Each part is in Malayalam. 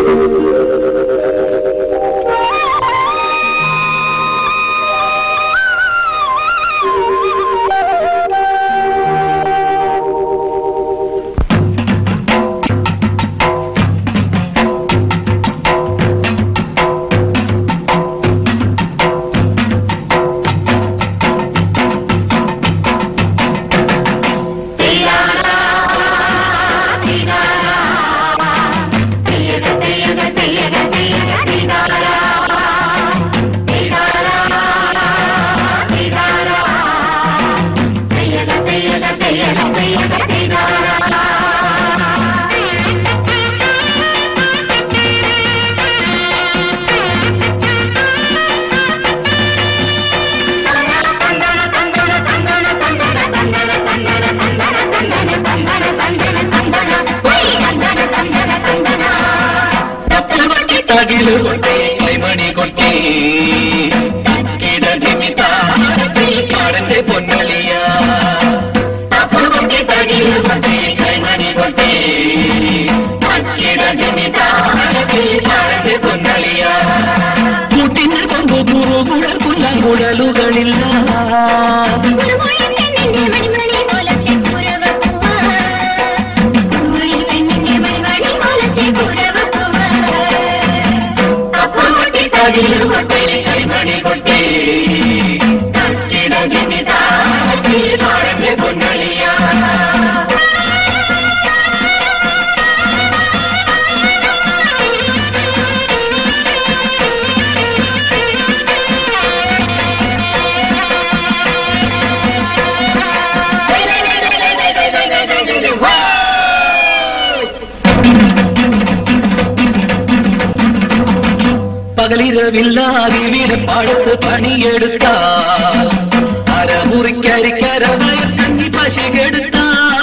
തകില് കൊണ്ടേ കൈമണി കൊണ്ടേ കിടതിമിതാരത്തിൽ പാടന്റെ പൊന്നളിയ തപ്പുകൊണ്ടേ തകില് കൊണ്ടേ കൈമണി കൊണ്ടേ കിടതിമിതാരത്തിൽ പാടന്റെ പൊന്നളിയ കൂട്ടിന് കൊമ്പു കുറുകുഴൽ പുല്ലാങ്കുഴലുകളില്ല തകിലുകൊണ്ടേ കൈമണി കൊണ്ടേ കിടതിമിതാരത്തിൽ പാടന്റെ പൊന്നളിയ പകലിരവില്ലാതെ വീരപ്പാടത്ത് പണിയെടുത്താൽ അരമുറിക്കരിക്കരമയ കഞ്ഞി പശകെടുത്താൽ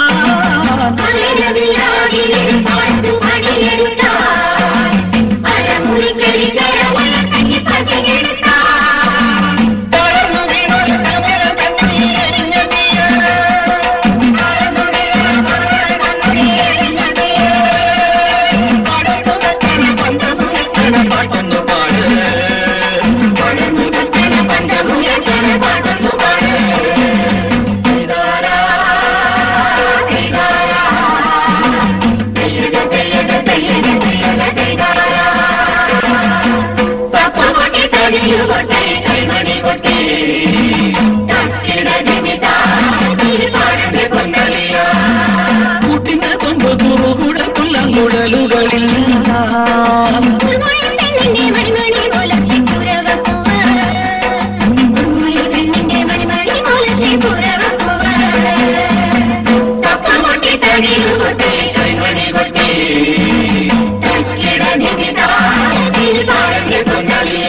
പാട്ടൊന്നു പാട് പാട്ടൊന്നു പാട് ഇതാരാ ഇതാരാ പെയ്യക പെയ്യക പെയ്യക പെയ്യക ഇതാരാ തപ്പുകൊട്ടി തടിയുകൊട്ടി കൈമണി കൊട്ടി കൂട്ടിന്റെ കൊമ്പ് കുറുകുട പുല്ലങ്കുഴലുകളിൽ തപ്പുകൊട്ടി തടിയുകൊട്ടി കൈമണി കൊട്ടി പാടന്റെ പൊന്നളിയ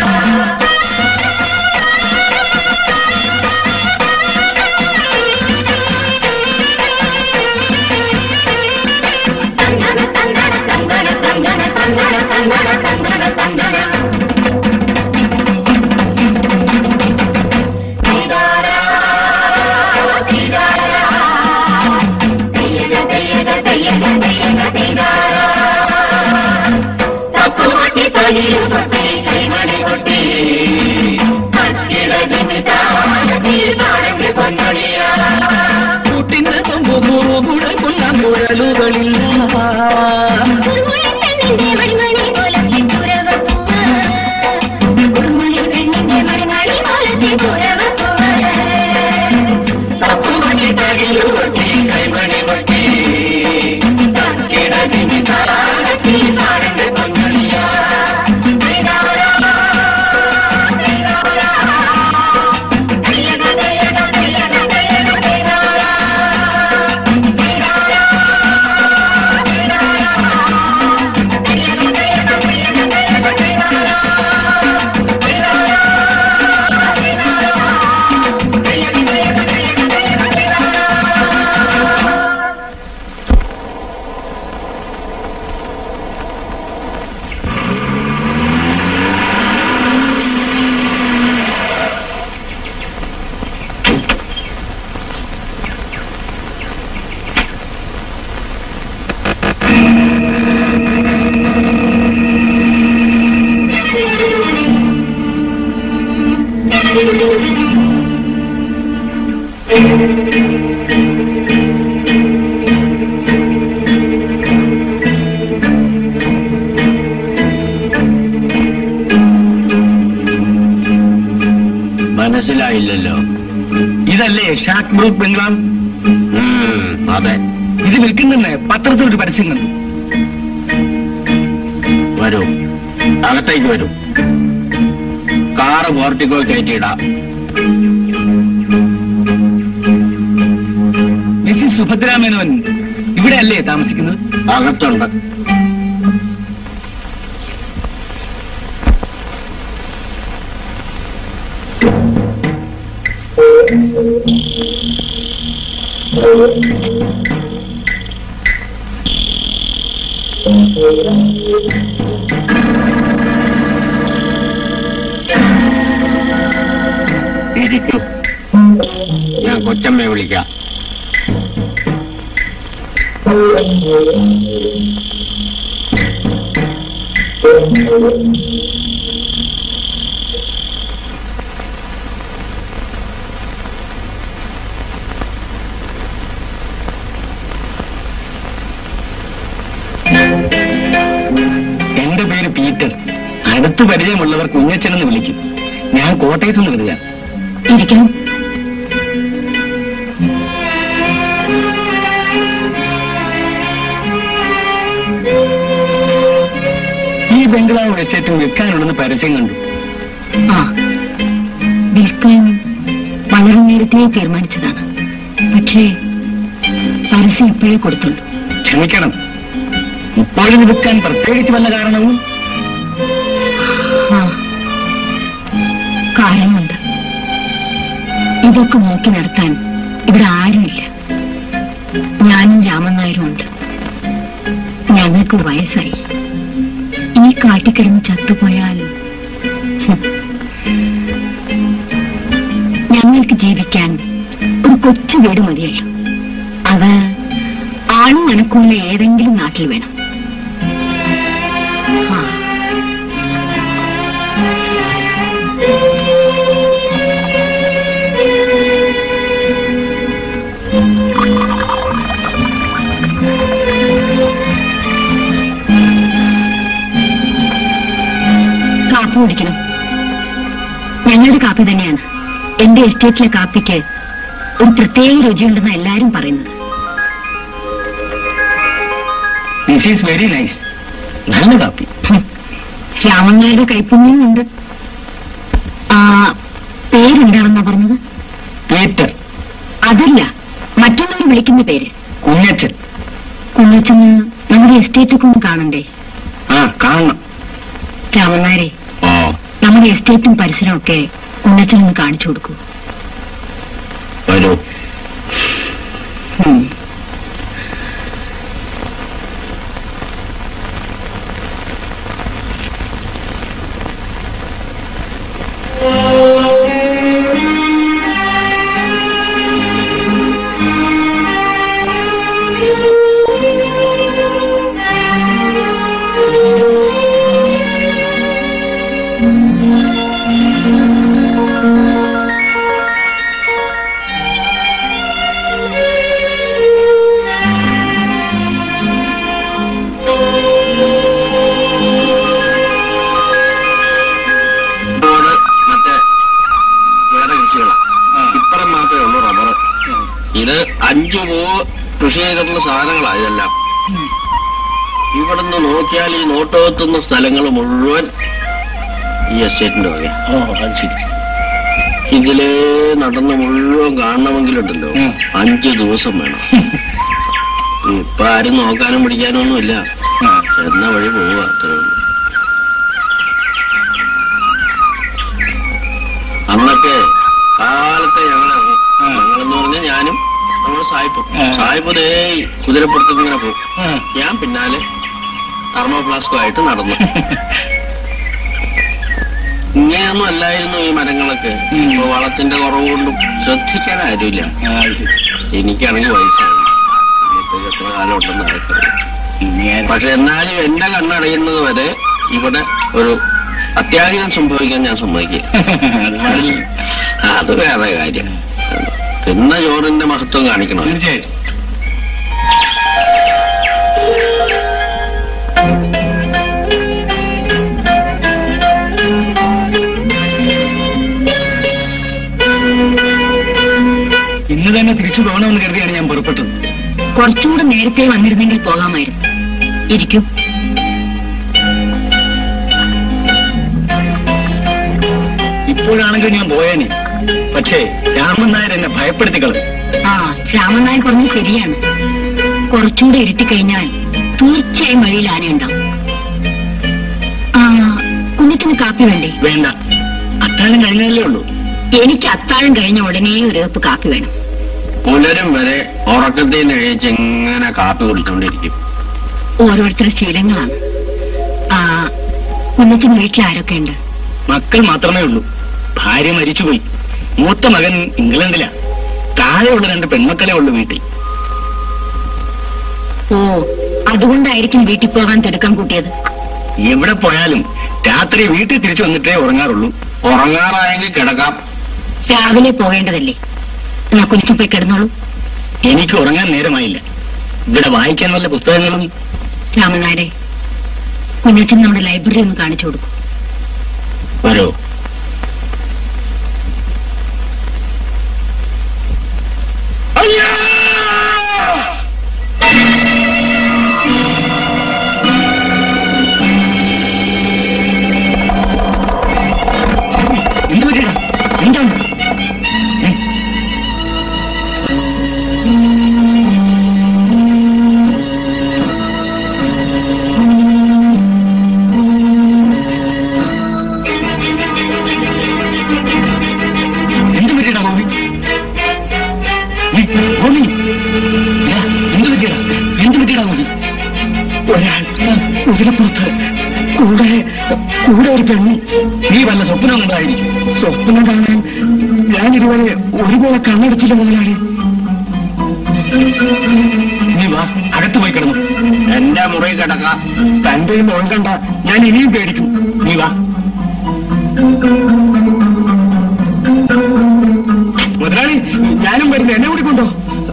തപ്പുകൊട്ടി തടിയുകൊട്ടി കൈമണി കൊട്ടി കൂട്ടിന്റെ കൊമ്പ് കുറുകുട പുല്ലങ്കുഴലുകളിൽ തപ്പുകൊട്ടി തടിയുകൊട്ടി കൈമണി കൊട്ടി പാടന്റെ പൊന്നളിയ ും മനസ്സിലായില്ലല്ലോ ഇതല്ലേ ഷാക്ക് ഗ്രൂപ്പ് ബംഗ്ലാവ് ഉം, അതെ ഇത് വിൽക്കുന്നെന്ന് പത്രത്തിലൊരു പരസ്യം കണ്ടു വരൂ അകത്തേക്ക് വരൂ കാറ് പോർട്ടിക്കോ കയറ്റിയിടാം മിസ്സിസ് സുഭദ്രാമേനോൻ ഇവിടെയല്ലേ താമസിക്കുന്നത് അകത്തുണ്ട് ഇരിക്കൂ ഞാൻ കൊച്ചമ്മയെ വിളിക്കാം എന്റെ പേര് പീറ്റർ അടുത്ത് പരിചയമുള്ളവർ കുഞ്ഞച്ചനെന്ന് വിളിക്കും ഞാൻ കോട്ടയത്ത് നിന്ന് വരിക ഇരിക്കണം ഈ ബംഗ്ലാവ് എസ്റ്റേറ്റ് വിൽക്കാനുണ്ടെന്ന് പരസ്യം കണ്ടു ആ വിൽക്കാൻ വളരെ നേരത്തെ തീരുമാനിച്ചതാണ് പക്ഷേ പരസ്യം ഇപ്പോഴേ കൊടുത്തുള്ളൂ ക്ഷമിക്കണം ഇപ്പോഴും വിൽക്കാൻ പ്രത്യേകിച്ച് വല്ല കാരണവും ആ കാരണമുണ്ട് ഇതൊക്കെ നോക്കി നടത്താൻ ഇവിടെ ആരുമില്ല ഞാനും രാമൻ നായരും ഉണ്ട് ഞങ്ങൾക്ക് വയസ്സായി ഈ കാട്ടിക്കിടന്ന് ചത്തുപോയാൽ ഹും, ഞങ്ങൾക്ക് ജീവിക്കാൻ ഒരു കൊച്ചു വീട് മതിയല്ലോ അത് ആളും അനക്കുള്ള ഏതെങ്കിലും നാട്ടിൽ വേണം ആ കാപ്പി കുടിക്കണം ഞങ്ങളുടെ കാപ്പി തന്നെയാണ് എന്റെ എസ്റ്റേറ്റിലെ കാപ്പിക്ക് ഒരു പ്രത്യേക രുചിയുണ്ടെന്ന് എല്ലാരും പറയുന്നത് ദിസ് ഈസ് വെരി നൈസ് നല്ല കാപ്പി ഹും, രാമനായുടെ കൈപ്പുണ്യമുണ്ട് ആ പേരെന്താണെന്നാ പറഞ്ഞത് പീറ്റർ അതല്ല മറ്റുള്ളവർ വിളിക്കുന്ന പേര് കുഞ്ഞച്ചൻ കുഞ്ഞച്ചന് നമ്മുടെ എസ്റ്റേറ്റൊക്കെ ഒന്ന് കാണണ്ടേ ആ കാണണം രാമനാരെ ഓ നമ്മുടെ എസ്റ്റേറ്റും പരിസരവും ഒക്കെ കുഞ്ഞച്ചനൊന്ന് കാണിച്ചു കൊടുക്കൂ വരൂ ഉം. ഇതോട് മറ്റേ വേറെ കൃഷികളാണ് ഇപ്പുറം മാത്രമേ ഉള്ളൂ റബ്ബർ ഇത് അഞ്ചു പൂ കൃഷി ചെയ്തിട്ടുള്ള സാധനങ്ങളാണ് ഇതെല്ലാം ഇവിടുന്ന് നോക്കിയാൽ ഈ നോട്ടോത്തുന്ന സ്ഥലങ്ങൾ മുഴുവൻ ഈ എസ്റ്റേറ്റിന്റെ വകയാ ഓ അത് ശരി ഇതില് നടന്ന് മുഴുവൻ കാണണമെങ്കിലുണ്ടല്ലോ ഉം. അഞ്ചു ദിവസം വേണം ഇപ്പൊ ആരും നോക്കാനും പിടിക്കാനും ഒന്നുമില്ല ആ. എന്ന വഴി പോവുക അത്രേ ഉള്ളൂ അന്നൊക്കെ കാലത്തെ ഞങ്ങൾ ആ. ഞങ്ങളെന്ന് പറഞ്ഞാൽ ഞാനും നമ്മൾ സായിപ്പും ആ. സായിപ്പ് ദേ കുതിരപ്പുറത്ത് ഇങ്ങനെ പോകും ആ. ഞാൻ പിന്നാലെ തെർമോ ഫ്ലാസ്കുമായിട്ട് നടന്നു ഇങ്ങനെയൊന്നും അല്ലായിരുന്നു ഈ മരങ്ങളൊക്കെ ഉം. ഇപ്പൊ വളത്തിന്റെ കുറവ് കൊണ്ടും ശ്രദ്ധിക്കാൻ ആരുമില്ല ആ, അത് ശരി എനിക്കാണെങ്കിൽ വയസ്സായി ഇന്നത്തേക്ക് എത്ര കാലം ഉണ്ടെന്ന് ആർക്കറിയാം ഇങ്ങനെ പക്ഷെ എന്നാലും എന്റെ കണ്ണടയുന്നത് വരെ ഇവിടെ ഒരു അത്യാഹിതം സംഭവിക്കാൻ ഞാൻ സമ്മതിക്കില്ല അത് പാടില്ല. അത് വേറെ കാര്യം തിന്ന ചോറിന്റെ മഹത്വം കാണിക്കണം തീർച്ചയായും ഇന്ന് തന്നെ തിരിച്ചു പോകണമെന്ന് കരുതിയാണ് ഞാൻ പുറപ്പെട്ടത് കുറച്ചുകൂടെ നേരത്തെ വന്നിരുന്നെങ്കിൽ പോകാമായിരുന്നു ഇരിക്കൂ ഇപ്പോഴാണെങ്കിൽ ഞാൻ പോയേനെ പക്ഷേ രാമൻ നായർ എന്നെ ഭയപ്പെടുത്തി കളഞ്ഞു ആ രാമൻ നായർ പറഞ്ഞത് ശരിയാണ് കുറച്ചുകൂടെ ഇരുട്ടിക്കഴിഞ്ഞാൽ തീർച്ചയായും വഴിയിൽ ആനയുണ്ടാവും ആ കുഞ്ഞിത്തിന് കാപ്പി വേണ്ടേ വേണ്ട അത്താഴം കഴിഞ്ഞതല്ലേ ഉള്ളൂ എനിക്ക് അത്താഴം കഴിഞ്ഞ ഉടനെ ഒരു കപ്പ് കാപ്പി വേണം പുലരും വരെ ഉറക്കത്തിൽ നിന്ന് എഴുതിച്ച് ഇങ്ങനെ കാപ്പി കുടിച്ചോണ്ടിരിക്കും ഓരോരുത്തരുടെ ശീലങ്ങളാണ് ആ കുഞ്ഞത്തിന് വീട്ടിൽ ആരൊക്കെ ഉണ്ട് മക്കൾ മാത്രമേ ഉള്ളൂ ഭാര്യ മരിച്ചുപോയി മൂത്ത മകൻ ഇംഗ്ലണ്ടിലാ താഴെയുള്ള രണ്ട് പെൺമക്കളെ ഉള്ളൂ വീട്ടിൽ ഓ അതുകൊണ്ടായിരിക്കും വീട്ടിൽ പോകാൻ തിടുക്കം കൂട്ടിയത് എവിടെ പോയാലും രാത്രി വീട്ടിൽ തിരിച്ചു വന്നിട്ടേ ഉറങ്ങാറുള്ളൂ ഉറങ്ങാറായെങ്കിൽ കിടക്കാം രാവിലെ പോകേണ്ടതല്ലേ എന്നാ കുഞ്ഞിച്ചു പോയി കിടന്നോളൂ എനിക്ക് ഉറങ്ങാൻ നേരമായില്ല ഇവിടെ വായിക്കാൻ വല്ല പുസ്തകങ്ങളും രാമനാരെ കുഞ്ഞച്ചൻ നമ്മുടെ ലൈബ്രറി ഒന്ന് കാണിച്ചു കൊടുക്കും വരോ എന്ത് പറ്റിയടാ? എന്താണ് ഏ? എന്ത് പറ്റിയടാ ഗോപി ഏ, ഗോപി ഇതാ, എന്ത് പറ്റിയടാ എന്ത് പറ്റിയടാ ഗോപി ഒരാൾ കുതിരപ്പുറത്ത് കൂടെ കൂടെ ഒരു പെണ്ണ് നീ വല്ല സ്വപ്നം കണ്ടായിരിക്കും സ്വപ്നം കാണാൻ ഞാൻ ഇതുവരെ ഒരുപോലെ കണ്ണടച്ചില്ല മുതലാളി നീ വാ അകത്ത് പോയി കിടന്നു എന്റെ മുറി കിടക്കാം തന്റെ മോൻ കണ്ട ഞാൻ ഇനിയും പേടിക്കും നീ വാ മുതലാളി ഞാനും വരുന്നു എന്നെ കൂടി കൊണ്ടോ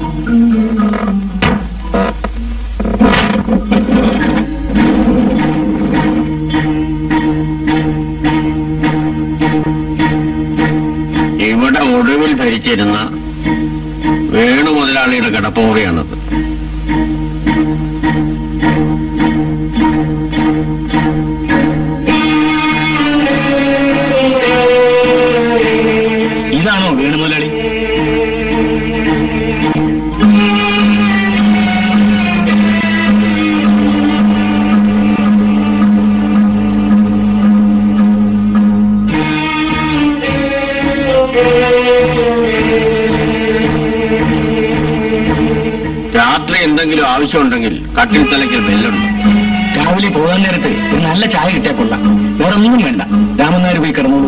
ഇവിടെ ഒടുവിൽ ധരിച്ചിരുന്ന വേണു മുതലാളിയുടെ കിടപ്പുമുറിയാണത് ഇതാണോ വേണു മുതലാളി രാത്രി എന്തെങ്കിലും ആവശ്യമുണ്ടെങ്കിൽ കട്ടിൽ തലയ്ക്കൽ ബെല്ലുണ്ട് രാവിലെ പോകാൻ നേരത്ത് ഒരു നല്ല ചായ കിട്ടിയാൽ കൊള്ളാം വേറെ ഒന്നും വേണ്ട രാമനായർ പോയി കിടന്നോളൂ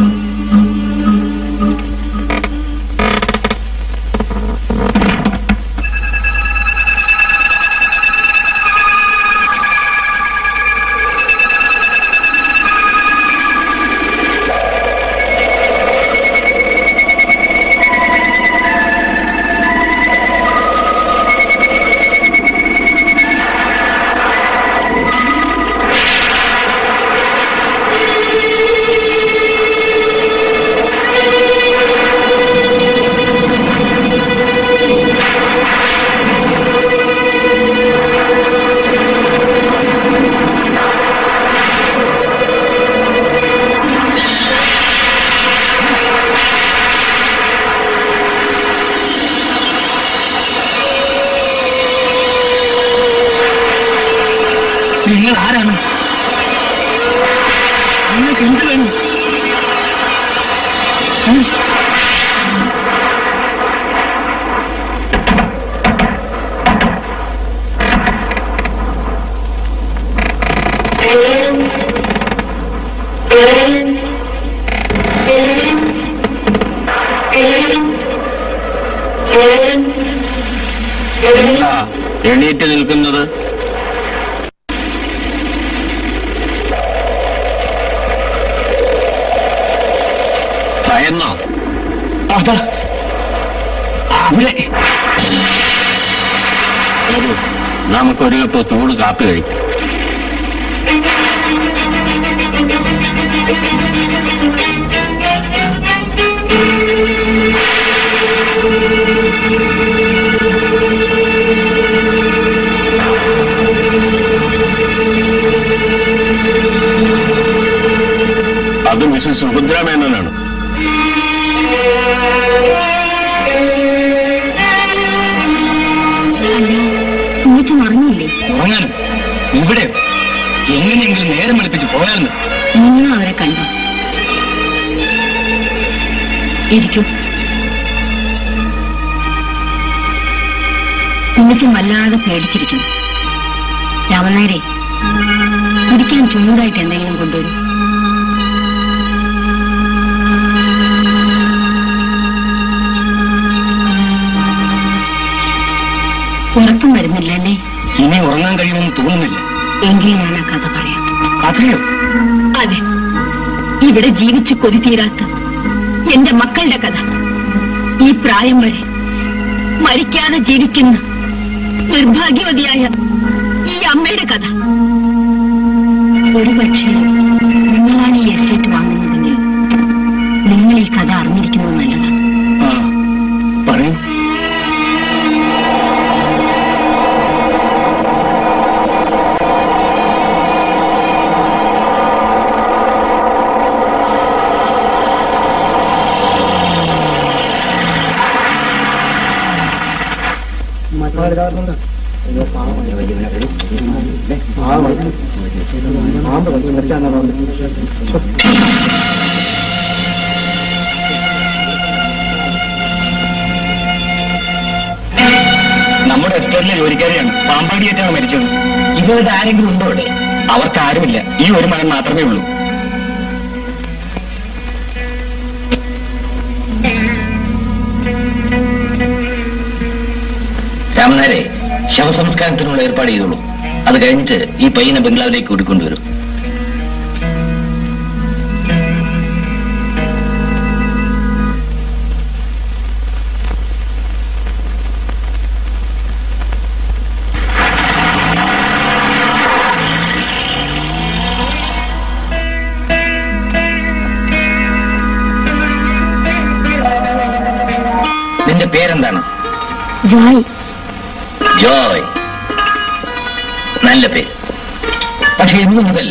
നിങ്ങൾ ആരാണ് നിങ്ങൾക്ക് എന്ത് വേണം ഉം? എന്താ എണീറ്റ് നിൽക്കുന്നത് ഭയന്നോ അതാ ഇവിടെ വരൂ നമുക്കൊരു കപ്പ് ചൂട് കാപ്പി കഴിക്കാം അത് മിസ്സസ് സുഭദ്രാമേനോനാണ് അല്ല കുഞ്ഞിച്ച് മറന്നില്ലേ ഉറങ്ങാനും ഇവിടെ എങ്ങനെയെങ്കിലും നേരം വെളുപ്പിച്ച് പോയാലും നിങ്ങളും അവരെ കണ്ടോ ഇരിക്കൂ കുഞ്ഞിച്ചും വല്ലാതെ പേടിച്ചിരിക്കുന്നു രാമനായരെ ഇരിക്കാൻ ചൂടായിട്ട് എന്തെങ്കിലും കൊണ്ടുവരും ഉറക്കം വരുന്നില്ല അല്ലേ ഇനി ഉറങ്ങാൻ കഴിയുമെന്ന് തോന്നുന്നില്ല എങ്കിൽ ഞാൻ ആ കഥ പറയാം അതെയോ അതെ ഇവിടെ ജീവിച്ച് കൊതി തീരാത്ത എന്റെ മക്കളുടെ കഥ ഈ പ്രായം വരെ മരിക്കാതെ ജീവിക്കുന്ന നിർഭാഗ്യവതിയായ ഈ അമ്മയുടെ കഥ ഒരു പക്ഷേ നിങ്ങളാണ് ഈ എസ്റ്റേറ്റ് വാങ്ങുന്നതെങ്കിൽ നിങ്ങൾ ഈ കഥ അറിഞ്ഞിരിക്കുന്നത് നല്ലതാണ് ആ പറയൂ നമ്മുടെ എസ്റ്റേറ്റിലെ ജോലിക്കാരെയാണ് പാമ്പാടിയേറ്റാണ് മരിച്ചത് ഇവരുടെ ആരെങ്കിലും ഉണ്ടോ ഇവിടെ അവർക്ക് ആരുമില്ല ഈ ഒരു മകൻ മാത്രമേ ഉള്ളൂ രാമനാരെ ശവസംസ്കാരത്തിനുള്ള ഏർപ്പാട് ചെയ്തോളൂ അത് കഴിഞ്ഞിട്ട് ഈ പയ്യനെ ബംഗ്ലാവിലേക്ക് കൂട്ടിക്കൊണ്ടുവരും നിന്റെ പേരെന്താണ് ജോയ് ജോയ് നല്ല പേര് പക്ഷെ ഇന്നു മുതൽ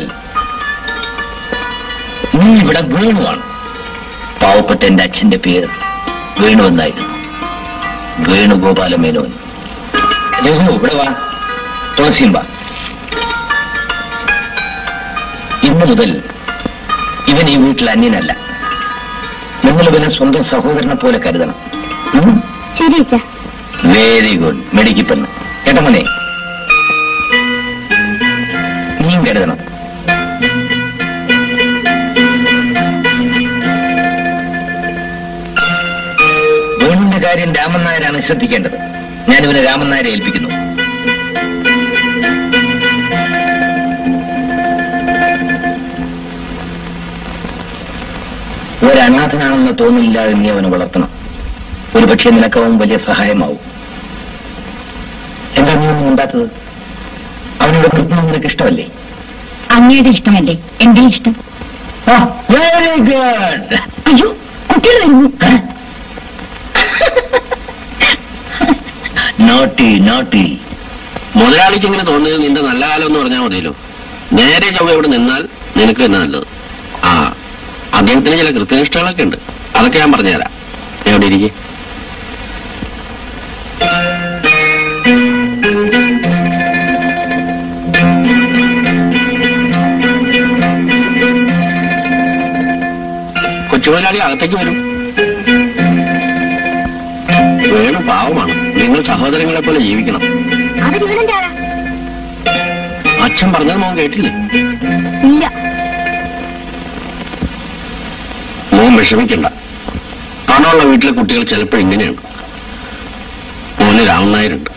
നീ ഇവിടെ വേണുവാണ് പാവപ്പെട്ട എന്റെ അച്ഛന്റെ പേര് വേണു എന്നായിരുന്നു വേണുഗോപാല മേനോൻ രഘു ഇവിടെ വാ തുളസിയും വാ ഇന്നു മുതൽ ഇവൻ ഈ വീട്ടിൽ അന്യനല്ല നിങ്ങൾ ഇവനെ സ്വന്തം സഹോദരനെ പോലെ കരുതണം ഉം? ശരി വെരി ഗുഡ് മെഡിക്കിപ്പെണ്ണ് കേട്ടോ മോനെ നീയും കരുതണം വേണുവിന്റെ കാര്യം രാമൻ നായരാണ് ശ്രദ്ധിക്കേണ്ടത് ഞാൻ ഇവനെ രാമൻ നായരെ ഏൽപ്പിക്കുന്നു ഒരനാഥനാണെന്ന തോന്നില്ലാതെ നീ അവനെ വളർത്തണം ഒരുപക്ഷെ നിനക്കവൻ വലിയ സഹായമാവും എന്താ നീ ഒന്നും ഉണ്ടാത്തത് അവനോട് നിർത്തണം നിനക്ക് ഇഷ്ടമല്ലേ അങ്ങയുടെ ഇഷ്ടമല്ലേ എന്റെ ഇഷ്ടം വെരി ഗുഡ് അയ്യോ കുട്ടികൾ വരുന്നു നോട്ടി നോട്ടി മുതലാളിക്ക് ഇങ്ങനെ തോന്നുന്നത് നിന്റെ നല്ല കാലം എന്ന് പറഞ്ഞാൽ മതിയല്ലോ നേരെ ചൊവ്വ ഇവിടെ നിന്നാൽ നിനക്ക് തന്നെ നല്ലത് ആ അദ്ദേഹത്തിന് ചില കൃത്യനിഷ്ഠകളൊക്കെ ഉണ്ട് അതൊക്കെ ഞാൻ പറഞ്ഞുതരാം എവിടെ ഇരിക്കെ കൊച്ചുമുതലാളി അകത്തേക്ക് വരും വേണു പാവമാണ് നിങ്ങൾ സഹോദരങ്ങളെ പോലെ ജീവിക്കണം അവരിവിടെന്താ അച്ഛൻ പറഞ്ഞത് മോൻ കേട്ടില്ലേ ഇല്ല മോൻ വിഷമിക്കണ്ട പണമുള്ള വീട്ടിലെ കുട്ടികൾ ചിലപ്പോൾ ഇങ്ങനെയാണ് മോന് രാമൻ നായരുണ്ട്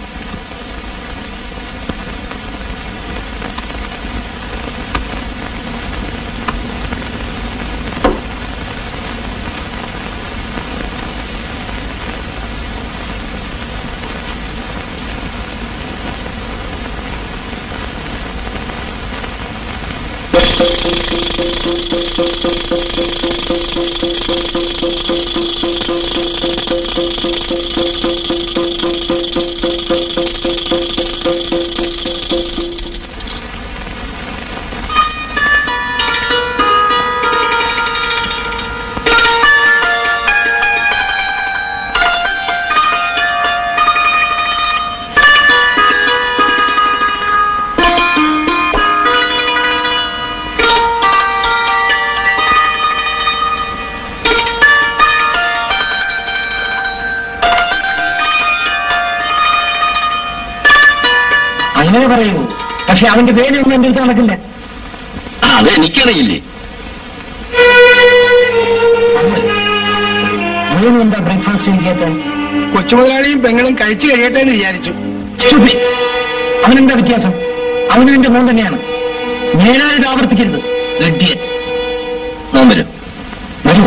അങ്ങനെ പറയൂ പക്ഷെ അവന്റെ പേരൊന്നും എന്റെ അടുത്ത് നടക്കില്ല അത് എനിക്കറിയില്ലേ അവനും എന്താ ബ്രേക്ക്ഫാസ്റ്റ് കഴിക്കാത്ത കൊച്ചുമുതലാളിയും പെങ്ങളും കഴിച്ചു കഴിയട്ടെ എന്ന് വിചാരിച്ചു Stupid. അവനെന്താ വ്യത്യാസം അവനും എന്റെ മോൻ തന്നെയാണ് ഞാനാണിത് ആവർത്തിക്കരുത് Idiot. നോൻ വരും വരൂ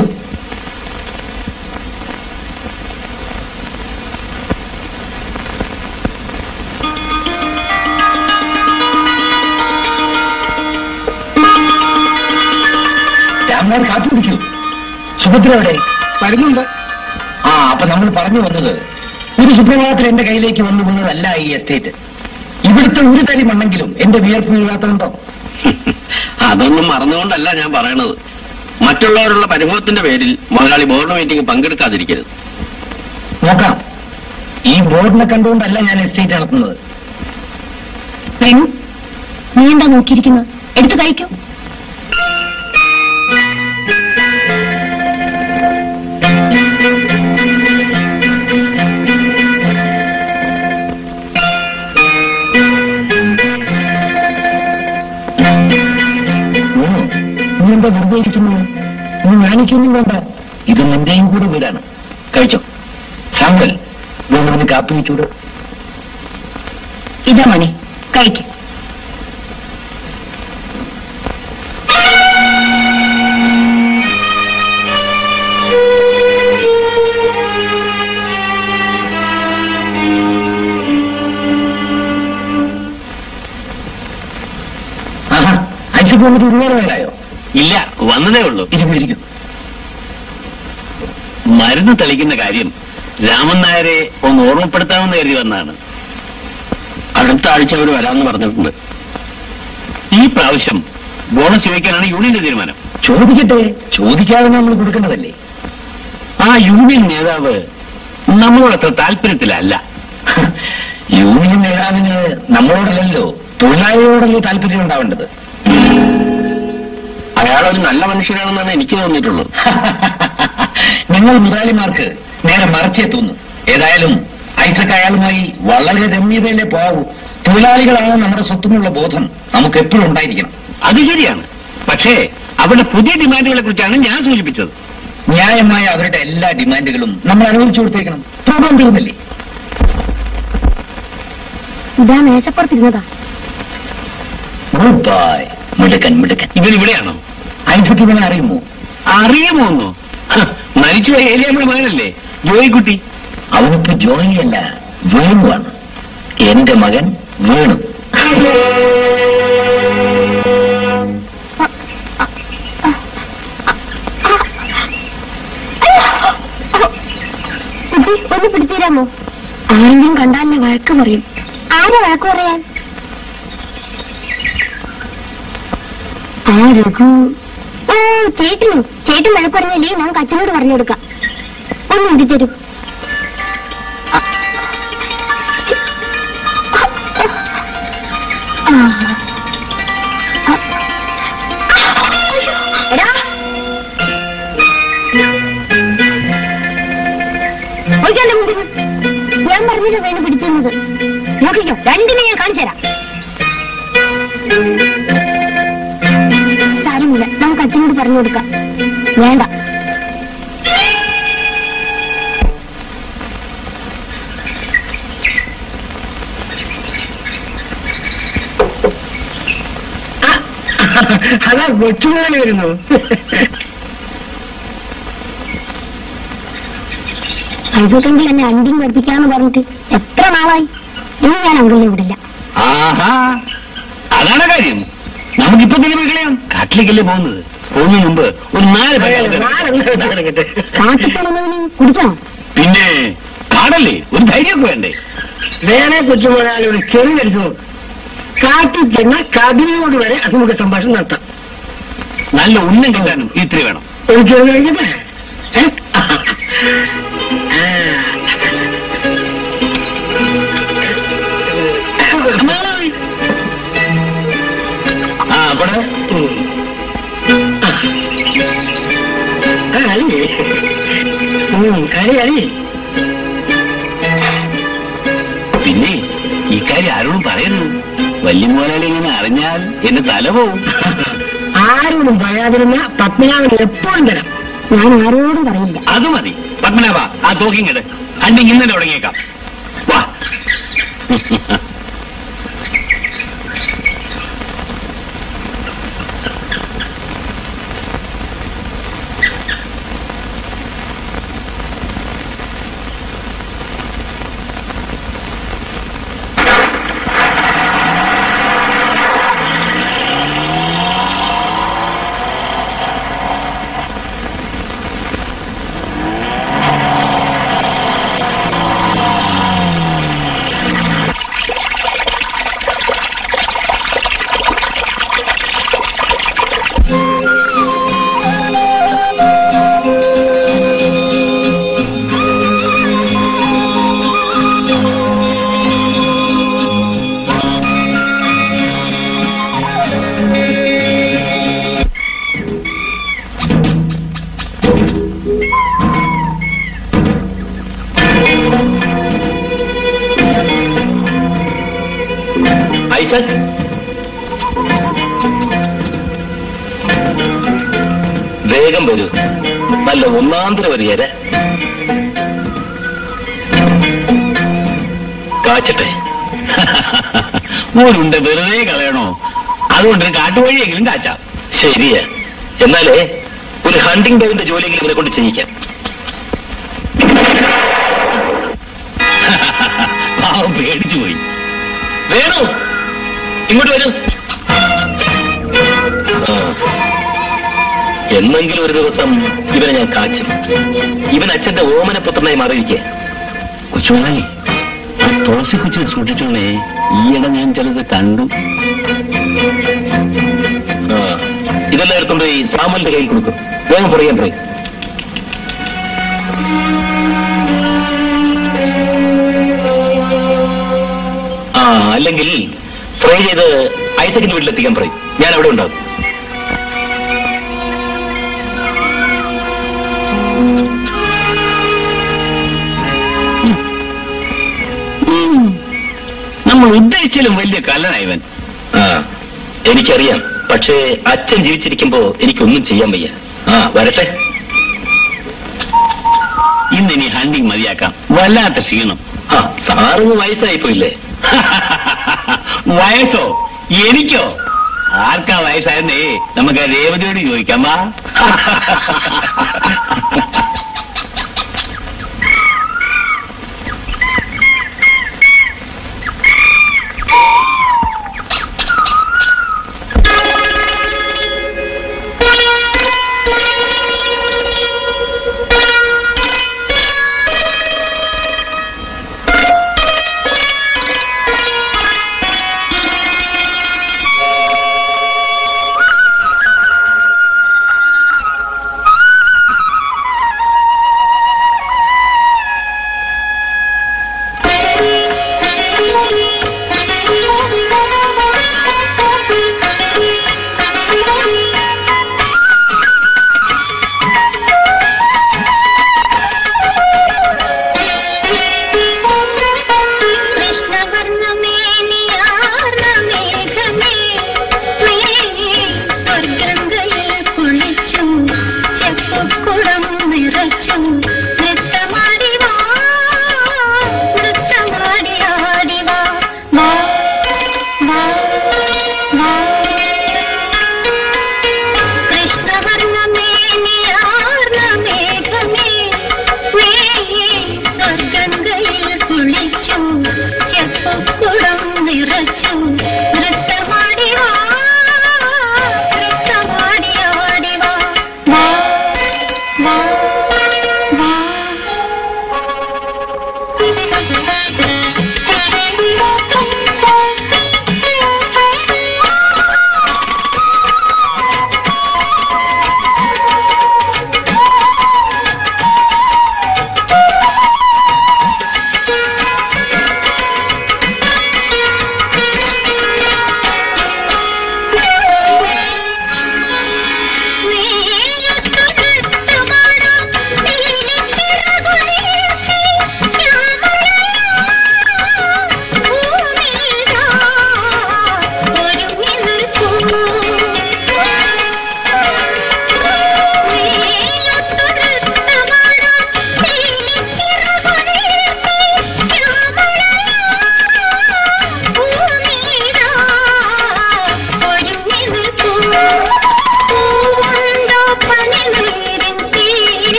രാമനാഥ് കാപ്പി കുടിക്കൂ സുഭദ്ര എവിടെ വരുന്നുണ്ട് ആ അപ്പൊ നമ്മൾ പറഞ്ഞു വന്നത് ഒരു സുപ്രഭാതത്തിൽ എന്റെ കയ്യിലേക്ക് വന്നു വന്നതല്ല ഈ എസ്റ്റേറ്റ് ഇവിടുത്തെ ഒരു തരി മണ്ണെങ്കിലും എന്റെ വിയർപ്പ് വീഴാത്തതുണ്ടോ അതൊന്നും മറന്നുകൊണ്ടല്ല ഞാൻ പറയണത് മറ്റുള്ളവരുള്ള പരിഭവത്തിന്റെ പേരിൽ മുതലാളി ബോർഡ് മീറ്റിംഗ് പങ്കെടുക്കാതിരിക്കരുത് നോക്കാം ഈ ബോർഡിനെ കണ്ടുകൊണ്ടല്ല ഞാൻ എസ്റ്റേറ്റ് നടത്തുന്നത് വേണു നീ എന്താ നോക്കിയിരിക്കുന്നത് എടുത്ത് കഴിക്കൂ ഓ, നീ എന്താ വെറുതെ ഇരിക്കുന്നത് നീ മാനിക്കൊന്നും വേണ്ട ഇത് നിന്റെയും കൂടെ വീടാണ് കഴിച്ചോ സാമ്പൽ വേണവന് കാപ്പി വെച്ചൂട് ഇതാ മണി കഴിക്കും ആഹാ ഐശക്ക് വന്നിട്ട് ഒരുപാട് പേരായോ ഇല്ല വന്നതേ ഉള്ളൂ ഇരിക്കും ഇരിക്കും മരുന്ന് തെളിക്കുന്ന കാര്യം രാമൻ നായരെ ഒന്ന് ഓർമ്മപ്പെടുത്താമെന്ന് കരുതി വന്നതാണ് അടുത്ത ആഴ്ച അവർ വരാമെന്ന് പറഞ്ഞിട്ടുണ്ട് ഈ പ്രാവശ്യം ബോണസ് ചോദിക്കാനാണ് യൂണിയന്റെ തീരുമാനം ചോദിക്കട്ടെ ചോദിക്കാതെ നമ്മൾ കൊടുക്കേണ്ടതല്ലേ ആ യൂണിയൻ നേതാവ് നമ്മളോട് അത്ര താല്പര്യത്തിലല്ല യൂണിയൻ നേതാവിന് നമ്മളോടല്ലല്ലോ തൊഴിലാളികളോടല്ലേ താല്പര്യം ഉണ്ടാവേണ്ടത് അയാളൊരു നല്ല മനുഷ്യനാണെന്നാണ് എനിക്ക് തോന്നിയിട്ടുള്ളത് നിങ്ങൾ മുതലാളിമാർക്ക് നേരെ മറച്ചേ തോന്നും ഏതായാലും ഐസക് അയാളുമായി വളരെ രമ്യതയിലെ പോവൂ തൊഴിലാളികളാണ് നമ്മുടെ സ്വത്തുന്നുള്ള ബോധം നമുക്ക് എപ്പോഴും ഉണ്ടായിരിക്കണം അത് ശരിയാണ് പക്ഷേ അവരുടെ പുതിയ ഡിമാൻഡുകളെ കുറിച്ചാണ് ഞാൻ സൂചിപ്പിച്ചത് ന്യായമായ അവരുടെ എല്ലാ ഡിമാൻഡുകളും നമ്മൾ അനുവദിച്ചു കൊടുത്തേക്കണം പ്രോബ്ലം തീർന്നില്ലേ ഇതാ മേശപ്പുറത്തിരുന്നതാ ഗുഡ് ബൈ മിടുക്കൻ മിടുക്കൻ ഇവൻ ഇവിടെയാണോ ഐസക് ഇവനെ അറിയുമോ അറിയുമോന്നോ ഹ, മരിച്ചുപോയ ഏലിയമ്മയുടെ മകനല്ലേ ജോയിക്കുട്ടി അവനിപ്പോ ജോയിയല്ല വേണുവാണ് എന്റെ മകൻ വേണു ഒന്ന് പിടിച്ചുതരാമോ ആരെങ്കിലും കണ്ടാലിനെ വഴക്ക് പറയും ആരെ വഴക്ക് പറയാൻ ആ രഘു ഓ ചേട്ടനും ചേട്ടൻ വഴക്ക് പറഞ്ഞല്ലേ നമുക്ക് അച്ഛനോട് പറഞ്ഞു കൊടുക്കാം ഒന്ന് ഇടിത്തരൂ എടാ ഒഴിക്കാന്റെ മുമ്പിൽ ഞാൻ പറഞ്ഞില്ല വേണു പിടിക്കുന്നത് നോക്കിക്കോ രണ്ടിനെ ഞാൻ കാണിച്ചു തരാം സാരമില്ല നമുക്ക് അച്ഛനോട് പറഞ്ഞു കൊടുക്കാം വേണ്ട അതാ കൊച്ചുമുതലാളി വരുന്നു ഐസോട്ടെങ്കിൽ എന്നെ അണ്ടിങ് പഠിപ്പിക്കാന്ന് പറഞ്ഞിട്ട് എത്ര നാളായി ഇനി ഞാൻ അങ്കിളിനെ വിടില്ല ആഹാ അതാണ് കാര്യം നമുക്കിപ്പോ തന്നെ പോയി കളയാം കാട്ടിലേക്കല്ലേ പോകുന്നത് പോകുന്നതിന് മുമ്പ് ഒരു നാല് പേര് കാട്ടിപ്പോണെന്നതിന് കുടിക്കാം പിന്നെ കാടല്ലേ ഒരു ധൈര്യമൊക്കെ വേണ്ടേ വേറെ കൊച്ചുമുതലാളി ഒരു ചെറിയ അടിച്ചു നോക്ക് കാട്ടിൽ ചെന്ന കടിയോട് വരെ അത് നമുക്ക് സംഭാഷണം നടത്താം നല്ല ഉന്നം കിട്ടാനും ഇത്തിരി വേണം ഒരു ചെറിയ കഴിക്കട്ടെ ഏ? ആ അവിടെ ആ, അരി. ഉം, അരി അരി പിന്നെ ഇക്കാര്യം ആരോടും പറയരുത് വലിയ മോലാളി ഇങ്ങനെ അറിഞ്ഞാൽ എന്റെ തല പോവും ആരോടും പറയാതിരുന്ന പത്മനാഭൻ എപ്പോഴും തരാം ഞാൻ ആരോടും പറയില്ല അത് മതി പത്മനാഭ ആ തോക്കിങ്ങട് അണ്ടി ഇന്നലെ തുടങ്ങിയേക്കാം വാ ഐസക് വേഗം വരൂ നല്ല ഒന്നാന്തര വരികരെ കാച്ചട്ടെ ഊരുണ്ട് വെറുതെ കളയണോ അതുകൊണ്ട് ഒരു കാട്ടുവഴിയെങ്കിലും കാച്ചാം ശരിയാ എന്നാലേ ഒരു ഹണ്ടിങ് ഡോഗിന്റെ ജോലിയെങ്കിലും ഇവരെ കൊണ്ട് ചെയ്യിക്കാം പാവം പേടിച്ചു പോയി വേണു ഇങ്ങോട്ട് വരൂ ആ. എന്നെങ്കിലും ഒരു ദിവസം ഇവനെ ഞാൻ കാച്ചും ഇവൻ അച്ഛന്റെ ഓമനപുത്രനായി മാറിയിരിക്കെ കൊച്ചുമണി തുളസി കൊച്ചു സൂക്ഷിച്ചോളേ ഈയിടെ ഞാൻ ചിലത് കണ്ടു ആ, ഇതെല്ലാം എടുത്തോണ്ട് ഈ സാമലിന്റെ കയ്യിൽ കൊടുക്കും വേഗം പറയാൻ പറയും ആ അല്ലെങ്കിൽ ഫ്രൈ ചെയ്ത് ഐസക്കിന്റെ വീട്ടിലെത്തിക്കാൻ പറയും ഞാൻ അവിടെ ഉണ്ടാവും നമ്മൾ ഉദ്ദേശിച്ചാലും വലിയ കല്ലനാ ഇവൻ ആ എനിക്കറിയാം പക്ഷേ അച്ഛൻ ജീവിച്ചിരിക്കുമ്പോ എനിക്കൊന്നും ചെയ്യാൻ വയ്യ ആ വരട്ടെ ഇന്നിനി ഹണ്ടിങ് മതിയാക്കാം വല്ലാത്ത ക്ഷീണം ആ സാറിന് വയസ്സായി പോയില്ലേ വയസ്സോ എനിക്കോ ആർക്കാ വയസ്സായെന്നേ നമുക്ക് രേവതിയോട് ചോദിക്കാം വാ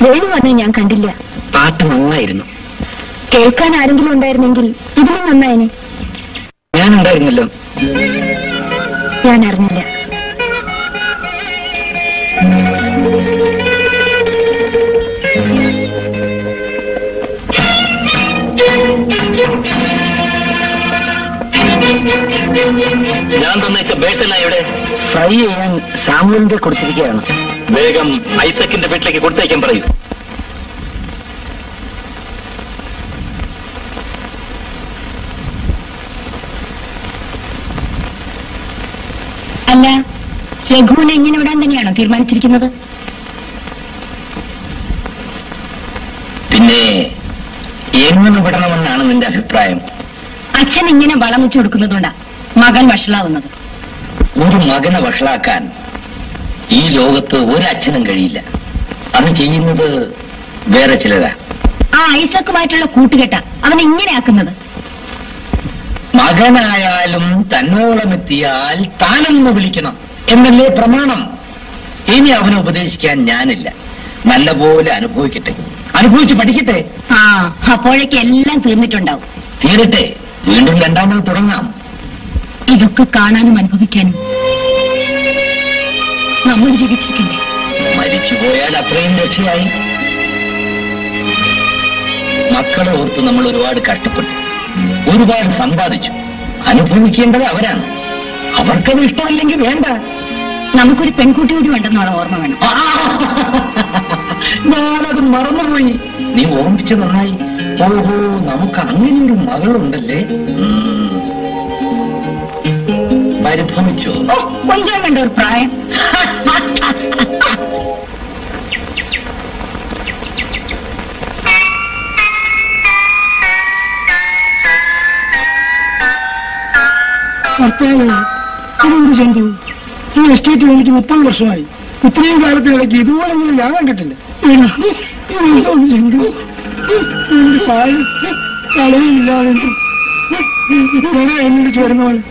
വേണു വന്നേ ഞാൻ കണ്ടില്ല പാട്ട് നന്നായിരുന്നു കേൾക്കാൻ ആരെങ്കിലും ഉണ്ടായിരുന്നെങ്കിൽ ഇതിലും നന്നായിനെ ഞാനുണ്ടായിരുന്നല്ലോ ഞാൻ അറിഞ്ഞില്ല ഞാൻ തന്നേച്ച ബേഴ്സെല്ലാം എവിടെ ഫ്രൈ ചെയ്യാൻ സാമുവിന്റെ കൊടുത്തിരിക്കുകയാണ് വേഗം ഐസക്കിന്റെ വീട്ടിലേക്ക് കൊടുത്തേക്കാൻ പറയൂ അല്ല രഘുവിനെ ഇങ്ങനെ വിടാൻ തന്നെയാണോ തീരുമാനിച്ചിരിക്കുന്നത് പിന്നെ എങ്ങനെ വിടണമെന്നാണ് നിന്റെ അഭിപ്രായം അച്ഛൻ ഇങ്ങനെ വളം വെച്ചു കൊടുക്കുന്നതുകൊണ്ടാ മകൻ വഷളാവുന്നത് ഒരു മകനെ വഷളാക്കാൻ ഈ ലോകത്ത് ഒരച്ഛനും കഴിയില്ല അത് ചെയ്യുന്നത് വേറെ ചിലരാ ആ ഐസക്കുമായിട്ടുള്ള കൂട്ടുകെട്ട അവൻ ഇങ്ങനെ ആക്കുന്നത് മകനായാലും തന്നോളമെത്തിയാൽ താനെന്ന് വിളിക്കണം എന്നല്ലേ പ്രമാണം ഇനി അവനെ ഉപദേശിക്കാൻ ഞാനില്ല നല്ലപോലെ അനുഭവിക്കട്ടെ അനുഭവിച്ച് പഠിക്കട്ടെ ആ അപ്പോഴേക്ക് എല്ലാം തീർന്നിട്ടുണ്ടാവും തീരട്ടെ വീണ്ടും രണ്ടാമത് തുടങ്ങാം ഇതൊക്കെ കാണാനും അനുഭവിക്കാനും നമ്മൾ ജീവിച്ചിരിക്കണ്ടേ മരിച്ചുപോയാൽ അത്രയും രക്ഷയായി മക്കളെ ഓർത്ത് നമ്മൾ ഒരുപാട് കഷ്ടപ്പെട്ടു ഒരുപാട് സമ്പാദിച്ചു അനുഭവിക്കേണ്ടത് അവരാണ് അവർക്കത് ഇഷ്ടമല്ലെങ്കിൽ വേണ്ട നമുക്കൊരു പെൺകുട്ടി കൂടി ഉണ്ടെന്നുള്ള ഓർമ്മ വേണം ആ, ഞാനത് മറന്നുപോയി നീ ഓർമ്മിച്ചു നന്നായി ഓഹോ നമുക്ക് അങ്ങനെയൊരു മകളുണ്ടല്ലേ ഉം. പരിഭ്രമിച്ചോ ഓ കൊഞ്ചം വേണ്ട ഒരു പ്രായം ഭർത്താവ് ഇതെന്ത് ചന്തു ഈ എസ്റ്റേറ്റ് വന്നിട്ട് മുപ്പത് വർഷമായി ഇത്രയും കാലത്തിനിടയ്ക്ക് ഇതുപോലൊന്നും ഞാൻ കണ്ടിട്ടില്ല ഇതെന്തോ ചന്തു എന്റെ പായം കളയില്ലാതെ എന്നോട് ചോരുന്ന പോലെ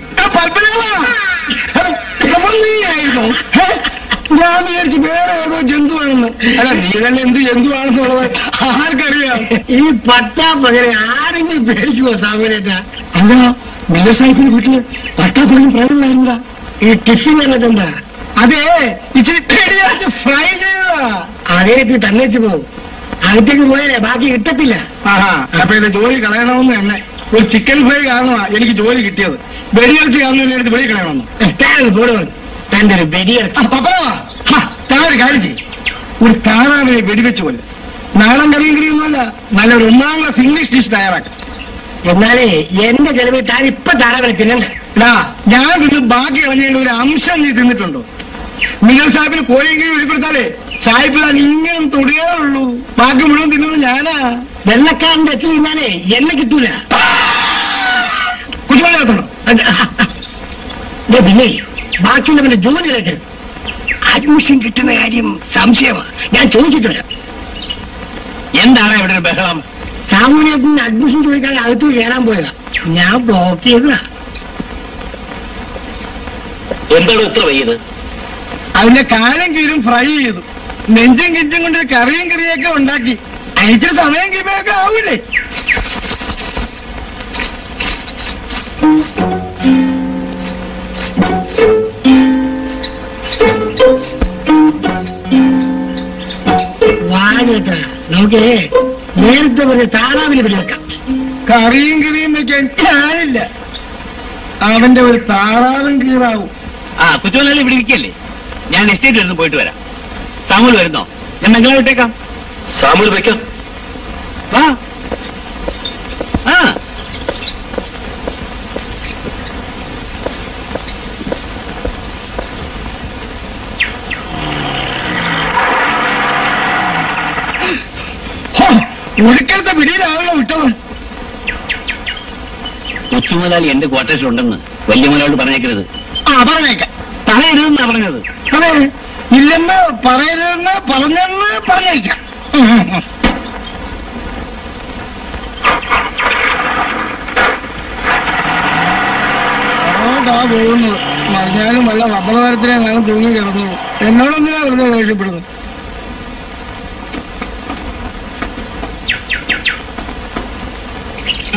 ഞാൻ വിചാരിച്ചു വേറെ ഏതോ ജന്തുവാണെന്ന് അല്ല നീ തന്നെ എന്ത് ജന്തുവാണെന്നുള്ളത് ആർക്കറിയാം ഈ പട്ടാപ്പകരെ ആരെങ്കിലും പേടിക്കുമോ സാമൂനേറ്റ അല്ല മില്ല സാഹിബിന്റെ വീട്ടില് പട്ടാപ്പകലും പ്രേതമായിരുന്നടാ ഈ ടിഫിൻ കണ്ടിട്ടുണ്ടാ അതെ ഇച്ചിരി പേടിയാച്ച് ഫ്രൈ ചെയ്തതാ അതേക്ക് തന്നേച്ച് പോകും അകത്തേക്ക് പോയാലേ ബാക്കി കിട്ടത്തില്ല ആഹാ അപ്പൊ എന്റെ ജോലി കളയണമെന്ന് തന്നെ ഒരു ചിക്കൻ ഫ്രൈ കാണുവാ എനിക്ക് ജോലി കിട്ടിയത് വെടിയിറച്ചി കാണുന്ന എടുത്ത് വെളി കളയണമെന്ന് പോടുവാൻ തന്റെ ഒരു വെടിയിറച്ചി താൻ ഒരു കാര്യം ചെയ്യും ഒരു താറാവിനെ വെടിവെച്ച് പോലെ നാടൻ കറിയും കറിയൊന്നുമല്ല നല്ലൊരു ഒന്നാം ക്ലാസ് ഇംഗ്ലീഷ് ഡിഷ് തയ്യാറാക്കാം എന്നാലേ എന്റെ ചെലവിൽ താൻ ഇപ്പൊ താറാവിനെ തിന്നണ്ട ഞാൻ തിന്ന് ബാക്കി കളഞ്ഞതിന്റെ ഒരു അംശം നീ തിന്നിട്ടുണ്ടോ മിന്നൽ സാഹിബിന് കോഴിയെങ്കിലും വെളിപ്പെടുത്താലേ സാഹിബ് താൻ ഇങ്ങനെ തൊടുകയേ ഉള്ളൂ ബാക്കി മുഴുവൻ തിന്നത് ഞാനാ വെള്ളക്കാരന്റെ എത്തി തിന്നാലേ എന്നെ കിട്ടൂല കുറ്റവാളിയാത്തുണ്ടോ പിന്നെ ബാക്കിയുള്ളവന്റെ ജോലി കേട്ടത് അഡ്മിഷൻ കിട്ടുന്ന കാര്യം സംശയമാണ് ഞാൻ ചോദിച്ചിട്ട് വരാം എന്താണ് ഇവിടെ ഒരു ബഹളം സാമൂഹ്യത്തിന് അഡ്മിഷൻ ചോദിക്കാൻ അകത്ത് കയറാൻ പോയതാ ഞാൻ ബ്ലോക്ക് ചെയ്തതാ എന്താണ് ഇത്ര വയ്യത് അതിന്റെ കാലം കീഴും ഫ്രൈ ചെയ്തു നെഞ്ചും കിഞ്ചും കൊണ്ട് കറിയും കറിയൊക്കെ ഉണ്ടാക്കി അയച്ച സമയം കിട്ടുമ്പോഴൊക്കെ ആവൂലേ വാഴട്ടാ നോക്കേ നേരത്തെ പറഞ്ഞ താറാവിനെ പിടിവെക്കാം കറിയും കറിയും വെക്കാൻ ഞാനില്ല അവന്റെ ഒരു താറാവും കീറാവും ആ കുറ്റവാളി ഇവിടെ ഇരിക്കല്ലേ ഞാൻ എസ്റ്റേറ്റ് വരുന്നു പോയിട്ട് വരാം സാമൂൽ വരുന്നോ ഞാൻ ബംഗാളി വിട്ടേക്കാം സാമൂൽ വെക്കാം വാ ആ ഹോ, ഒടുക്കത്തെ പിടിയിലാണല്ലോ വിട്ടത് കൊച്ചുമുതലാളി എന്റെ ക്വാർട്ടേഴ്സിലുണ്ടെന്ന് വലിയ മുതലോട് പറഞ്ഞേക്കരുത് ആ പറഞ്ഞേക്കാം പറയരുതെന്നാ പറഞ്ഞത് അതെ ഇല്ലെന്ന് പറയരുതെന്ന് പറഞ്ഞെന്ന് പറഞ്ഞേക്കാം ആ പോകുന്നു മറിഞ്ഞാലും വല്ല റബ്ബർ മരത്തിനെ ഞാൻ തൂങ്ങി കിടന്നു എന്നോടെന്തിനാ വെറുതെ ദേഷ്യപ്പെടുന്നത്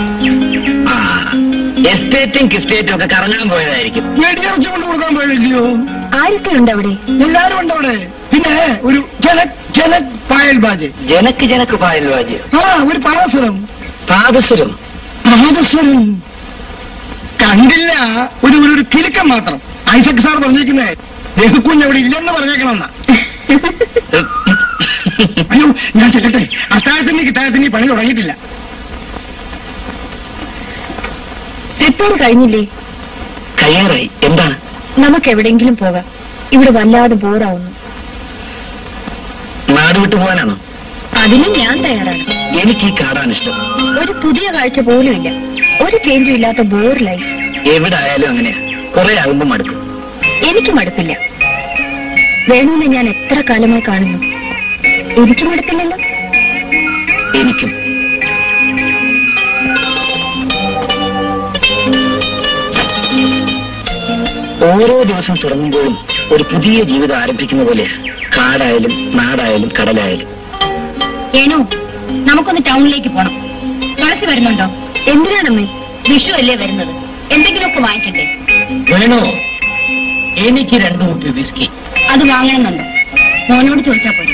ആ എസ്റ്റേറ്റും കിസ്റ്റേറ്റും ഒക്കെ കറങ്ങാൻ പോയതായിരിക്കും വെടിയിറച്ചി കൊണ്ട് കൊടുക്കാൻ പോയില്ലയോ ആരൊക്കെ ഉണ്ട് അവിടെ എല്ലാരും ഉണ്ട് അവിടെ പിന്നെ ഒരു ജനക് ജനക് പായൽ ബാജ് ജനക്ക് ജനക്ക് പായൽവാജി ആ ഒരു പാദസരം പാദസുരം പാദസ്വരം കണ്ടില്ല ഒരു ഒരു ഒരു കിലുക്കം മാത്രം ഐസക് സാർ പറഞ്ഞിരിക്കുന്നേ രഘുക്കുഞ്ഞ് അവിടെ ഇല്ലെന്ന് പറഞ്ഞേക്കണമെന്നാ അയ്യോ ഞാൻ ചെല്ലട്ടെ അത്താഴത്തിന് കിട്ടാഴത്തിന് ഈ പണി തുടങ്ങിയിട്ടില്ല റിപ്പയർ കഴിഞ്ഞില്ലേ കയ്യാറായി എന്താണ് നമുക്ക് എവിടെയെങ്കിലും പോകാം ഇവിടെ വല്ലാതെ ബോറാവുന്നു നാട് വിട്ടു പോകാനാണോ അതിനും ഞാൻ തയ്യാറാണ് എനിക്ക് ഈ കാടാണ് ഇഷ്ടം ഒരു പുതിയ കാഴ്ച പോലും ഇല്ല ഒരു ചേഞ്ചും ഇല്ലാത്ത ബോർ ലൈഫ് എവിടെ ആയാലും അങ്ങനെയാ കുറെ ആകുമ്പോ മടുക്കും എനിക്ക് മടുപ്പില്ല വേണുവിനെ ഞാൻ എത്ര കാലമായി കാണുന്നു എനിക്ക് മടുപ്പില്ലല്ലോ എനിക്കും ഓരോ ദിവസം തുടങ്ങുമ്പോഴും ഒരു പുതിയ ജീവിതം ആരംഭിക്കുന്ന പോലെ കാടായാലും നാടായാലും കടലായാലും വേണു നമുക്കൊന്ന് ടൗണിലേക്ക് പോണം തുളസി വരുന്നുണ്ടോ എന്തിനാണമ്മേ വിഷു അല്ലേ വരുന്നത് എന്തെങ്കിലുമൊക്കെ വാങ്ങിക്കണ്ടേ വേണോ എനിക്ക് രണ്ടു കുപ്പി വിസ്കി അത് വാങ്ങണമെന്നുണ്ടോ മോനോട് ചോദിച്ചാ പോരെ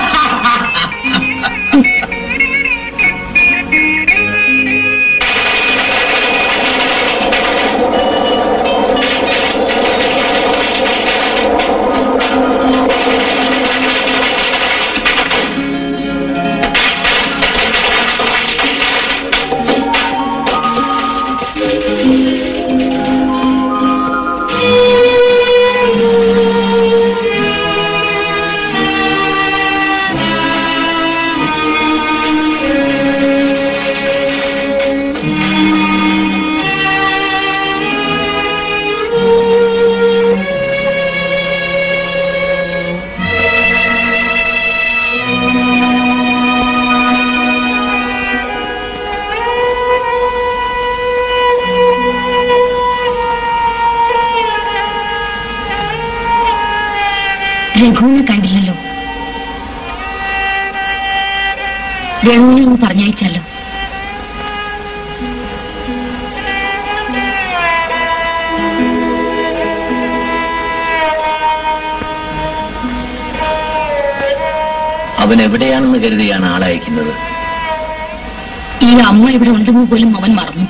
രഘുവിനെ കണ്ടില്ലല്ലോ രഘുവിനെ ഒന്ന് പറഞ്ഞയച്ചാലോ അവൻ എവിടെയാണെന്ന് കരുതിയാണ് ആളയക്കുന്നത് ഈ അമ്മ ഇവിടെ ഉണ്ടെന്ന് പോലും അവൻ മറന്നു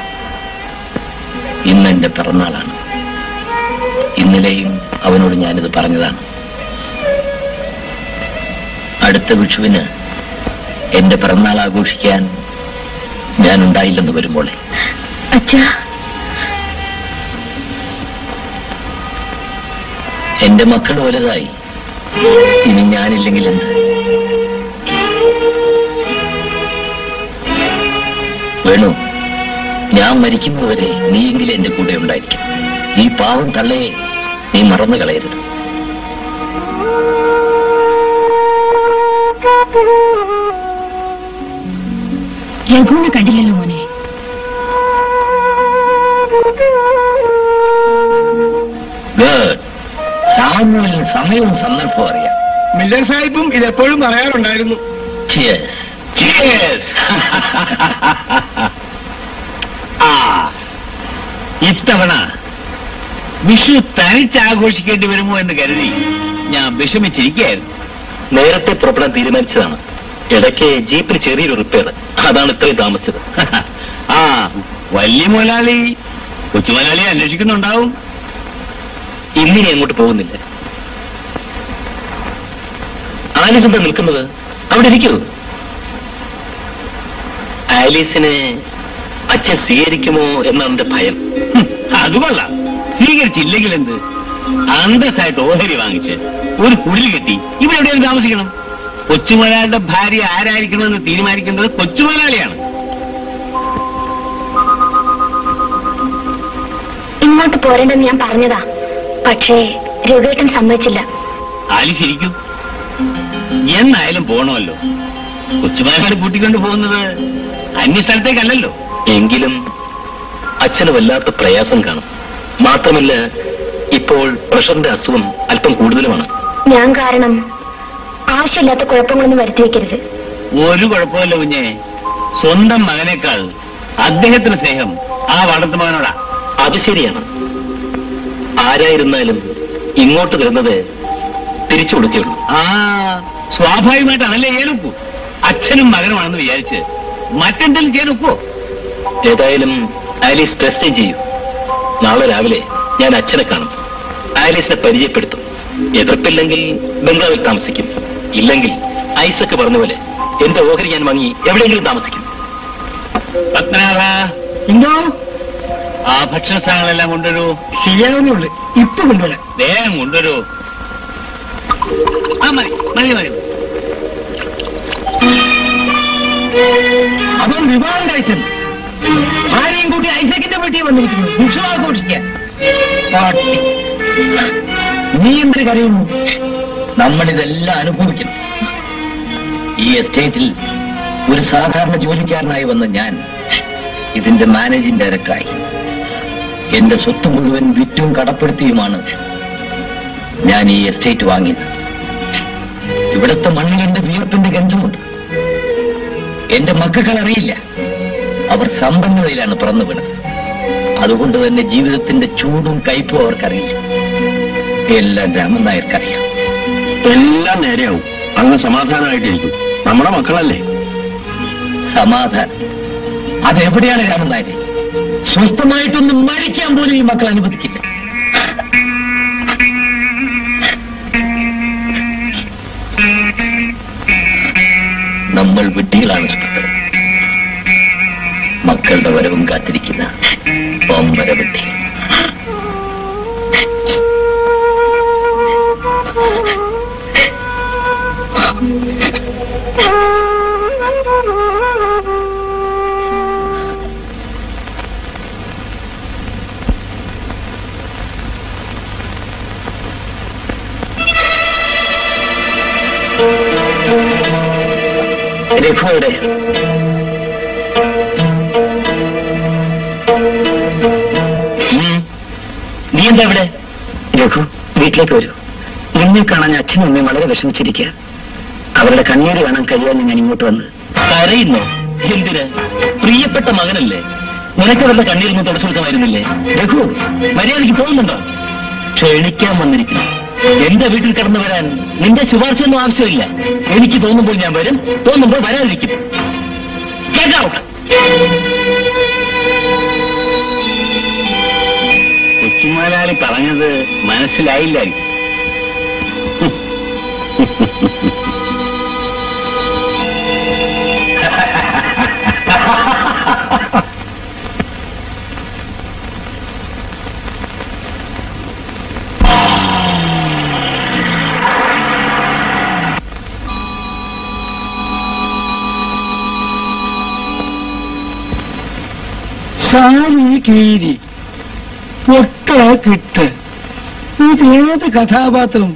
ഇന്ന് എന്റെ പിറന്നാളാണ് ഇന്നലെയും അവനോട് ഞാനിത് പറഞ്ഞതാണ് അടുത്ത വിഷുവിന് എന്റെ പിറന്നാൾ ആഘോഷിക്കാൻ ഞാൻ ഉണ്ടായില്ലെന്ന് വരുമ്പോളെ അച്ഛാ എന്റെ മക്കൾ വലുതായി ഇനി ഞാനില്ലെങ്കിൽ എന്ത് വേണു ഞാൻ മരിക്കുന്നതുവരെ നീയെങ്കിലും എന്റെ കൂടെ ഉണ്ടായിരിക്കും ഈ പാവം തള്ളയെ നീ മറന്നു കളയരുത് രഘുവിനെ കണ്ടില്ലല്ലോ മോനെ ഗുഡ് സാമുവലിന് സമയവും സന്ദർഭവും അറിയാം മില്ലർ സാഹിബും ഇതെപ്പോഴും പറയാറുണ്ടായിരുന്നു Cheers. Cheers. ആ ഇത്തവണ വിഷു തനിച്ചാഘോഷിക്കേണ്ടി വരുമോ എന്ന് കരുതി ഞാൻ വിഷമിച്ചിരിക്കുകയായിരുന്നു നേരത്തെ പുറപ്പെടാൻ തീരുമാനിച്ചതാണ് ഇടയ്ക്ക് ജീപ്പിന് ചെറിയൊരു റിപ്പയർ അതാണ് ഇത്രയും താമസിച്ചത് ആ വലിയ മുതലാളി കൊച്ചു മുതലാളി അന്വേഷിക്കുന്നുണ്ടാവും ഇന്നിനി അങ്ങോട്ട് പോകുന്നില്ല ആലീസ് എന്താ നിൽക്കുന്നത് അവിടെ ഇരിക്കൂ ആലീസിനെ അച്ഛൻ സ്വീകരിക്കുമോ എന്നാണ് എന്റെ ഭയം ഹും, അത് കൊള്ളാം സ്വീകരിച്ചില്ലെങ്കിൽ എന്ത് അന്തസ്സായിട്ട് ഓഹരി വാങ്ങിച്ച് ഒരു കുടിൽ കെട്ടി ഇവിടെ എവിടെയും താമസിക്കണം കൊച്ചുമുതലാളിയുടെ ഭാര്യ ആരായിരിക്കണമെന്ന് തീരുമാനിക്കുന്നത് കൊച്ചുമുതലാളിയാണ് ഇങ്ങോട്ട് പോരണ്ടെന്ന് ഞാൻ പറഞ്ഞതാ പക്ഷേ രഘുവേട്ടൻ സമ്മതിച്ചില്ല ആലി ശരിക്കും എന്നായാലും പോണമല്ലോ കൊച്ചുമുതലാളി കൂട്ടിക്കൊണ്ട് പോകുന്നത് അന്യ സ്ഥലത്തേക്കല്ലല്ലോ എങ്കിലും അച്ഛന് വല്ലാത്ത പ്രയാസം കാണും മാത്രമല്ല ഇപ്പോൾ പ്രഷറിന്റെ അസുഖം അല്പം കൂടുതലുമാണ് ഞാൻ കാരണം ആവശ്യമില്ലാത്ത കുഴപ്പങ്ങളൊന്നും വരുത്തി വെക്കരുത് ഒരു കുഴപ്പമില്ല കുഞ്ഞെ സ്വന്തം മകനേക്കാൾ അദ്ദേഹത്തിന് സ്നേഹം ആ വളർത്തുമകനോടാ അത് ശരിയാണ് ആരായിരുന്നാലും ഇങ്ങോട്ട് തരുന്നത് തിരിച്ചു കൊടുക്കുകയുള്ളൂ ആ സ്വാഭാവികമായിട്ട് അതല്ലേ ചെയ്യാനൊക്കൂ അച്ഛനും മകനുമാണെന്ന് വിചാരിച്ച് മറ്റെന്തെങ്കിലും ചെയ്യാനൊക്കോ ഏതായാലും ആലീസ് ടെസ്റ്റ് ചെയ്യൂ നാളെ രാവിലെ ഞാൻ അച്ഛനെ കാണും ആലീസിനെ പരിചയപ്പെടുത്തും എതിർപ്പില്ലെങ്കിൽ ബംഗ്ലാവിൽ താമസിക്കും ഇല്ലെങ്കിൽ ഐസക്ക് പറഞ്ഞ പോലെ എന്റെ ഓഹരി ഞാൻ വാങ്ങി എവിടെയെങ്കിലും താമസിക്കും പത്മനാഭ എന്തോ ആ ഭക്ഷണ സാധനങ്ങളെല്ലാം കൊണ്ടുവരൂ ശരിയാവുന്നുള്ളു ഇപ്പൊ കൊണ്ടുവരാം വേഗം കൊണ്ടുവരൂ ആ മതി മതി മതി അവൻ വിവാഹം കഴിച്ചത് ആരെയും കൂട്ടി ഐസക്കിന്റെ വീട്ടിൽ വന്നിരിക്കുന്നു വിഷുവാഘോഷിക്കാൻ പാട്ടി നീ എന്തിനു കരയുന്നു നമ്മളിതെല്ലാം അനുഭവിക്കണം ഈ എസ്റ്റേറ്റിൽ ഒരു സാധാരണ ജോലിക്കാരനായി വന്ന ഞാൻ ഇതിന്റെ മാനേജിംഗ് ഡയറക്ടറായി എന്റെ സ്വത്ത് മുഴുവൻ വിറ്റും കടപ്പെടുത്തിയുമാണ് ഞാൻ ഈ എസ്റ്റേറ്റ് വാങ്ങിയത് ഇവിടുത്തെ മണ്ണിൽ എന്റെ വിയർപ്പിന്റെ ഗന്ധമുണ്ട് എന്റെ മക്കൾ അറിയില്ല അവർ സമ്പന്നതയിലാണ് പിറന്നു വീണത് അതുകൊണ്ട് തന്നെ ജീവിതത്തിന്റെ ചൂടും കയ്പും അവർക്കറിയില്ല എല്ലാം രാമൻ നായർക്കറിയാം എല്ലാം നേരെയാവും അങ്ങ് സമാധാനമായിട്ടിരിക്കും നമ്മുടെ മക്കളല്ലേ സമാധാനം അതെവിടെയാണ് രാമൻ നായരെ സ്വസ്ഥമായിട്ടൊന്ന് മരിക്കാൻ പോലും ഈ മക്കൾ അനുവദിക്കില്ല നമ്മൾ വിഡ്ഢികളാണ് സുഹൃത്തുക്കൾ മക്കളുടെ വരവും കാത്തിരിക്കുന്ന പമ്പര വിഡ്ഢികൾ രഘു എവിടെ ഉം. നീ എന്താ ഇവിടെ രഘു വീട്ടിലേക്ക് വരൂ നിന്നെ കാണാൻ അച്ഛനും അമ്മയും വളരെ വിഷമിച്ചിരിക്കുക അവരുടെ കണ്ണീര് കാണാൻ കഴിയാൻ ഞാൻ ഇങ്ങോട്ട് വന്ന് കരയുന്നോ എന്തിന് പ്രിയപ്പെട്ട മകനല്ലേ നിനക്ക് അവരുടെ കണ്ണീരൊന്നും തുടച്ചു കൊടുക്കാമായിരുന്നില്ലേ രഘു മര്യാദയ്ക്ക് പോകുന്നുണ്ടോ ക്ഷണിക്കാൻ വന്നിരിക്കുന്നു എന്റെ വീട്ടിൽ കടന്നു വരാൻ നിന്റെ ശുപാർശയൊന്നും ആവശ്യമില്ല എനിക്ക് തോന്നുമ്പോൾ ഞാൻ വരും തോന്നുമ്പോൾ വരാതിരിക്കും Get out! കൊച്ചുമുതലാളി പറഞ്ഞത് മനസ്സിലായില്ലായിരിക്കും സാരി കീരി പൊട്ട കിട്ട് ഇതേത് കഥാപാത്രം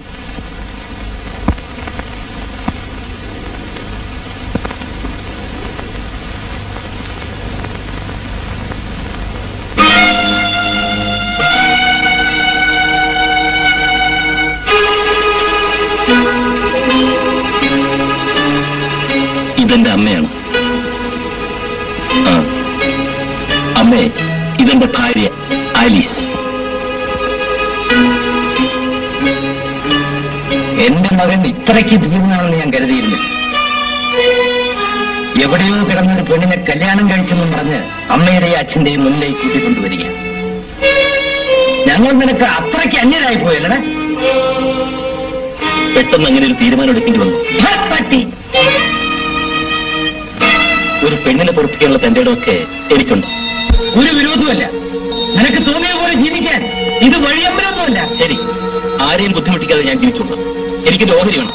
ഇതെന്റെ അമ്മയാണ് ആ അമ്മേ ഇതെന്റെ ഭാര്യ ആലീസ് എന്റെ മകൻ ഇത്രയ്ക്ക് ഭീമനാണെന്ന് ഞാൻ കരുതിയിരുന്നു എവിടെയോ കിടന്നൊരു പെണ്ണിനെ കല്യാണം കഴിച്ചെന്നും പറഞ്ഞ് അമ്മയുടെയും അച്ഛന്റെയും മുന്നിലേക്ക് കൂട്ടിക്കൊണ്ടുവരിക ഞങ്ങൾ നിനക്ക് അത്രയ്ക്ക് അന്യരായി പോയല്ലേ പെട്ടെന്ന് അങ്ങനെ ഒരു തീരുമാനം എടുക്കേണ്ടി വന്നു ഹാ, പട്ടി ഒരു പെണ്ണിനെ പൊറപ്പിക്കാനുള്ള തന്റെ ഇടമൊക്കെ എനിക്കുണ്ട് ഒരു വിരോധമല്ല നിനക്ക് തോന്നിയ പോലെ ജീവിക്കാൻ ഇത് വഴിയമ്പലമൊന്നുമല്ല ശരി ആരെയും ബുദ്ധിമുട്ടിക്കാതെ ഞാൻ ജീവിച്ചുള്ളൂ എനിക്കൊരു ഓഹരി വേണം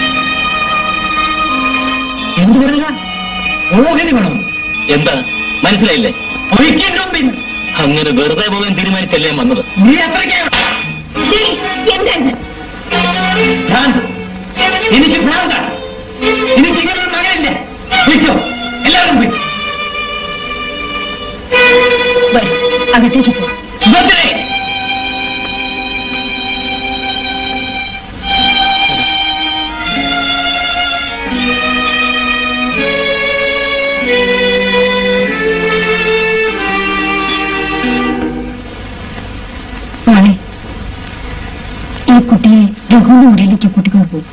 എന്ത് പറയുക ഓഹരി വേണം എന്താ മനസ്സിലായില്ലേ ഒഴിക്കേണ്ട മുമ്പിൽ അങ്ങനെ വെറുതെ പോകാൻ തീരുമാനിച്ചല്ലേ ഞാൻ വന്നത് നീ അത്രയ്ക്ക് ഭ്രാന്ത് എനിക്ക് ഭ്രാന്താണ് എനിക്ക് ഇങ്ങനൊരു മകനില്ല വിളിച്ചോ എല്ലാവരും പോയി വരും അകത്തേക്ക് പോ സുഭദ്രേ കുട്ടിയെ രഘുവിന്റെ മുറിയിലേക്ക് കൂട്ടിക്കൊണ്ടു പോകും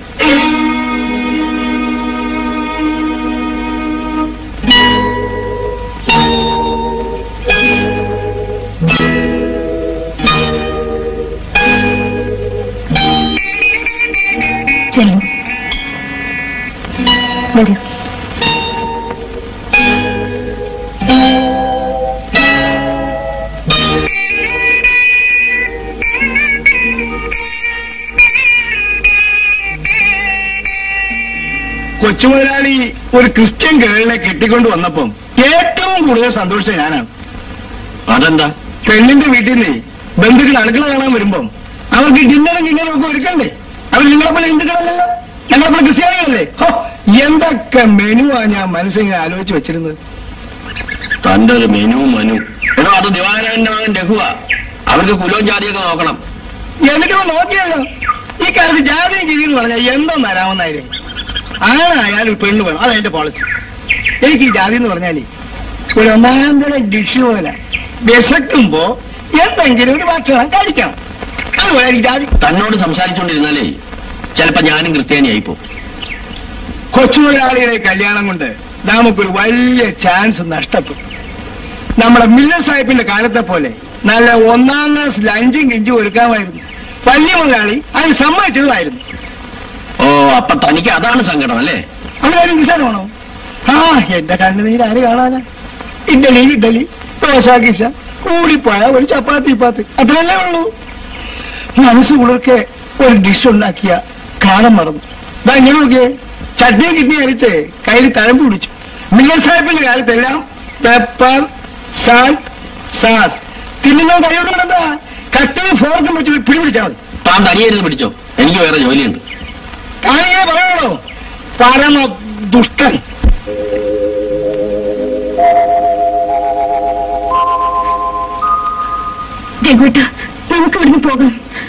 ചെല്ലു വരൂ കൊച്ചുമുതലാളി ഒരു ക്രിസ്ത്യൻ ഗേളിനെ കെട്ടിക്കൊണ്ട് വന്നപ്പം ഏറ്റവും കൂടുതൽ സന്തോഷിച്ച ഞാനാണ് അതെന്താ പെണ്ണിന്റെ വീട്ടിൽ നിന്ന് ബന്ധുക്കൾ അടുക്കള കാണാൻ വരുമ്പം അവർക്ക് ഡിന്നറും ഡിന്നറും ഒക്കെ ഒരുക്കണ്ടേ അവർ നിങ്ങളെപ്പോലെ ഹിന്ദുക്കളല്ലല്ലോ ഞങ്ങളെപ്പോലെ ക്രിസ്ത്യാനികളല്ലേ ഹോ, എന്തൊക്കെ മെനുവാ ഞാൻ മനസ്സിങ്ങനെ ആലോചിച്ച് വെച്ചിരുന്നത് തന്റെ ഒരു മെനു മനു എടോ അത് ദിവാകരന്റെ മകൻ രഘുവാ അവർക്ക് കുലവും ജാതിയൊക്കെ നോക്കണം എന്നിട്ട് നോക്കിയല്ലോ ഈ കാലത്ത് ജാതി ജീവി എന്ന് പറഞ്ഞാൽ എന്തോ നരാമെന്നായിരുന്നു ആണായാലും ഒരു പെണ്ണ് വേണം അതെന്റെ പോളിസി എനിക്ക് ഈ ജാതി എന്ന് പറഞ്ഞാലേ ഒരു ഒന്നാന്തര ഡിഷ് പോലെ വിശക്കുമ്പോ എന്തെങ്കിലും ഒരു ഭക്ഷണം കഴിക്കണം അതുപോലെ എനിക്ക് ജാതി തന്നോട് സംസാരിച്ചുകൊണ്ടിരുന്നാലേ ചിലപ്പോ ഞാനും ക്രിസ്ത്യാനിയായിപ്പോ കൊച്ചുമുതലാളിയുടെ കല്യാണം കൊണ്ട് നമുക്കൊരു വലിയ ചാൻസ് നഷ്ടപ്പെട്ടു നമ്മുടെ മില്ലർ സാഹിബിന്റെ കാലത്തെ പോലെ നല്ല ഒന്നാം ക്ലാസ് ലഞ്ചും കിഞ്ചും ഒരുക്കാമായിരുന്നു വലിയ മുതലാളി അത് സമ്മതിച്ചതുമായിരുന്നു ഓ അപ്പൊ തനിക്ക് അതാണ് സങ്കടം അല്ലേ അങ്ങനെ നിസ്സാരമാണോ ആ എന്റെ കണ്ണുനീര് ആര് കാണാനാ ഇഡലി ഇഡലി ദോശ കിശ കൂടിപ്പോയ ഒരു ചപ്പാത്തി പാത്ത് അത്രയല്ലേ ഉള്ളൂ മനസ്സ് കുളിർക്കെ ഒരു ഡിഷ് ഉണ്ടാക്കിയ കാണാൻ മറന്നു ദാ ഇങ്ങനെ നോക്കിയേ ചട്നി കിഡ്നി അരിച്ച് കയ്യിൽ തഴമ്പ് പിടിച്ചു മില്ലർ സാഹിബിന്റെ കാലത്തെല്ലാം പെപ്പർ സാൾട്ട് സാസ് തിന്നുന്ന കൈയോട് കിടന്നാ കട്ടിയും ഫോർക്കും വെച്ച് പിടി പിടിച്ചാൽ മതി താൻ തനിയായിരുന്നു പിടിച്ചോ എനിക്ക് വേറെ ജോലിയുണ്ട് കാണിയെ പറയണോ പരമ ദുഷ്ടൻ രഘുട്ട നമുക്ക് ഇവിടുന്ന് പോകാം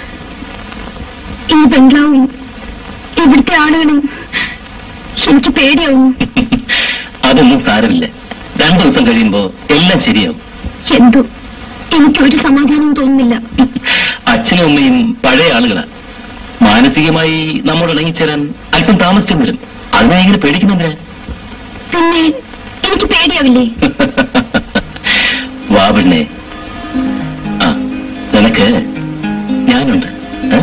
ഈ ബംഗ്ലാവും ഇവിടുത്തെ ആളുകളും എനിക്ക് പേടിയാവും അതൊന്നും സാരമില്ല രണ്ടു ദിവസം കഴിയുമ്പോ എല്ലാം ശരിയാവും എന്തോ എനിക്ക് ഒരു സമാധാനവും തോന്നുന്നില്ല അച്ഛനും അമ്മയും പഴയ ആളുകളാണ് മാനസികമായി നമ്മോട് ഇണങ്ങിച്ചേരാൻ അല്പം താമസിച്ചും വരും അതിനെ ഇങ്ങനെ പേടിക്കുന്നെന്തിനാ പിന്നെ എനിക്ക് പേടിയാവില്ലേ വാ പെണ്ണേ ആ നിനക്ക് ഞാനുണ്ട് ഏ?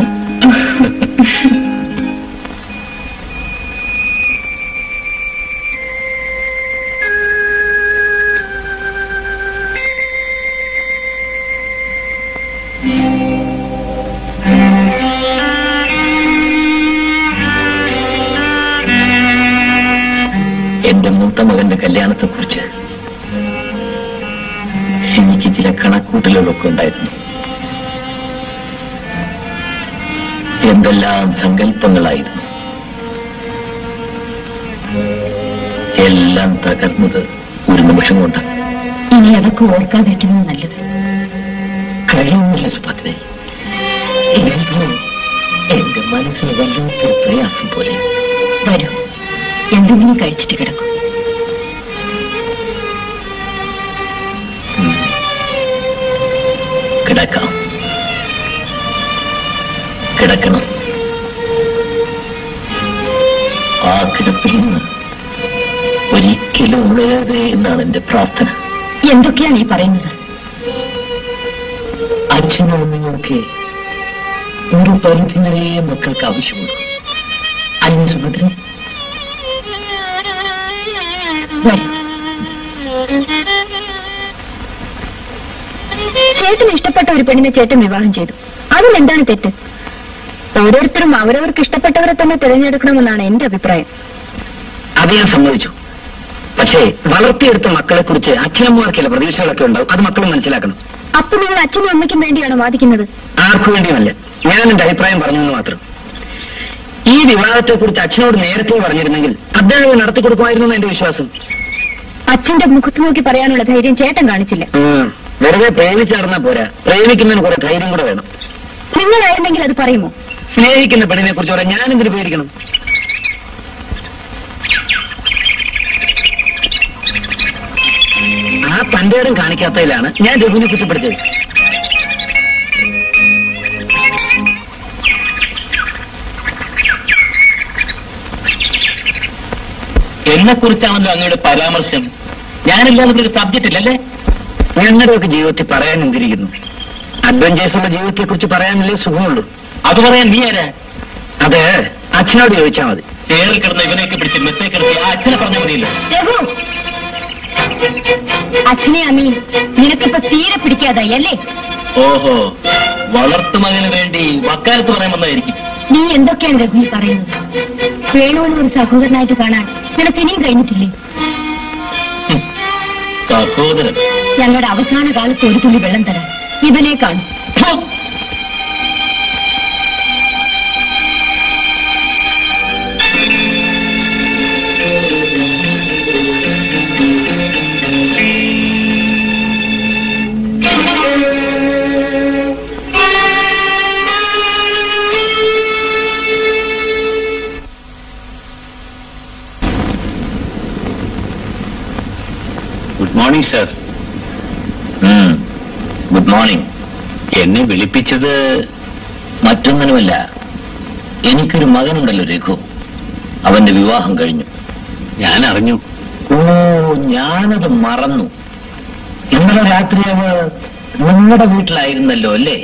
എന്റെ മൂത്ത മകന്റെ കല്യാണത്തെ കുറിച്ച് എനിക്ക് ചില കണക്കൂട്ടലുകളൊക്കെ ഉണ്ടായിരുന്നു എന്തെല്ലാം സങ്കല്പങ്ങളായിരുന്നു എല്ലാം തകർന്നത് ഒരു നിമിഷം കൊണ്ടാണ് ഇനി അതൊക്കെ ഓർക്കാതിരിക്കുന്നത് നല്ലത് കഴിയുന്നില്ല സുഭദ്രെ എന്തോ എന്റെ മനസ്സിന് വല്ലാത്തൊരു പ്രയാസം പോലെ വരൂ എന്തെങ്കിലും കഴിച്ചിട്ട് കിടക്കും കിടക്കാം കിടക്കണം ആ കിടപ്പിൽ നിന്ന് ഒരിക്കലും ഉണരരുതേ എന്നാണ് എന്റെ പ്രാർത്ഥന എന്തൊക്കെയാണ് ഈ പറയുന്നത് അച്ഛനും അമ്മയൊക്കെ ഒരു പരിധി വരെ മക്കൾക്ക് ആവശ്യമുള്ളൂ അല്ല സുഭദ്രൻ വരൂ ചേട്ടന് ഇഷ്ടപ്പെട്ട ഒരു പെണ്ണിനെ ചേട്ടൻ വിവാഹം ചെയ്തു അതിലെന്താണ് തെറ്റ് ഓരോരുത്തരും അവരവർക്ക് ഇഷ്ടപ്പെട്ടവരെ തന്നെ തിരഞ്ഞെടുക്കണമെന്നാണ് എന്റെ അഭിപ്രായം അത് ഞാൻ സമ്മതിച്ചു പക്ഷേ വളർത്തിയെടുത്ത മക്കളെ കുറിച്ച് അച്ഛനമ്മമാർക്കുള്ള പ്രതീക്ഷകളൊക്കെ ഉണ്ടാവും അത് മക്കളും മനസ്സിലാക്കണം അപ്പൊ നിങ്ങൾ അച്ഛനും അമ്മയ്ക്കും വേണ്ടിയാണോ വാദിക്കുന്നത് ആർക്കു വേണ്ടിയുമല്ല ഞാൻ എന്റെ അഭിപ്രായം പറഞ്ഞെന്ന് മാത്രം ഈ വിവാഹത്തെ കുറിച്ച് അച്ഛനോട് നേരത്തെ പറഞ്ഞിരുന്നെങ്കിൽ അദ്ദേഹം ഇത് നടത്തി കൊടുക്കുമായിരുന്നു എന്ന് എന്റെ വിശ്വാസം അച്ഛന്റെ മുഖത്ത് നോക്കി പറയാനുള്ള ധൈര്യം ചേട്ടൻ കാണിച്ചില്ല ഉം. വെറുതെ പ്രേമിച്ചടന്നാ പോരാ പ്രേമിക്കുന്നതിന് കുറെ ധൈര്യം കൂടെ വേണം നിങ്ങളായിരുന്നെങ്കിൽ അത് പറയുമോ സ്നേഹിക്കുന്ന പെണ്ണിനെ കുറിച്ച് പറയാൻ ഞാൻ എന്തിനു പേടിക്കണം ആ തന്റെ ഇടം കാണിക്കാത്തതിലാണ് ഞാൻ രഘുവിനെ കുറ്റപ്പെടുത്തിയത് എന്നെ കുറിച്ചാണല്ലോ അങ്ങയുടെ പരാമർശം ഞാനില്ലാതെ ഒരു സബ്ജക്റ്റ് ഇല്ലല്ലേ ഞങ്ങളുടെയൊക്കെ ജീവിതത്തിൽ പറയാൻ എന്തിരിക്കുന്നു അഡ്വഞ്ചേഴ്സ് ഉള്ള ജീവിതത്തെ കുറിച്ച് പറയാനല്ലേ സുഖമുള്ളൂ അത് പറയാൻ നീ ആരാ അത് അച്ഛനോട് ചോദിച്ചാൽ മതി ചേറിൽ കിടന്ന ഇവനെയൊക്കെ പിടിച്ച് മെത്തേ കിടത്തി ആ അച്ഛനെ പറഞ്ഞാൽ മതിയല്ലോ രഘു അച്ഛനെ അമ്മയും നിനക്കിപ്പോ തീരെ പിടിക്കാതായി അല്ലേ ഓഹോ വളർത്തു മകന് വേണ്ടി വക്കാലത്ത് പറയാൻ വന്നതായിരിക്കും നീ എന്തൊക്കെയാണ് രഘു ഈ പറയുന്നത് വേണുവിനെ ഒരു സഹോദരനായിട്ട് കാണാൻ നിനക്ക് ഇനിയും കഴിഞ്ഞിട്ടില്ലേ സഹോദരൻ ഞങ്ങളുടെ അവസാന കാലത്ത് ഒരു തുള്ളി വെള്ളം തരാം ഇവനെ കാണും ഫു! Good morning sir good morning എന്നെ വിളിപ്പിച്ചത് മറ്റൊന്നിനുമല്ല എനിക്കൊരു മകനുണ്ടല്ലോ രഘു അവന്റെ വിവാഹം കഴിഞ്ഞു ഞാൻ അറിഞ്ഞു ഓ ഞാനത് മറന്നു ഇന്നലെ രാത്രി അവ നിങ്ങളുടെ വീട്ടിലായിരുന്നല്ലോ അല്ലേ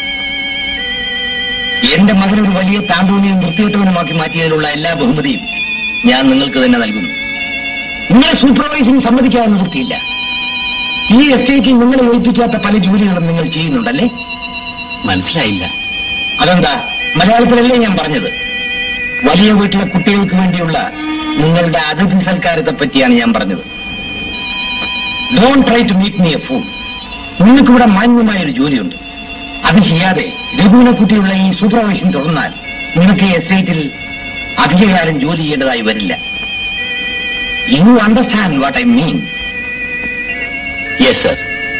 എന്റെ മകനൊരു വലിയ താന്തോന്നിയും വൃത്തികെട്ടവനുമാക്കി മാറ്റിയതിലുള്ള എല്ലാ ബഹുമതിയും ഞാൻ നിങ്ങൾക്ക് തന്നെ നൽകുന്നു നിങ്ങളെ സൂപ്പർവൈസിംഗ് സമ്മതിക്കാതെ നിവൃത്തിയില്ല ഈ എസ്റ്റേറ്റിൽ നിങ്ങളെ ഏൽപ്പിക്കാത്ത പല ജോലികളും നിങ്ങൾ ചെയ്യുന്നുണ്ടല്ലേ മനസ്സിലായില്ല അതെന്താ മലയാളത്തിലല്ലേ ഞാൻ പറഞ്ഞത് വലിയ വീട്ടിലെ കുട്ടികൾക്ക് വേണ്ടിയുള്ള നിങ്ങളുടെ അതിഥി സൽക്കാരത്തെ പറ്റിയാണ് ഞാൻ പറഞ്ഞത് don't try to meet me a fool നിങ്ങൾക്കിവിടെ മാന്യമായ ഒരു ജോലിയുണ്ട് അത് ചെയ്യാതെ രഘുവിനെ കുട്ടിയുള്ള ഈ സൂപ്പർവൈഷൻ തുടർന്നാൽ നിങ്ങൾക്ക് ഈ എസ്റ്റേറ്റിൽ അധികകാലം ജോലി ചെയ്യേണ്ടതായി വരില്ല you understand what I mean yes sir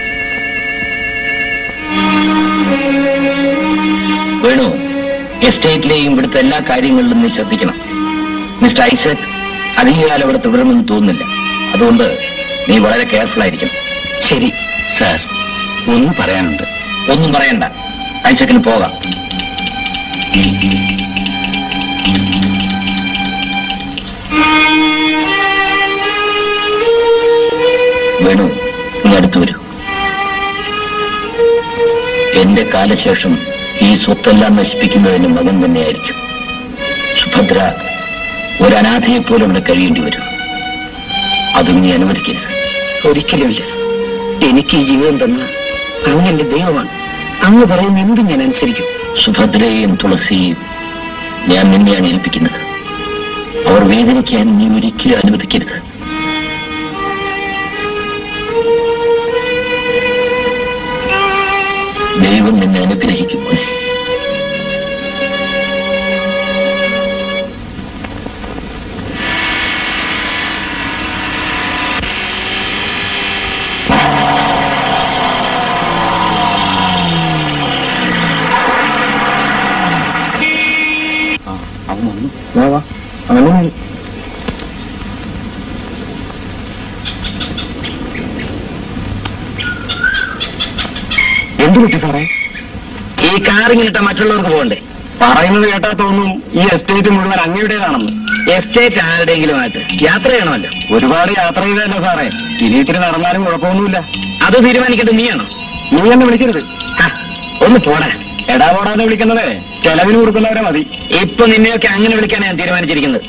Venu എസ്റ്റേറ്റിലെയും ഇവിടുത്തെ എല്ലാ കാര്യങ്ങളിലും നീ ശ്രദ്ധിക്കണം മിസ്റ്റർ ഐസക് അധികകാലം ഇവിടെ തുടരുമെന്ന് തോന്നുന്നില്ല അതുകൊണ്ട് നീ വളരെ കെയർഫുൾ ആയിരിക്കണം ശരി സാർ ഒന്നും പറയാനുണ്ട് ഒന്നും പറയണ്ട ഐസക്കിന് പോകാം വേണു നീ അടുത്തു വരൂ എന്റെ കാലശേഷം ഈ സ്വത്തെല്ലാം നശിപ്പിക്കുന്നതിന് മകൻ തന്നെയായിരിക്കും സുഭദ്ര ഒരു അനാഥയെ പോലെ ഇവിടെ കഴിയേണ്ടി വരും അതും നീ അനുവദിക്കരുത് ഒരിക്കലുമില്ല എനിക്ക് ഈ ജീവിതം തന്ന അങ്ങ് എന്റെ ദൈവമാണ് അങ്ങ് പറയുന്ന എന്തും ഞാൻ അനുസരിക്കും സുഭദ്രയെയും തുളസിയെയും ഞാൻ നിന്നെയാണ് ഏൽപ്പിക്കുന്നത് അവർ വേദനിക്കാൻ നീ ഒരിക്കലും അനുവദിക്കരുത് ദൈവം നിന്നെ അനുഗ്രഹിക്കും മോനെ. എന്ത് പറ്റി സാറേ ഈ കാറിങ്ങിലിട്ട മറ്റുള്ളവർക്ക് പോകണ്ടേ പറയുന്നത് കേട്ടാ തോന്നും ഈ എസ്റ്റേറ്റ് മുഴുവൻ അങ്ങയുടേതാണെന്ന് എസ്റ്റേറ്റ് ആരുടെയെങ്കിലുമായിട്ട് യാത്ര ചെയ്യണമല്ലോ ഒരുപാട് യാത്ര ചെയ്തല്ലോ സാറേ ഇനി ഇത്തിരി നടന്നാലും കുഴപ്പമൊന്നുമില്ല അത് തീരുമാനിക്കേണ്ടത് നീയാണോ നീ എന്നെ വിളിക്കരുത് ഹ, ഒന്ന് പോടാ എടാ പോടാന്ന് വിളിക്കുന്നത് ചെലവിന് കൊടുക്കുന്നവരെ മതി ഇപ്പൊ നിന്നെയൊക്കെ അങ്ങനെ വിളിക്കാൻ ഞാൻ തീരുമാനിച്ചിരിക്കുന്നത്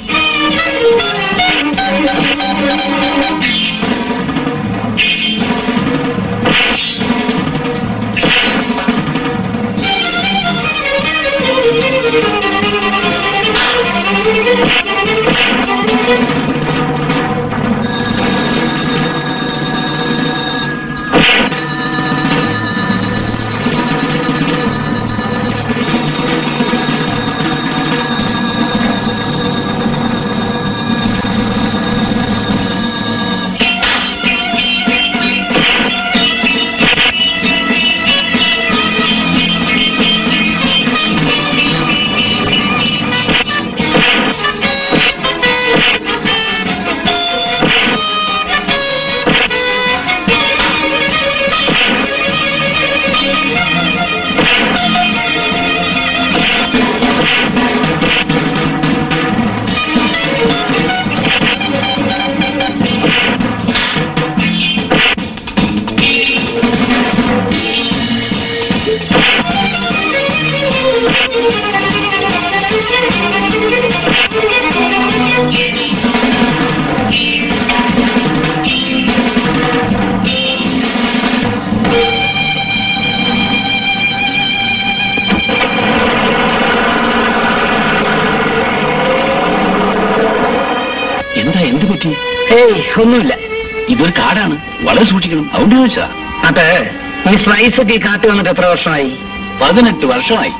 എന്ത് പറ്റി ഏയ് ഒന്നുമില്ല ഇതൊരു കാടാണ് വളരെ സൂക്ഷിക്കണം അതുകൊണ്ട് ചോദിച്ചാ അത് ഈ സ്ലൈസൊക്കെ ഈ കാട്ടി വന്നിട്ട് എത്ര വർഷമായി പതിനെട്ട് വർഷമായി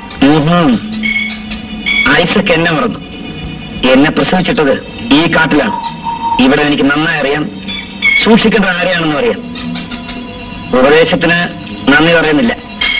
ഐസക്ക് എന്നെ മറന്നു എന്നെ പ്രസവിച്ചിട്ടത് ഈ കാട്ടിലാണ് ഇവിടെ എനിക്ക് നന്നായി അറിയാം സൂക്ഷിക്കേണ്ടത് ആരെയാണെന്നും അറിയാം ഉപദേശത്തിന് നന്ദി പറയുന്നില്ല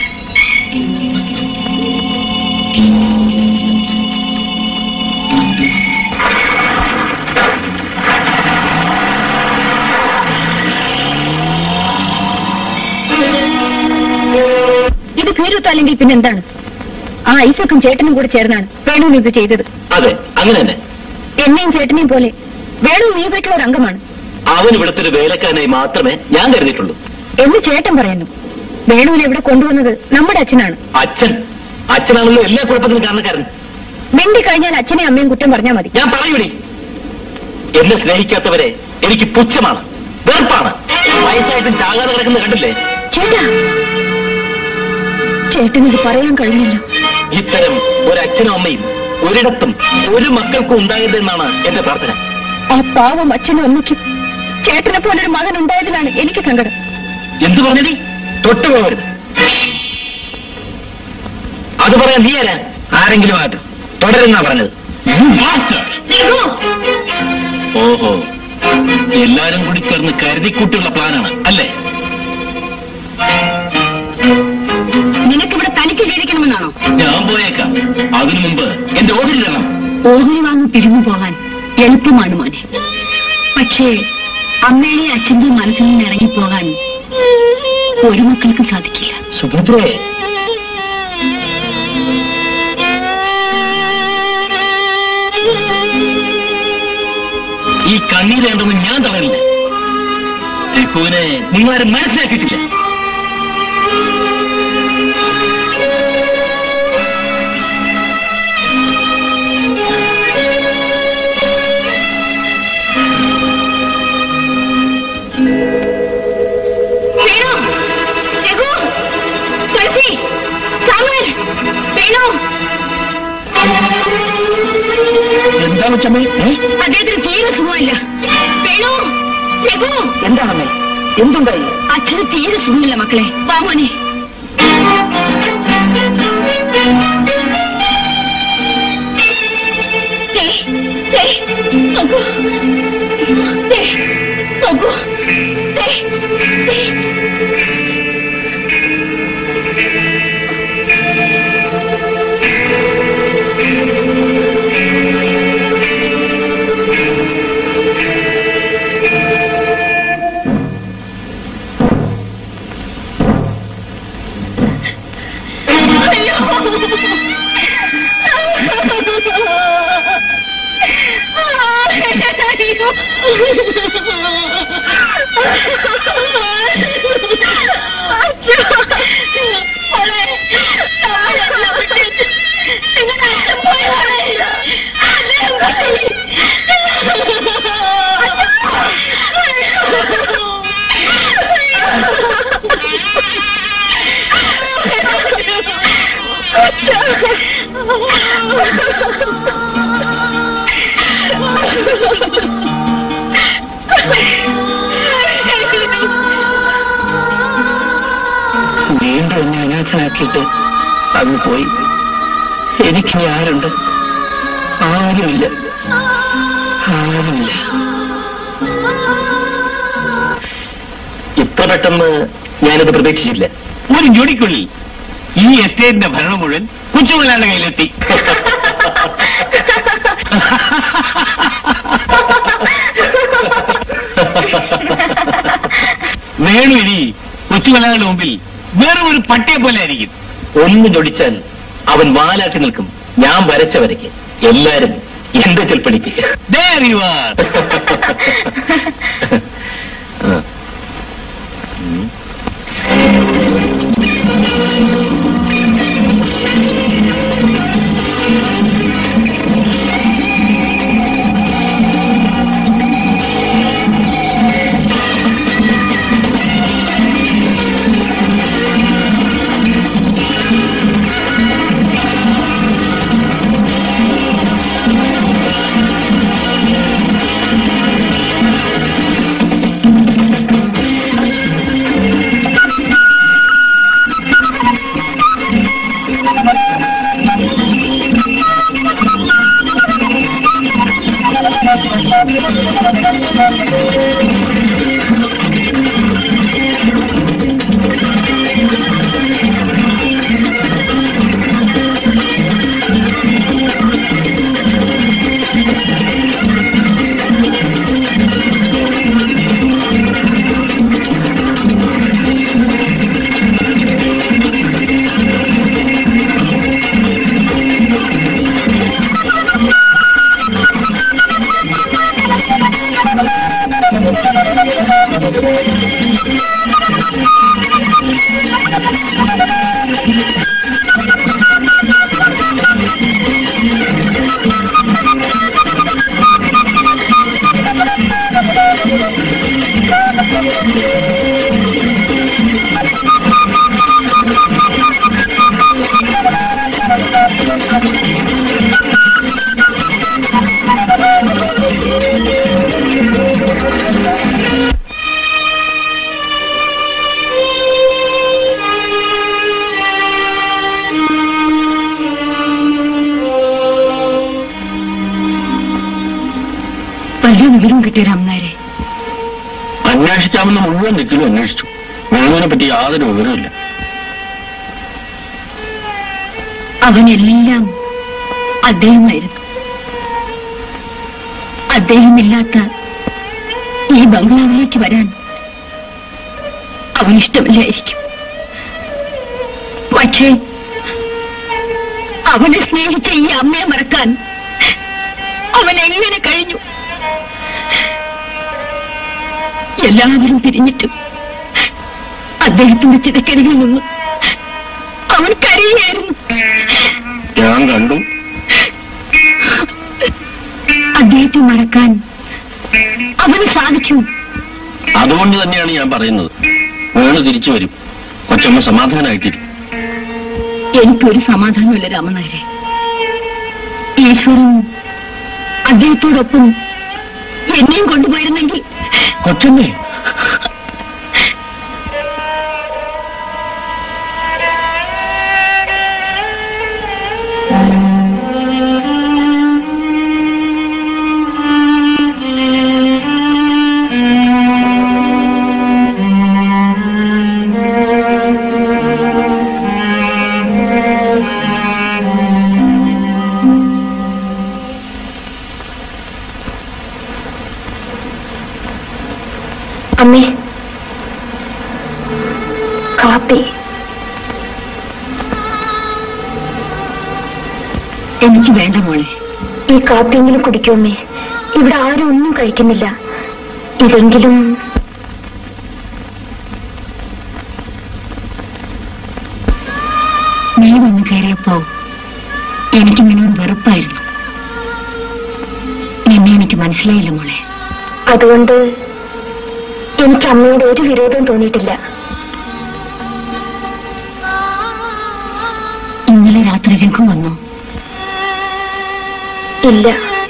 ഇത് ഭീരുത്വം അല്ലെങ്കിൽ പിന്നെന്താണ് ആ ഐസക്കും ചേട്ടനും കൂടെ ചേർന്നാണ് വേണു ഇത് ചെയ്തത് അതെ അങ്ങനെ തന്നെ എന്നെയും ചേട്ടനെയും പോലെ വേണു ഈ വീട്ടിലെ ഒരു അംഗമാണ് അവൻ ഇവിടുത്തെ ഒരു വേലക്കാരനായി മാത്രമേ ഞാൻ കരുതിയിട്ടുള്ളൂ എന്ന് ചേട്ടൻ പറയുന്നു വേണുവിനെ ഇവിടെ കൊണ്ടുവന്നത് നമ്മുടെ അച്ഛനാണ് അച്ഛൻ അച്ഛനാണല്ലോ എല്ലാ കുഴപ്പത്തിനും കാരണക്കാരൻ വെണ്ടി കഴിഞ്ഞാൽ അച്ഛനെ അമ്മയും കുറ്റം പറഞ്ഞാൽ മതി ഞാൻ പറയൂടി എന്നെ സ്നേഹിക്കാത്തവരെ എനിക്ക് പുച്ഛമാണ് വെറുപ്പാണ് വയസ്സായിട്ടും ചാകാതെ കിടക്കുന്ന കണ്ടില്ലേ ചേട്ടാ ചേട്ടനിത് പറയാൻ കഴിയില്ല ഇത്തരം ഒരു അച്ഛനും അമ്മയും ഒരിടത്തും ഒരു മക്കൾക്കും ഉണ്ടായതെന്നാണ് എന്റെ പ്രാർത്ഥന ആ പാവം അച്ഛനും അമ്മയ്ക്കും ചേട്ടനെ പോലെ ഒരു മകൻ ഉണ്ടായതിലാണ് എനിക്ക് സങ്കടം എന്തു പറഞ്ഞടി തൊട്ടുപോകരുത് അത് പറയാൻ നീ ആരാ ആരെങ്കിലും ആട്ടെ തുടരുന്നാ പറഞ്ഞത് മാസ്റ്റർ ഓഹോ എല്ലാരും കൂടി ചേർന്ന് കരുതിക്കൂട്ടിയുള്ള പ്ലാനാണ് അല്ലേ നിനക്കിവിടെ തനിക്ക് ജീവിക്കണമെന്നാണോ ഞാൻ പോയേക്കാം അതിനു മുമ്പ് എന്റെ ഓഹരി തരണം ഓഹരി വാങ്ങി പിരിഞ്ഞു പോകാൻ എളുപ്പമാണ് മോനെ പക്ഷേ അമ്മയുടെയും അച്ഛന്റെയും മനസ്സിൽ നിന്ന് ഇറങ്ങിപ്പോകാൻ ഒരു മക്കൾക്ക് സാധിക്കില്ല സുഭദ്രേ ഈ കണ്ണീരേണ്ടെന്ന് ഞാൻ തളരില്ല രഘുവിനെ നിങ്ങളാരും മനസ്സിലാക്കിയിട്ടില്ല എന്താണ് ചമ്മേ അദ്ദേഹത്തിന് തീരെ സുഖമില്ല വേണു രഘു എന്താണമ്മേ എന്തുണ്ടായി അച്ഛന് തീരെ സുഖമില്ല മക്കളെ വാ മോനെ ദേ, ദേ, നോക്കൂ. ദേ, നോക്കൂ. ദേ, ദേ. വീണ്ടും എന്നെ അനാഥനാക്കിയിട്ട് അങ്ങ് പോയി എനിക്കിനി ആരുണ്ട് ആരുമില്ല ആരുമില്ല ഇത്ര പെട്ടെന്ന് ഞാനിത് പ്രതീക്ഷിച്ചില്ല ഒരു ഞൊടിക്കുള്ളിൽ ഈ എസ്റ്റേറ്റിന്റെ ഭരണം മുഴുവൻ കൊച്ചുമുതലാളുടെ കയ്യിലെത്തി വേണു ഇനി കൊച്ചുമുതലാളുടെ മുമ്പിൽ വെറും ഒരു പട്ടിയെ പോലെ ആയിരിക്കും ഒന്ന് ജൊടിച്ചാൽ അവൻ വാലാട്ടി നിൽക്കും ഞാൻ വരച്ച വരയ്ക്ക് എല്ലാരും എന്റെ ചെൽപ്പണിക്ക് There you are. വലിയ വിവരം കിട്ടിയ രാമനാരെ അന്വേഷിക്കാമെന്ന് മുഴുവൻ ദിക്കിലും അന്വേഷിച്ചു വേണുവിനെ പറ്റി യാതൊരു വിവരമില്ല അവനെല്ലാം അദ്ദേഹമായിരുന്നു അദ്ദേഹമില്ലാത്ത ഈ ബംഗ്ലാവിലേക്ക് വരാൻ അവൻ ഇഷ്ടമില്ലായിരിക്കും പക്ഷേ അവനെ സ്നേഹിച്ച ഈ അമ്മയെ മറക്കാൻ അവൻ എങ്ങനെ കഴിഞ്ഞു എല്ലാവരും പിരിഞ്ഞിട്ടും അദ്ദേഹത്തിന്റെ ചിതക്കരികിൽ നിന്ന് അവൻ കരയുകയായിരുന്നു ഞാൻ കണ്ടു അദ്ദേഹത്തെ മറക്കാൻ അവന് സാധിച്ചു അതുകൊണ്ട് തന്നെയാണ് ഞാൻ പറയുന്നത് വേണു തിരിച്ചു വരും കൊച്ചമ്മ സമാധാനമായിട്ടിരിക്കും എനിക്കൊരു സമാധാനമില്ല രാമനായരെ ഈശ്വരൻ അദ്ദേഹത്തോടൊപ്പം എന്നെയും കൊണ്ടുപോയിരുന്നെങ്കിൽ കൊച്ചമ്മേ അമ്മേ കാപ്പി എനിക്ക് വേണ്ട മോളെ ഈ കാപ്പിയെങ്കിലും കുടിക്കുമേ ഇവിടെ ആരും ഒന്നും കഴിക്കുന്നില്ല ഇതെങ്കിലും നീ വന്ന് കയറിയപ്പോ എനിക്കിങ്ങനെ ഒരു വെറുപ്പായിരുന്നു നിന്നെ എനിക്ക് മനസ്സിലായില്ല മോളെ അതുകൊണ്ട് എനിക്ക് അമ്മയോട് ഒരു വിരോധവും തോന്നിയിട്ടില്ല ഇന്നലെ രാത്രി രഘു വന്നു ഇല്ല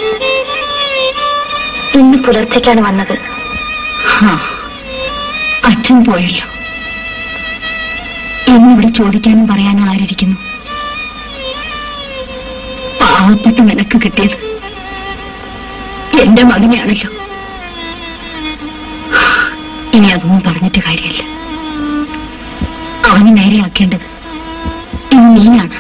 ഇന്ന് പുലർച്ചയ്ക്കാണ് വന്നത് ഹാ അച്ഛൻ പോയല്ലോ ഇന്നിവിടെ ചോദിക്കാനും പറയാനും ആരിയിരിക്കുന്നു പാവപ്പെട്ട നിനക്ക് കിട്ടിയത് എന്റെ മകനെയാണല്ലോ ഇനി അതൊന്നും പറഞ്ഞിട്ട് കാര്യമില്ല അവന് നേരെയാക്കേണ്ടത് ഇനി നീയാണ്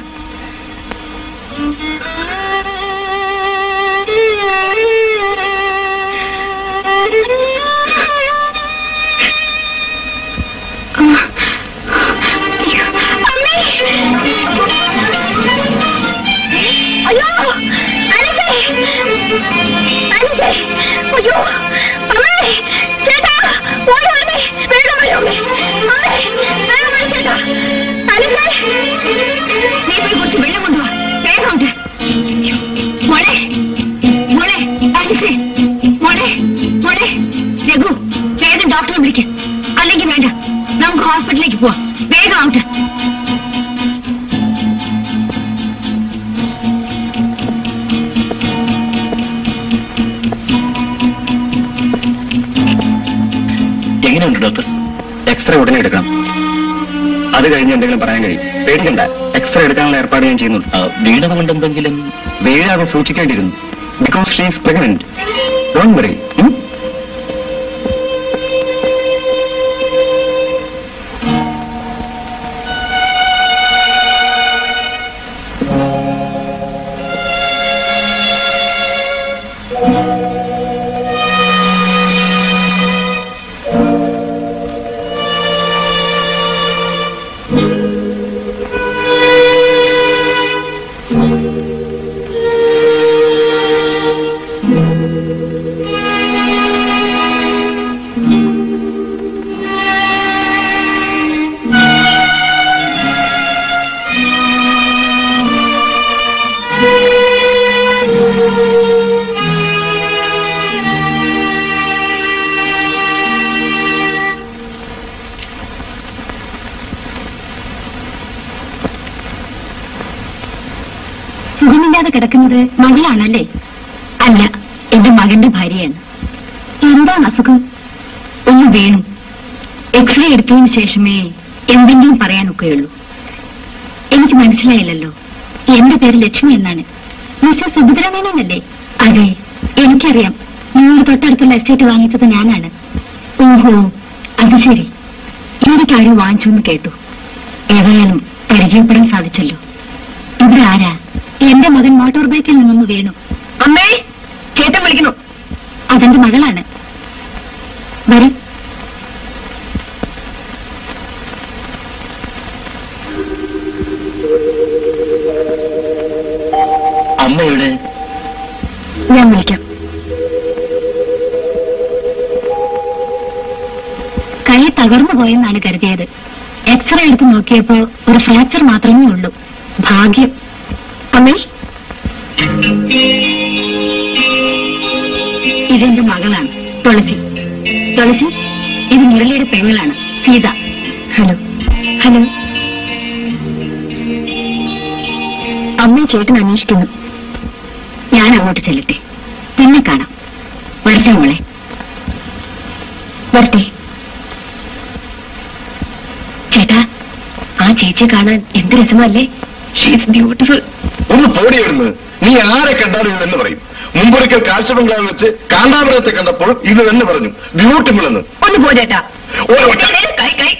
അയ്യോ അനസേ അനസേ അയ്യോ അമ്മേ ചേട്ടാ ഓടി വരണേ വേഗം വരൂ അമ്മേ അമ്മേ വേഗം വരൂ ചേട്ടാ അനസേ നീ പോയി കുറച്ച് വെള്ളം കൊണ്ടുവാ വേഗം ഉണ്ട് മോളെ മോളെ ആലിസേ മോളെ മോളെ രഘു വേഗം ഡോക്ടറെ വിളിക്ക് അല്ലെങ്കിൽ വേണ്ട നമുക്ക് ഹോസ്പിറ്റലിലേക്ക് പോവാം വേഗം ആവട്ടെ എങ്ങനെയുണ്ട് ഡോക്ടർ എക്സ്റേ ഉടനെ എടുക്കണം അത് കഴിഞ്ഞ് എന്തെങ്കിലും പറയാൻ കഴിയും പേടിക്കണ്ട എക്സ്റേ എടുക്കാനുള്ള ഏർപ്പാട് ഞാൻ ചെയ്യുന്നുണ്ട് വീണത് കൊണ്ട് എന്തെങ്കിലും വീഴാതെ സൂക്ഷിക്കേണ്ടിയിരുന്നു because she is pregnant don't worry സുഖമില്ലാതെ കിടക്കുന്നത് മകളാണല്ലേ അല്ല എന്റെ മകന്റെ ഭാര്യയാണ് എന്താണ് അസുഖം ഒന്ന് വീണു എക്സ്റേ എടുത്തതിന് ശേഷമേ എന്തെങ്കിലും പറയാനൊക്കെയുള്ളൂ എനിക്ക് മനസ്സിലായില്ലല്ലോ എന്റെ പേര് ലക്ഷ്മി എന്നാണ് മിസ്റ്റർ സുഭദ്രമേനോനല്ലേ അതെ എനിക്കറിയാം നിങ്ങൾ തൊട്ടടുത്തുള്ള എസ്റ്റേറ്റ് വാങ്ങിച്ചത് ഞാനാണ് ഓഹോ അത് ശരി എന്റെ കാര്യം വാങ്ങിച്ചു എന്ന് കേട്ടു ഏതായാലും പരിചയപ്പെടാൻ സാധിച്ചല്ലോ ഇവിടെ ആരാ എന്റെ മകൻ മോട്ടോർ ബൈക്കിൽ നിന്നൊന്ന് വീണു അമ്മേ ചേട്ടൻ വിളിക്കുന്നു അതെന്റെ മകളാണ് വരും അമ്മയുടെ ഞാൻ വിളിക്കാം കൈ തകർന്നു പോയെന്നാണ് കരുതിയത് എക്സ്റേ എടുത്ത് നോക്കിയപ്പോ ഒരു ഫ്രാക്ചർ മാത്രമേ ഉള്ളൂ ഭാഗ്യം അമ്മേ ഇതെന്റെ മകളാണ് തുളസി തുളസി ഇത് മുരളിയുടെ പെങ്ങളാണ് സീത ഹലോ ഹലോ അമ്മയും ചേട്ടൻ അന്വേഷിക്കുന്നു ഞാൻ അങ്ങോട്ട് ചെല്ലട്ടെ പിന്നെ കാണാം വരട്ടെ മോളെ വരട്ടെ ചേട്ടാ ആ ചേച്ചിയെ കാണാൻ എന്ത് രസമല്ലേ ഷീസ് ബ്യൂട്ടിഫുൾ ഒന്ന് പോടിയിടുന്നു നീ ആരെ കണ്ടാലും ഇത് എന്ന് പറയും മുമ്പൊരിക്കൽ കാഴ്ച ബംഗ്ലാവ് വെച്ച് കാണ്ടാമൃഗത്തെ കണ്ടപ്പോൾ ഇത് തന്നെ പറഞ്ഞു ബ്യൂട്ടിഫുൾ എന്ന് ഒന്ന് പോ ചേട്ടാ ഒരു ഒറ്റ- കൈ കൈ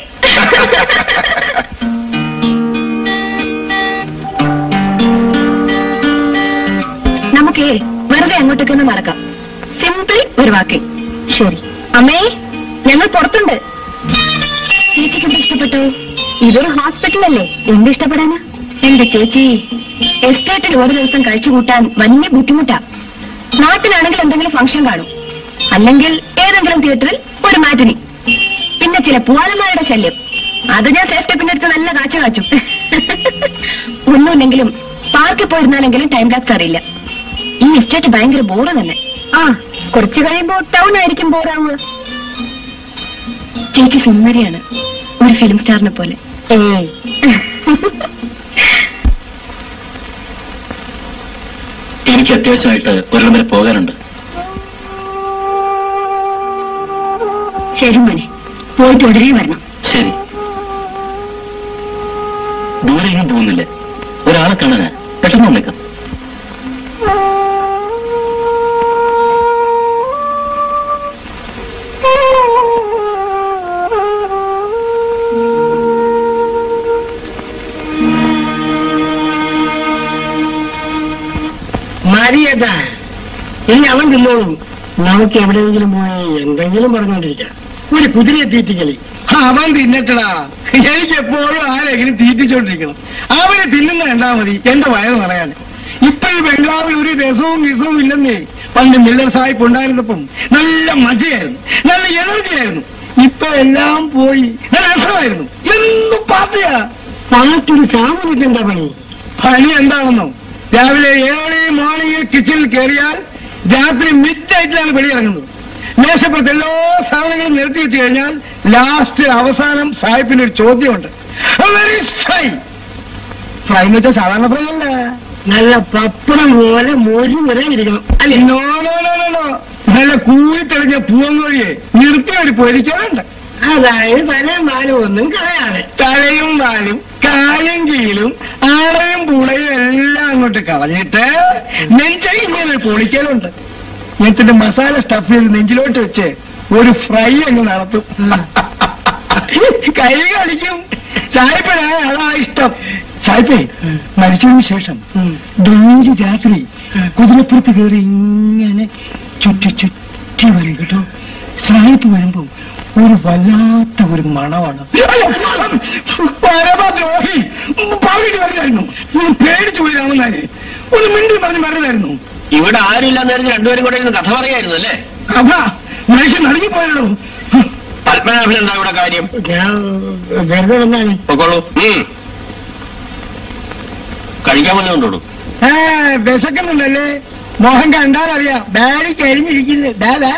നമുക്കേ വെറുതെ അങ്ങോട്ടേക്കൊന്ന് നടക്കാം സിമ്പിൾ ഒരു വാക്കിൽ ശരി അമ്മേ ഞങ്ങൾ പുറത്തുണ്ട് ചേച്ചിക്ക് എന്ത് ഇഷ്ടപ്പെട്ടു ഇതൊരു ഹോസ്പിറ്റലല്ലേ എന്ത് ഇഷ്ടപ്പെടാനാ എന്റെ ചേച്ചി എസ്റ്റേറ്റിൽ ഒരു ദിവസം കഴിച്ചു കൂട്ടാൻ വലിയ ബുദ്ധിമുട്ടാ നാട്ടിലാണെങ്കിൽ എന്തെങ്കിലും ഫംഗ്ഷൻ കാണും അല്ലെങ്കിൽ ഏതെങ്കിലും തിയേറ്ററിൽ ഒരു മാറ്റിനി പിന്നെ ചില പൂവാലന്മാരുടെ ശല്യം അത് ഞാൻ സേഫ്റ്റി പിന്നെ എടുത്ത് നല്ല കാച്ചു കാച്ചും ഒന്നുമില്ലെങ്കിലും പാർക്കിൽ പോയിരുന്നാലെങ്കിലും ടൈം ലാപ്സ് അറിയില്ല ഈ എസ്റ്റേറ്റ് ഭയങ്കര ബോറ് തന്നെ ആ കുറച്ചു കഴിയുമ്പോ ടൗൺ ആയിരിക്കും ബോറാവുക ചേച്ചി സുന്ദരിയാണ് ഒരു ഫിലിം സ്റ്റാറിനെ പോലെ ഏയ് എനിക്ക് അത്യാവശ്യമായിട്ട് ഒരിടം വരെ പോകാനുണ്ട് ശരി മോനെ പോയിട്ട് ഉടനെ വരണം ശരി ദൂരെ എങ്ങും പോകുന്നില്ല ഒരാളെ കാണാനാ പെട്ടെന്ന് വന്നേക്കാം മരിയേട്ടാ ഇനി അവൻ തിന്നോളും നമുക്ക് എവിടെയെങ്കിലും പോയി എന്തെങ്കിലും പറഞ്ഞോണ്ടിരിക്കാം ഒരു കുതിരയെ തീറ്റിക്കളി അവൻ തിന്നട്ടടാ എനിക്ക് എപ്പോഴും ആരെങ്കിലും തീറ്റിച്ചോണ്ടിരിക്കണം അവന് തിന്നുന്ന കണ്ടാ മതി എന്റെ വയറ് പറയാൻ ഇപ്പൊ ഈ ബംഗ്ലാവിൽ ഒരു രസവും വിസവും ഇല്ലെന്നേ പണ്ട് മില്ലർ സാഹിബ് ഉണ്ടായിരുന്നപ്പം നല്ല മജയായിരുന്നു നല്ല എനർജി ആയിരുന്നു ഇപ്പൊ എല്ലാം പോയി നല്ല രസമായിരുന്നു എന്ത് പാർട്ടിയാ പാട്ടൊരു സാമൂഹ്യത്തിന് എന്താ പണി പണി എന്താണെന്നോ രാവിലെ ഏഴ് മോർണിംഗിൽ കിച്ചണിൽ കയറിയാൽ രാത്രി മിഡ് നൈറ്റിലാണ് വെളിയിറങ്ങുന്നത് മേശപ്പുറത്ത് എല്ലാ സാധനങ്ങളും നിരത്തി വെച്ച് കഴിഞ്ഞാൽ ലാസ്റ്റ് അവസാനം സാഹിബിന്റെ ഒരു ചോദ്യമുണ്ട് വെരി ഫ്രൈ ഫ്രൈ എന്ന് വെച്ചാൽ സാധാരണ ഫ്രൈ അല്ല നല്ല പപ്പടം പോലെ മോരി വരെ ഇരിക്കണം അല്ലെ no no no no no നല്ല കൂടി തെളിഞ്ഞ പൂവങ്കോഴിയെ നിർത്തി ഒരു പൊരിക്കാറുണ്ട് അതായത് തലയും വാലും ഒന്നും കളയാതെ തലയും വാലും കാലും കീലും ആടയും പൂളയും എല്ലാം അങ്ങോട്ട് കളഞ്ഞിട്ട് നെഞ്ച ഇങ്ങനെ പൊളിക്കലുണ്ട് ഇങ്ങനത്തെ മസാല സ്റ്റഫ് ചെയ്ത് നെഞ്ചിലോട്ട് വെച്ച് ഒരു ഫ്രൈ അങ്ങ് നടത്തും കൈ കളിക്കും സായിപ്പനായ അതാ ഇഷ്ടം സായിപ്പേ മരിച്ചതിന് ശേഷം ഡെയിലി രാത്രി കുതിരപ്പുറത്ത് കയറി ഇങ്ങനെ ചുറ്റി ചുറ്റി വരും കേട്ടോ സായിപ്പ് വരുമ്പോ ഒരു വല്ലാത്ത ഒരു മണമാണ് പരമദ്രോഹി പറഞ്ഞിട്ട് വരില്ലായിരുന്നു ഒന്ന് പേടിച്ചു പോയി രാമനാരെ ഒന്ന് മിണ്ടി പറഞ്ഞ് മറന്നായിരുന്നു ഇവിടെ ആരുമില്ലാന്ന് രണ്ടുപേരും കൂടെ ഇരുന്ന് കഥ പറയായിരുന്നു അല്ലേ അതാ മനുഷ്യൻ ഇറങ്ങിപ്പോയല്ലോ പത്മനാഭൻ എന്താ ഇവിടെ കാര്യം ഞാൻ വെറുതെ വന്നാണ് പൊക്കോളൂ ഉം. കഴിക്കാൻ വല്ലതുകൊണ്ടോളൂ ഏ വിശക്കുന്നുണ്ടല്ലേ മോഹൻ കണ്ടാലറിയാം ഡാഡി കഴിഞ്ഞിരിക്കുന്നു ഡാഡാ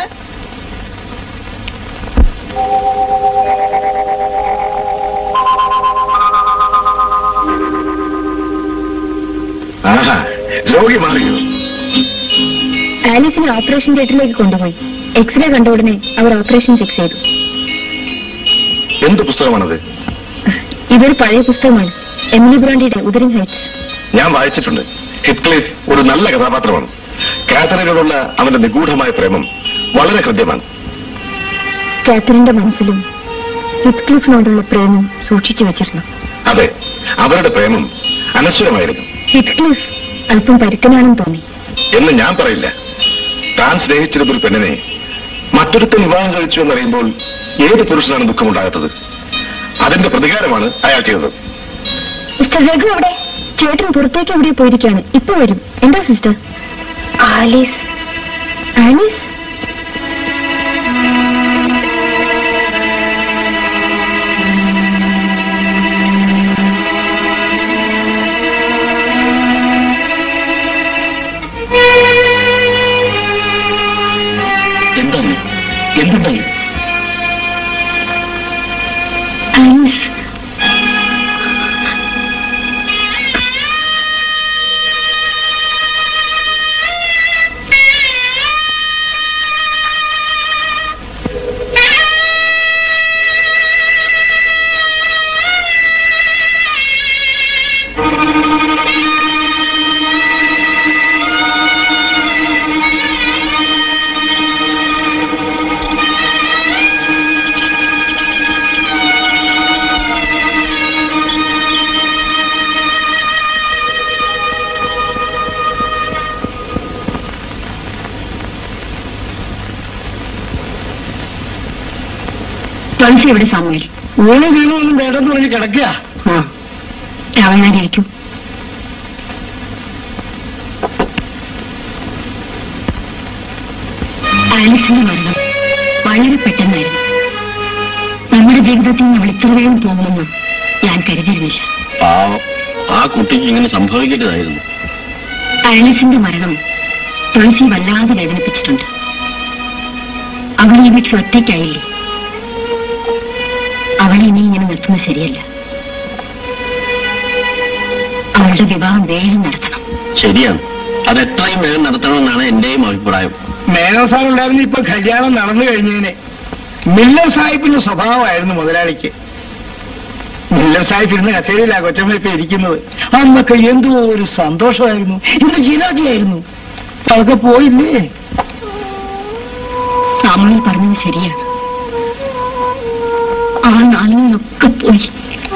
ആഹാ രോഗി മാറിയോ ആലീസിനെ ഓപ്പറേഷൻ തിയേറ്ററിലേക്ക് കൊണ്ടുപോയി എക്സ്റേ കണ്ട ഉടനെ അവർ ഓപ്പറേഷൻ ഫിക്സ് ചെയ്തു എന്ത് പുസ്തകമാണത് ഇതൊരു പഴയ പുസ്തകമാണ് എമിലി ബ്രാൻഡിയുടെ ഉദരം ഹൈറ്റ്സ് ഞാൻ വായിച്ചിട്ടുണ്ട് ഹിറ്റ്ക്ലിഫ് ഒരു നല്ല കഥാപാത്രമാണ് കാത്തറിനോടുള്ള അവന്റെ നിഗൂഢമായ പ്രേമം വളരെ ഹൃദ്യമാണ് കാത്തറിന്റെ മനസ്സിലും ഹിത്ക്ലിഫിനോടുള്ള പ്രേമം സൂക്ഷിച്ചു വെച്ചിരുന്നു അതെ അവരുടെ പ്രേമം അനശ്വരമായിരുന്നു ഹിത്ക്ലിഫ് അല്പം പരുക്കനാണെന്ന് തോന്നി എന്ന് ഞാൻ പറയില്ല താൻ സ്നേഹിച്ചിരുന്ന ഒരു പെണ്ണിനെ മറ്റൊരുത്തൻ വിവാഹം കഴിച്ചു എന്നറിയുമ്പോൾ ഏത് പുരുഷനാണ് ദുഃഖമുണ്ടാകാത്തത് അതിന്റെ പ്രതികാരമാണ് അയാൾ ചെയ്തത് മിസ്റ്റർ രഘു അവിടെ ചേട്ടൻ പുറത്തേക്ക് എവിടെ പോയിരിക്കുകയാണ് ഇപ്പൊ വരും എന്താ സിസ്റ്റർ ആലീസ് ആലീസ് എന്താണ് എന്തുണ്ടായി ആലീസ് തുളസി എവിടെ സാമുവേൽ ഊണ് വീണൊന്നും വേണ്ടെന്ന് പറഞ്ഞ് കിടക്കുക ആ രാവണായിരിക്കും ആലിസിന്റെ മരണം വളരെ പെട്ടെന്നായിരുന്നു നമ്മുടെ ജീവിതത്തിൽ നിന്ന് അവൾ ഇത്ര വേഗം പോകുമെന്ന് ഞാൻ കരുതിയിരുന്നില്ല പാവം ആ കുട്ടിക്ക് ഇങ്ങനെ സംഭവിക്കരുതായിരുന്നു ആലിസിന്റെ മരണം തുളസി വല്ലാതെ വേദനിപ്പിച്ചിട്ടുണ്ട് അവൾ ഈ വീട്ടിൽ ഒറ്റയ്ക്കായില്ലേ അവളെ ഇനി ഇങ്ങനെ നിർത്തുന്നത് ശരിയല്ല അവളുടെ വിവാഹം വേഗം നടത്തണം ശരിയാണ് അത് എത്രയും വേഗം നടത്തണമെന്നാണ് എന്റെയും അഭിപ്രായം മേനോ സാർ ഉണ്ടായിരുന്നു ഇപ്പൊ കല്യാണം നടന്നു കഴിഞ്ഞേനെ മില്ലർ സാഹിബിന്റെ സ്വഭാവമായിരുന്നു മുതലാളിക്ക് മില്ലർ സാഹിബ് ഇരുന്ന് കസേരയിലാ കൊച്ചമ്മ ഇപ്പൊ ഇരിക്കുന്നത് അന്നൊക്കെ എന്തോ ഒരു സന്തോഷമായിരുന്നു ഇന്ന് ജിനാജിയായിരുന്നു അതൊക്കെ പോയില്ലേ സാമുവൽ പറഞ്ഞത് ശരിയാണ് ആ നാളുകളിലൊക്കെ പോയി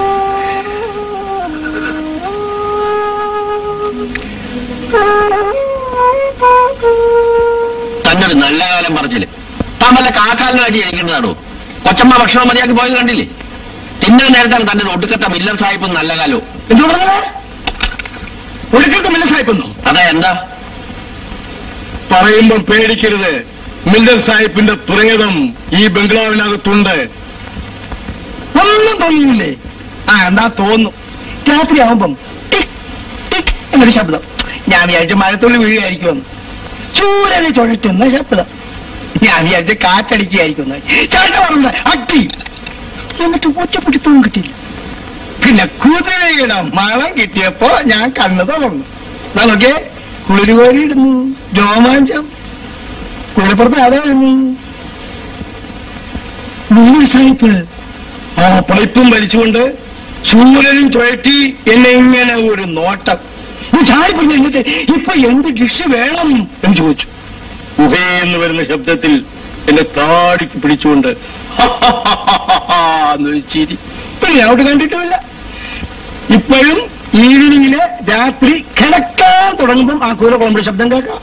തന്നെ ഒരു നല്ല കാലം പറച്ചില് താൻ വല്ല കാക്കാലിനായിട്ട് ഇരിക്കേണ്ടതാണോ കൊച്ചമ്മ ഭക്ഷണം മതിയാക്കി പോയത് കണ്ടില്ലേ തിന്നാൻ നേരത്താണ് തന്റെ ഒരു ഒടുക്കത്തെ മില്ലർ സാഹിബും നല്ല കാലവും എന്താ പറഞ്ഞത് ഒടുക്കത്തെ മില്ലർ സാഹിബെന്നോ അതാ എന്താ പറയുമ്പോ പേടിക്കരുത് മില്ലർ സാഹിബിന്റെ പ്രേതം ഈ ബംഗ്ലാവിനകത്തുണ്ട് ഒന്നും തോന്നിയില്ലേ ആ എന്താ തോന്നും രാത്രി ആവുമ്പം ടിക് ടിക് എന്നൊരു ശബ്ദം ഞാൻ വിചാരിച്ച മഴത്തുള്ളി വീഴുകയായിരിക്കുമെന്ന് ചൂരനെ ചുഴറ്റുന്ന ശബ്ദം ഞാൻ വിചാരിച്ച കാറ്റടിക്കുകയായിരിക്കും ചേട്ട പറഞ്ഞ അട്ടി എന്നിട്ട് ഒറ്റപ്പിടുത്തവും കിട്ടില്ല പിന്നെ കുതിരയുടെ മണം കിട്ടിയപ്പോ ഞാൻ കണ്ണു തുറന്നു ദാ നോക്കിയേ കുളിരുകോരി ഇടുന്നു രോമാഞ്ചം കുളിപ്പുറത്ത് അതായിരുന്നു മുന്നൂർ സാഹിബ് ആ പൈപ്പും വലിച്ചുകൊണ്ട് ചൂരലും ചുഴറ്റി എന്നെ ഇങ്ങനെ ഒരു നോട്ടം ഈ ചാടി പിടിച്ച് എന്നിട്ട് ഇപ്പൊ എന്ത് ഡിഷ് വേണം എന്ന് ചോദിച്ചു ഉഹേ എന്ന് വരുന്ന ശബ്ദത്തിൽ എന്നെ താടിക്ക് പിടിച്ചുകൊണ്ട് എന്നൊരു ചിരി പിന്നെ ഞാൻ അവിടെ കണ്ടിട്ടുമില്ല ഇപ്പോഴും ഈവനിങ്ങില് രാത്രി കിടക്കാൻ തുടങ്ങുമ്പം ആ കൂര കോമ്പടി ശബ്ദം കേൾക്കാം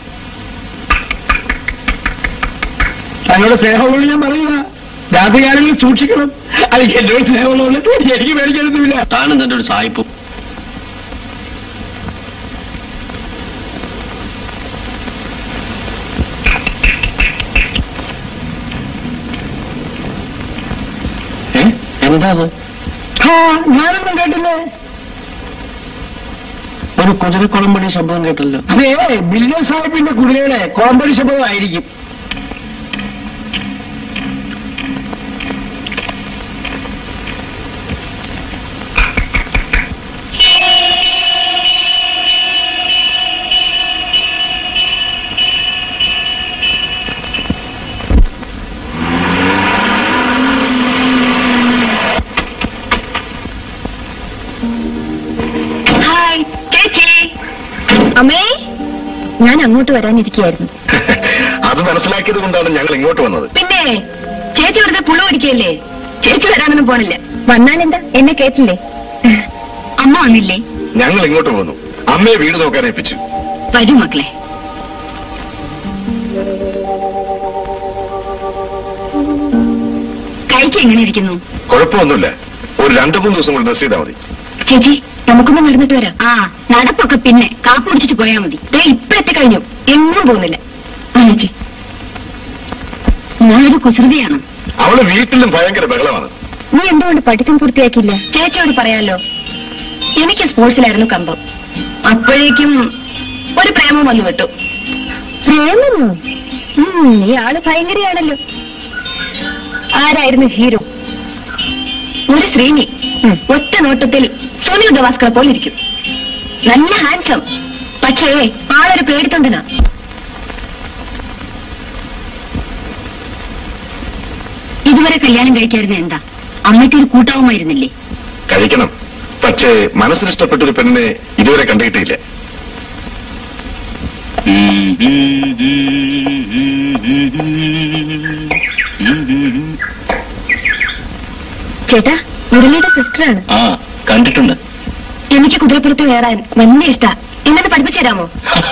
തന്നോട് സ്നേഹമുള്ള ഞാൻ പറയുക രാത്രികാലങ്ങളിൽ സൂക്ഷിക്കണം അല്ലെങ്കിൽ എന്നോട് സ്നേഹമുള്ളതുകൊണ്ട് എനിക്ക് പേടിക്കാനൊന്നുമില്ല താനും തന്റെ ഒരു സായിപ്പും ഏ? എന്താ അത് ആ ഞാനൊന്നും കേട്ടില്ലേ ഒരു കുതിരക്കുളമ്പടി ശബ്ദം കേട്ടല്ലോ അതേ ബില്യൻ സാഹിബിന്റെ കുതിരയുടെ കോമ്പടി ശബ്ദമായിരിക്കും ഹായ് ചേച്ചി അമ്മേ ഞാൻ അങ്ങോട്ട് വരാനിരിക്കുകയായിരുന്നു അത് മനസ്സിലാക്കിയത് കൊണ്ടാണ് ഞങ്ങൾ ഇങ്ങോട്ട് വന്നത് പിന്നെ ചേച്ചി വെറുതെ പുളു പിടിക്കല്ലേ ചേച്ചി വരാനൊന്നും പോണില്ല വന്നാലെന്താ എന്നെ കേട്ടില്ലേ അമ്മ വന്നില്ലേ ഞങ്ങൾ ഇങ്ങോട്ട് പോന്നു അമ്മയെ വീട് നോക്കാൻ ഏൽപ്പിച്ചു വരൂ മക്കളെ കൈക്ക് എങ്ങനെ ഇരിക്കുന്നു കുഴപ്പമൊന്നുമില്ല ഒരു രണ്ടു മൂന്ന് ദിവസം കൂടി ഡ്രസ് ചെയ്താൽ മതി ചേച്ചി നമുക്കൊന്ന് നടന്നിട്ട് വരാം ആ നടപ്പൊക്കെ പിന്നെ കാപ്പ് കുടിച്ചിട്ട് പോയാ മതി ദേ ഇപ്പൊ എത്തിക്കഴിഞ്ഞു എങ്ങും പോകുന്നില്ല ആ, ചേച്ചി ഞാനൊരു കുസൃതിയാണ് അവള് വീട്ടിലും ഭയങ്കര ബഹളമാണ് നീ എന്തുകൊണ്ട് പഠിത്തം പൂർത്തിയാക്കിയില്ല ചേച്ചിയോട് പറയാലോ എനിക്ക് സ്പോർട്സിലായിരുന്നു കമ്പം അപ്പോഴേക്കും ഒരു പ്രേമം വന്നു വിട്ടു പ്രേമമോ ഉം, ഈ ആള് ഭയങ്കരയാണല്ലോ ആരായിരുന്നു ഹീറോ ഒരു ശ്രീനി ഒറ്റ നോട്ടത്തിൽ സുനിൽ ഗവാസ്കർ പോലെ ഇരിക്കും നല്ല ഹാൻസം പക്ഷേ ആളൊരു പേടിത്തൊണ്ടനാ ഇതുവരെ കല്യാണം കഴിക്കായിരുന്ന എന്താ അമ്മയ്ക്ക് ഒരു കൂട്ടാവുമായിരുന്നില്ലേ കഴിക്കണം പക്ഷേ മനസ്സിനിഷ്ടപ്പെട്ട ഒരു പെണ്ണിനെ ഇതുവരെ കണ്ടിട്ടില്ല ചേട്ടാ മുരളിയുടെ സിസ്റ്ററാണ് ആ കണ്ടിട്ടുണ്ട് എനിക്ക് കുതിരപ്പുറത്ത് കയറാൻ വലിയ ഇഷ്ടാ എന്നെ പഠിപ്പിച്ചു തരാമോ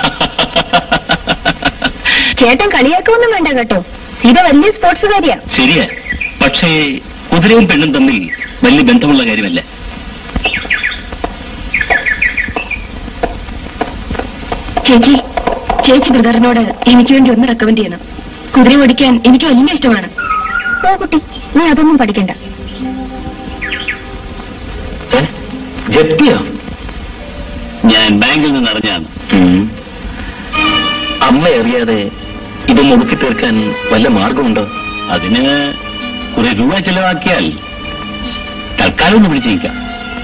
ചേട്ടൻ കളിയാക്കൊന്നും വേണ്ട കേട്ടോ സീത വലിയ സ്പോർട്സുകാരിയാ ശരിയാ പക്ഷേ കുതിരയും പെണ്ണും തമ്മിൽ വലിയ ബന്ധമുള്ള കാര്യമല്ല ചേച്ചി ചേച്ചി ബ്രദറിനോട് എനിക്ക് വേണ്ടി ഒന്ന് റെക്കമെൻഡ് ചെയ്യണം കുതിര ഓടിക്കാൻ എനിക്ക് വലിയ ഇഷ്ടമാണ് ഓ കുട്ടി നീ അതൊന്നും പഠിക്കണ്ട ജപ്തിയോ ഞാൻ ബാങ്കിൽ നിന്ന് അറിഞ്ഞാണ് അമ്മ അറിയാതെ ഇത് മുടുക്കി തീർക്കാൻ വല്ല മാർഗമുണ്ടോ അതിന് കുറെ രൂപ ചെലവാക്കിയാൽ തൽക്കാലം ഒന്ന് പിടിച്ചിരിക്കാം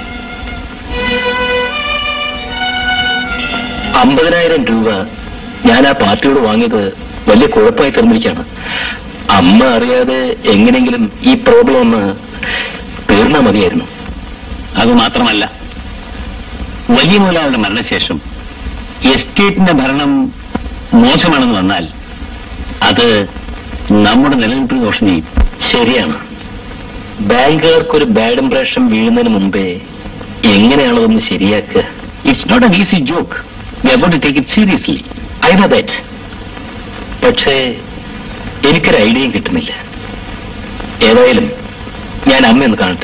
അമ്പതിനായിരം രൂപ ഞാൻ ആ പാർട്ടിയോട് വാങ്ങിയത് വലിയ കുഴപ്പമായി തീർന്നിരിക്കുകയാണ് അമ്മ അറിയാതെ എങ്ങനെങ്കിലും ഈ പ്രോബ്ലം ഒന്ന് തീർന്നാ മതിയായിരുന്നു അത് മാത്രമല്ല വലിയ മുതലാളുടെ മരണശേഷം എസ്റ്റേറ്റിന്റെ ഭരണം മോശമാണെന്ന് വന്നാൽ അത് നമ്മുടെ നിലനിൽപ്പിന് ദോഷം ചെയ്യും ശരിയാണ് ബാങ്കുകാർക്കൊരു ബാഡ് ഇംപ്രഷൻ വീഴുന്നതിന് മുമ്പേ എങ്ങനെയാണ് അതൊന്ന് ശരിയാക്കുക it's not an easy joke we to take it seriously I know that പക്ഷേ എനിക്കൊരു ഐഡിയയും കിട്ടുന്നില്ല ഏതായാലും ഞാൻ അമ്മയൊന്ന് കാണട്ടെ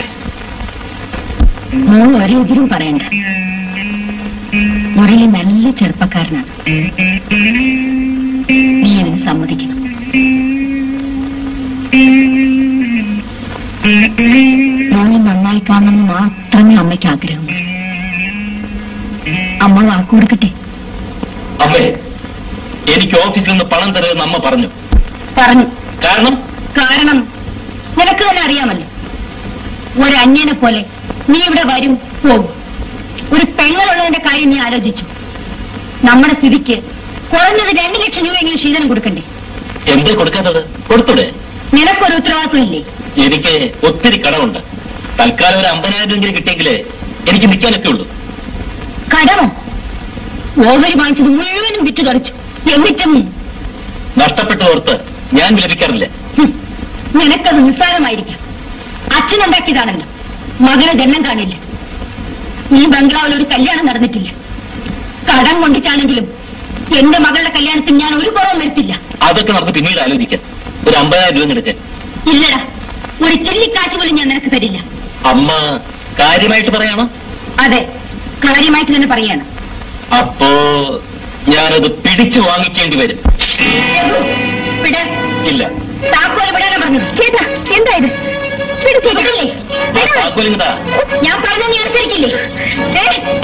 മോൾ ഒരെതിരും പറയണ്ട മുരളി നല്ല ചെറുപ്പക്കാരനാണ് നീ ഇതിന് സമ്മതിക്കണം മോളെ നന്നായി കാണണമെന്ന് മാത്രമേ അമ്മയ്ക്ക് ആഗ്രഹമുള്ളൂ അമ്മ വാക്കു കൊടുക്കട്ടെ അമ്മേ എനിക്ക് ഓഫീസിൽ നിന്ന് പണം തരുമെന്ന് അമ്മ പറഞ്ഞു പറഞ്ഞു കാരണം കാരണം നിനക്ക് തന്നെ അറിയാമല്ലോ ഒരു അന്യനെ പോലെ നീ ഇവിടെ വരും പോകും ഒരു പെങ്ങളുള്ളതിന്റെ കാര്യം നീ ആലോചിച്ചു നമ്മുടെ സ്ഥിതിക്ക് കുറഞ്ഞത് രണ്ട് ലക്ഷം രൂപയെങ്കിലും ശീതനം കൊടുക്കണ്ടേ എന്തേ കൊടുക്കാത്തത് കൊടുത്തൂടെ നിനക്കൊരു ഉത്തരവാദിത്വം ഇല്ലേ എനിക്ക് ഒത്തിരി കടമുണ്ട് തൽക്കാലം ഒരു അമ്പതിനായിരം എങ്കിലും കിട്ടിയെങ്കിൽ എനിക്ക് നിൽക്കാനൊക്കെ ഉള്ളൂ കടമോ ഓഹരി വാങ്ങിച്ചത് മുഴുവനും വിറ്റ് തുടച്ചു എന്നിട്ടും നഷ്ടപ്പെട്ട ഓർത്ത് ഞാൻ വിലപിക്കാറില്ല ഹും, നിനക്കത് നിസ്സാരമായിരിക്കാം അച്ഛനുണ്ടാക്കിയതാണല്ലോ മകളെ ജന്മം കാണില്ല ഈ ബംഗ്ലാവിൽ ഒരു കല്യാണം നടന്നിട്ടില്ല കടം കൊണ്ടിട്ടാണെങ്കിലും എന്റെ മകളുടെ കല്യാണത്തിന് ഞാൻ ഒരു കുറവും വരുത്തില്ല അതൊക്കെ നമുക്ക് പിന്നീട് ആലോചിക്കാം ഒരു അമ്പതിനായിരം രൂപ നിനക്ക് ഇല്ലടാ ഒരു ചില്ലിക്കാശ് പോലും ഞാൻ നിനക്ക് തരില്ല അമ്മ കാര്യമായിട്ട് പറയാമോ അതെ കാര്യമായിട്ട് തന്നെ പറയാണ് അപ്പോ ഞാനത് പിടിച്ചു വാങ്ങിക്കേണ്ടി വരും വിട് ഇല്ല താക്കോല് വിടാനാ പറഞ്ഞത് ചേട്ടാ എന്താ ഇത് പിടിച്ചേ വിടില്ലേ ആ താക്കോലിങ്ങതാ ഞാൻ പറഞ്ഞ നീ അനുസരിക്കില്ലേ ഏ?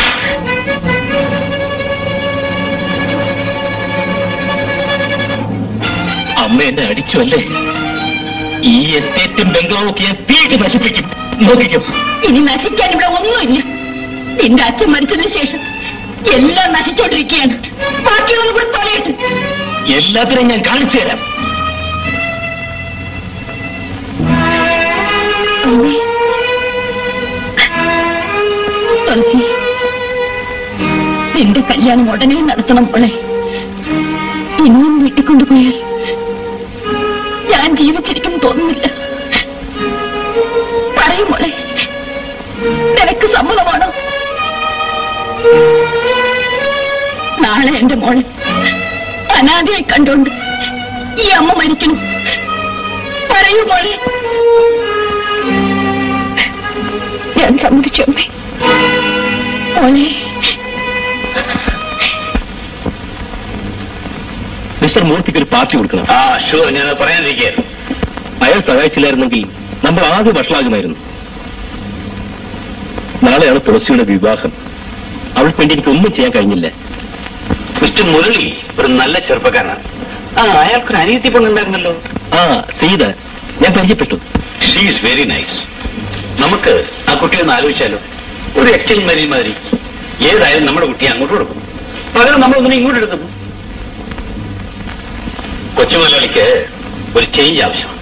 അമ്മ എന്നെ അടിച്ചു അല്ലേ ഈ എസ്റ്റേറ്റും ബംഗ്ലാവും ഒക്കെ ഞാൻ തീയിട്ട് നശിപ്പിക്കും നോക്കിക്കും ഇനി നശിക്കാൻ ഇവിടെ ഒന്നുമില്ല നിന്റെ അച്ഛൻ മരിച്ചതിന് ശേഷം എല്ലാം നശിച്ചോണ്ടിരിക്കുകയാണ് ബാക്കിയുള്ളത് കൂടെ തൊലയിട്ട് എല്ലാത്തിനും ഞാൻ കാണിച്ചു തരാം തുളസി നിന്റെ കല്യാണം ഉടനെ നടത്തണം മോളെ ഇനിയും വീട്ടിൽ കൊണ്ടുപോയാൽ ഞാൻ ജീവിച്ചിരിക്കും തോന്നുന്നില്ല പറയും മോളെ നിനക്ക് സമ്മതമാണോ നാളെ എന്റെ മോളെ അനാഥയായി കണ്ടുകൊണ്ട് ഈ അമ്മ മരിക്കണം പറയൂ മോളെ ഞാൻ സമ്മതിച്ചു അമ്മേ മോളെ മിസ്റ്റർ മൂർത്തിക്ക് ഒരു പാർട്ടി കൊടുക്കണം ആ ഷുവർ ഞാൻ പറയാനിരിക്കുകയായിരുന്നു അയാൾ സഹായിച്ചില്ലായിരുന്നെങ്കിൽ നമ്മൾ ആകെ വഷളാകുമായിരുന്നു നാളെയാണ് തുളസിയുടെ വിവാഹം അവൾക്ക് വേണ്ടി എനിക്ക് ഒന്നും ചെയ്യാൻ കഴിഞ്ഞില്ല മിസ്റ്റർ മുരളി ഒരു നല്ല ചെറുപ്പക്കാരനാണ് ആ അയാൾക്കൊരു അനിയത്തി പെണ്ണുണ്ടായിരുന്നല്ലോ ആ സീത ഞാൻ പരിചയപ്പെട്ടു ഷീ ഈസ് വെരി നൈസ് നമുക്ക് ആ കുട്ടിയെ ഒന്ന് ആലോചിച്ചാലോ ഒരു എക്സ്ചേഞ്ച് മതി മാതിരി ഏതായാലും നമ്മുടെ കുട്ടിയെ അങ്ങോട്ട് കൊടുക്കും പകരം നമ്മൾ ഒന്നിനെ ഇങ്ങോട്ട് എടുക്കുന്നു കൊച്ചുമലയാളിക്ക് ഒരു ചേഞ്ച് ആവശ്യമാണ്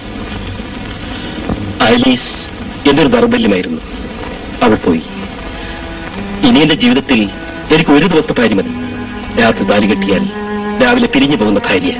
ഐലീസ് എന്തൊരു ദൗർബല്യമായിരുന്നു അവൾ പോയി ഇനി എന്റെ ജീവിതത്തിൽ എനിക്ക് ഒരു ദിവസത്തെ ഭാര്യ മതി രാത്രി താലി കെട്ടിയാൽ രാവിലെ പിരിഞ്ഞു പോകുന്ന ഭാര്യ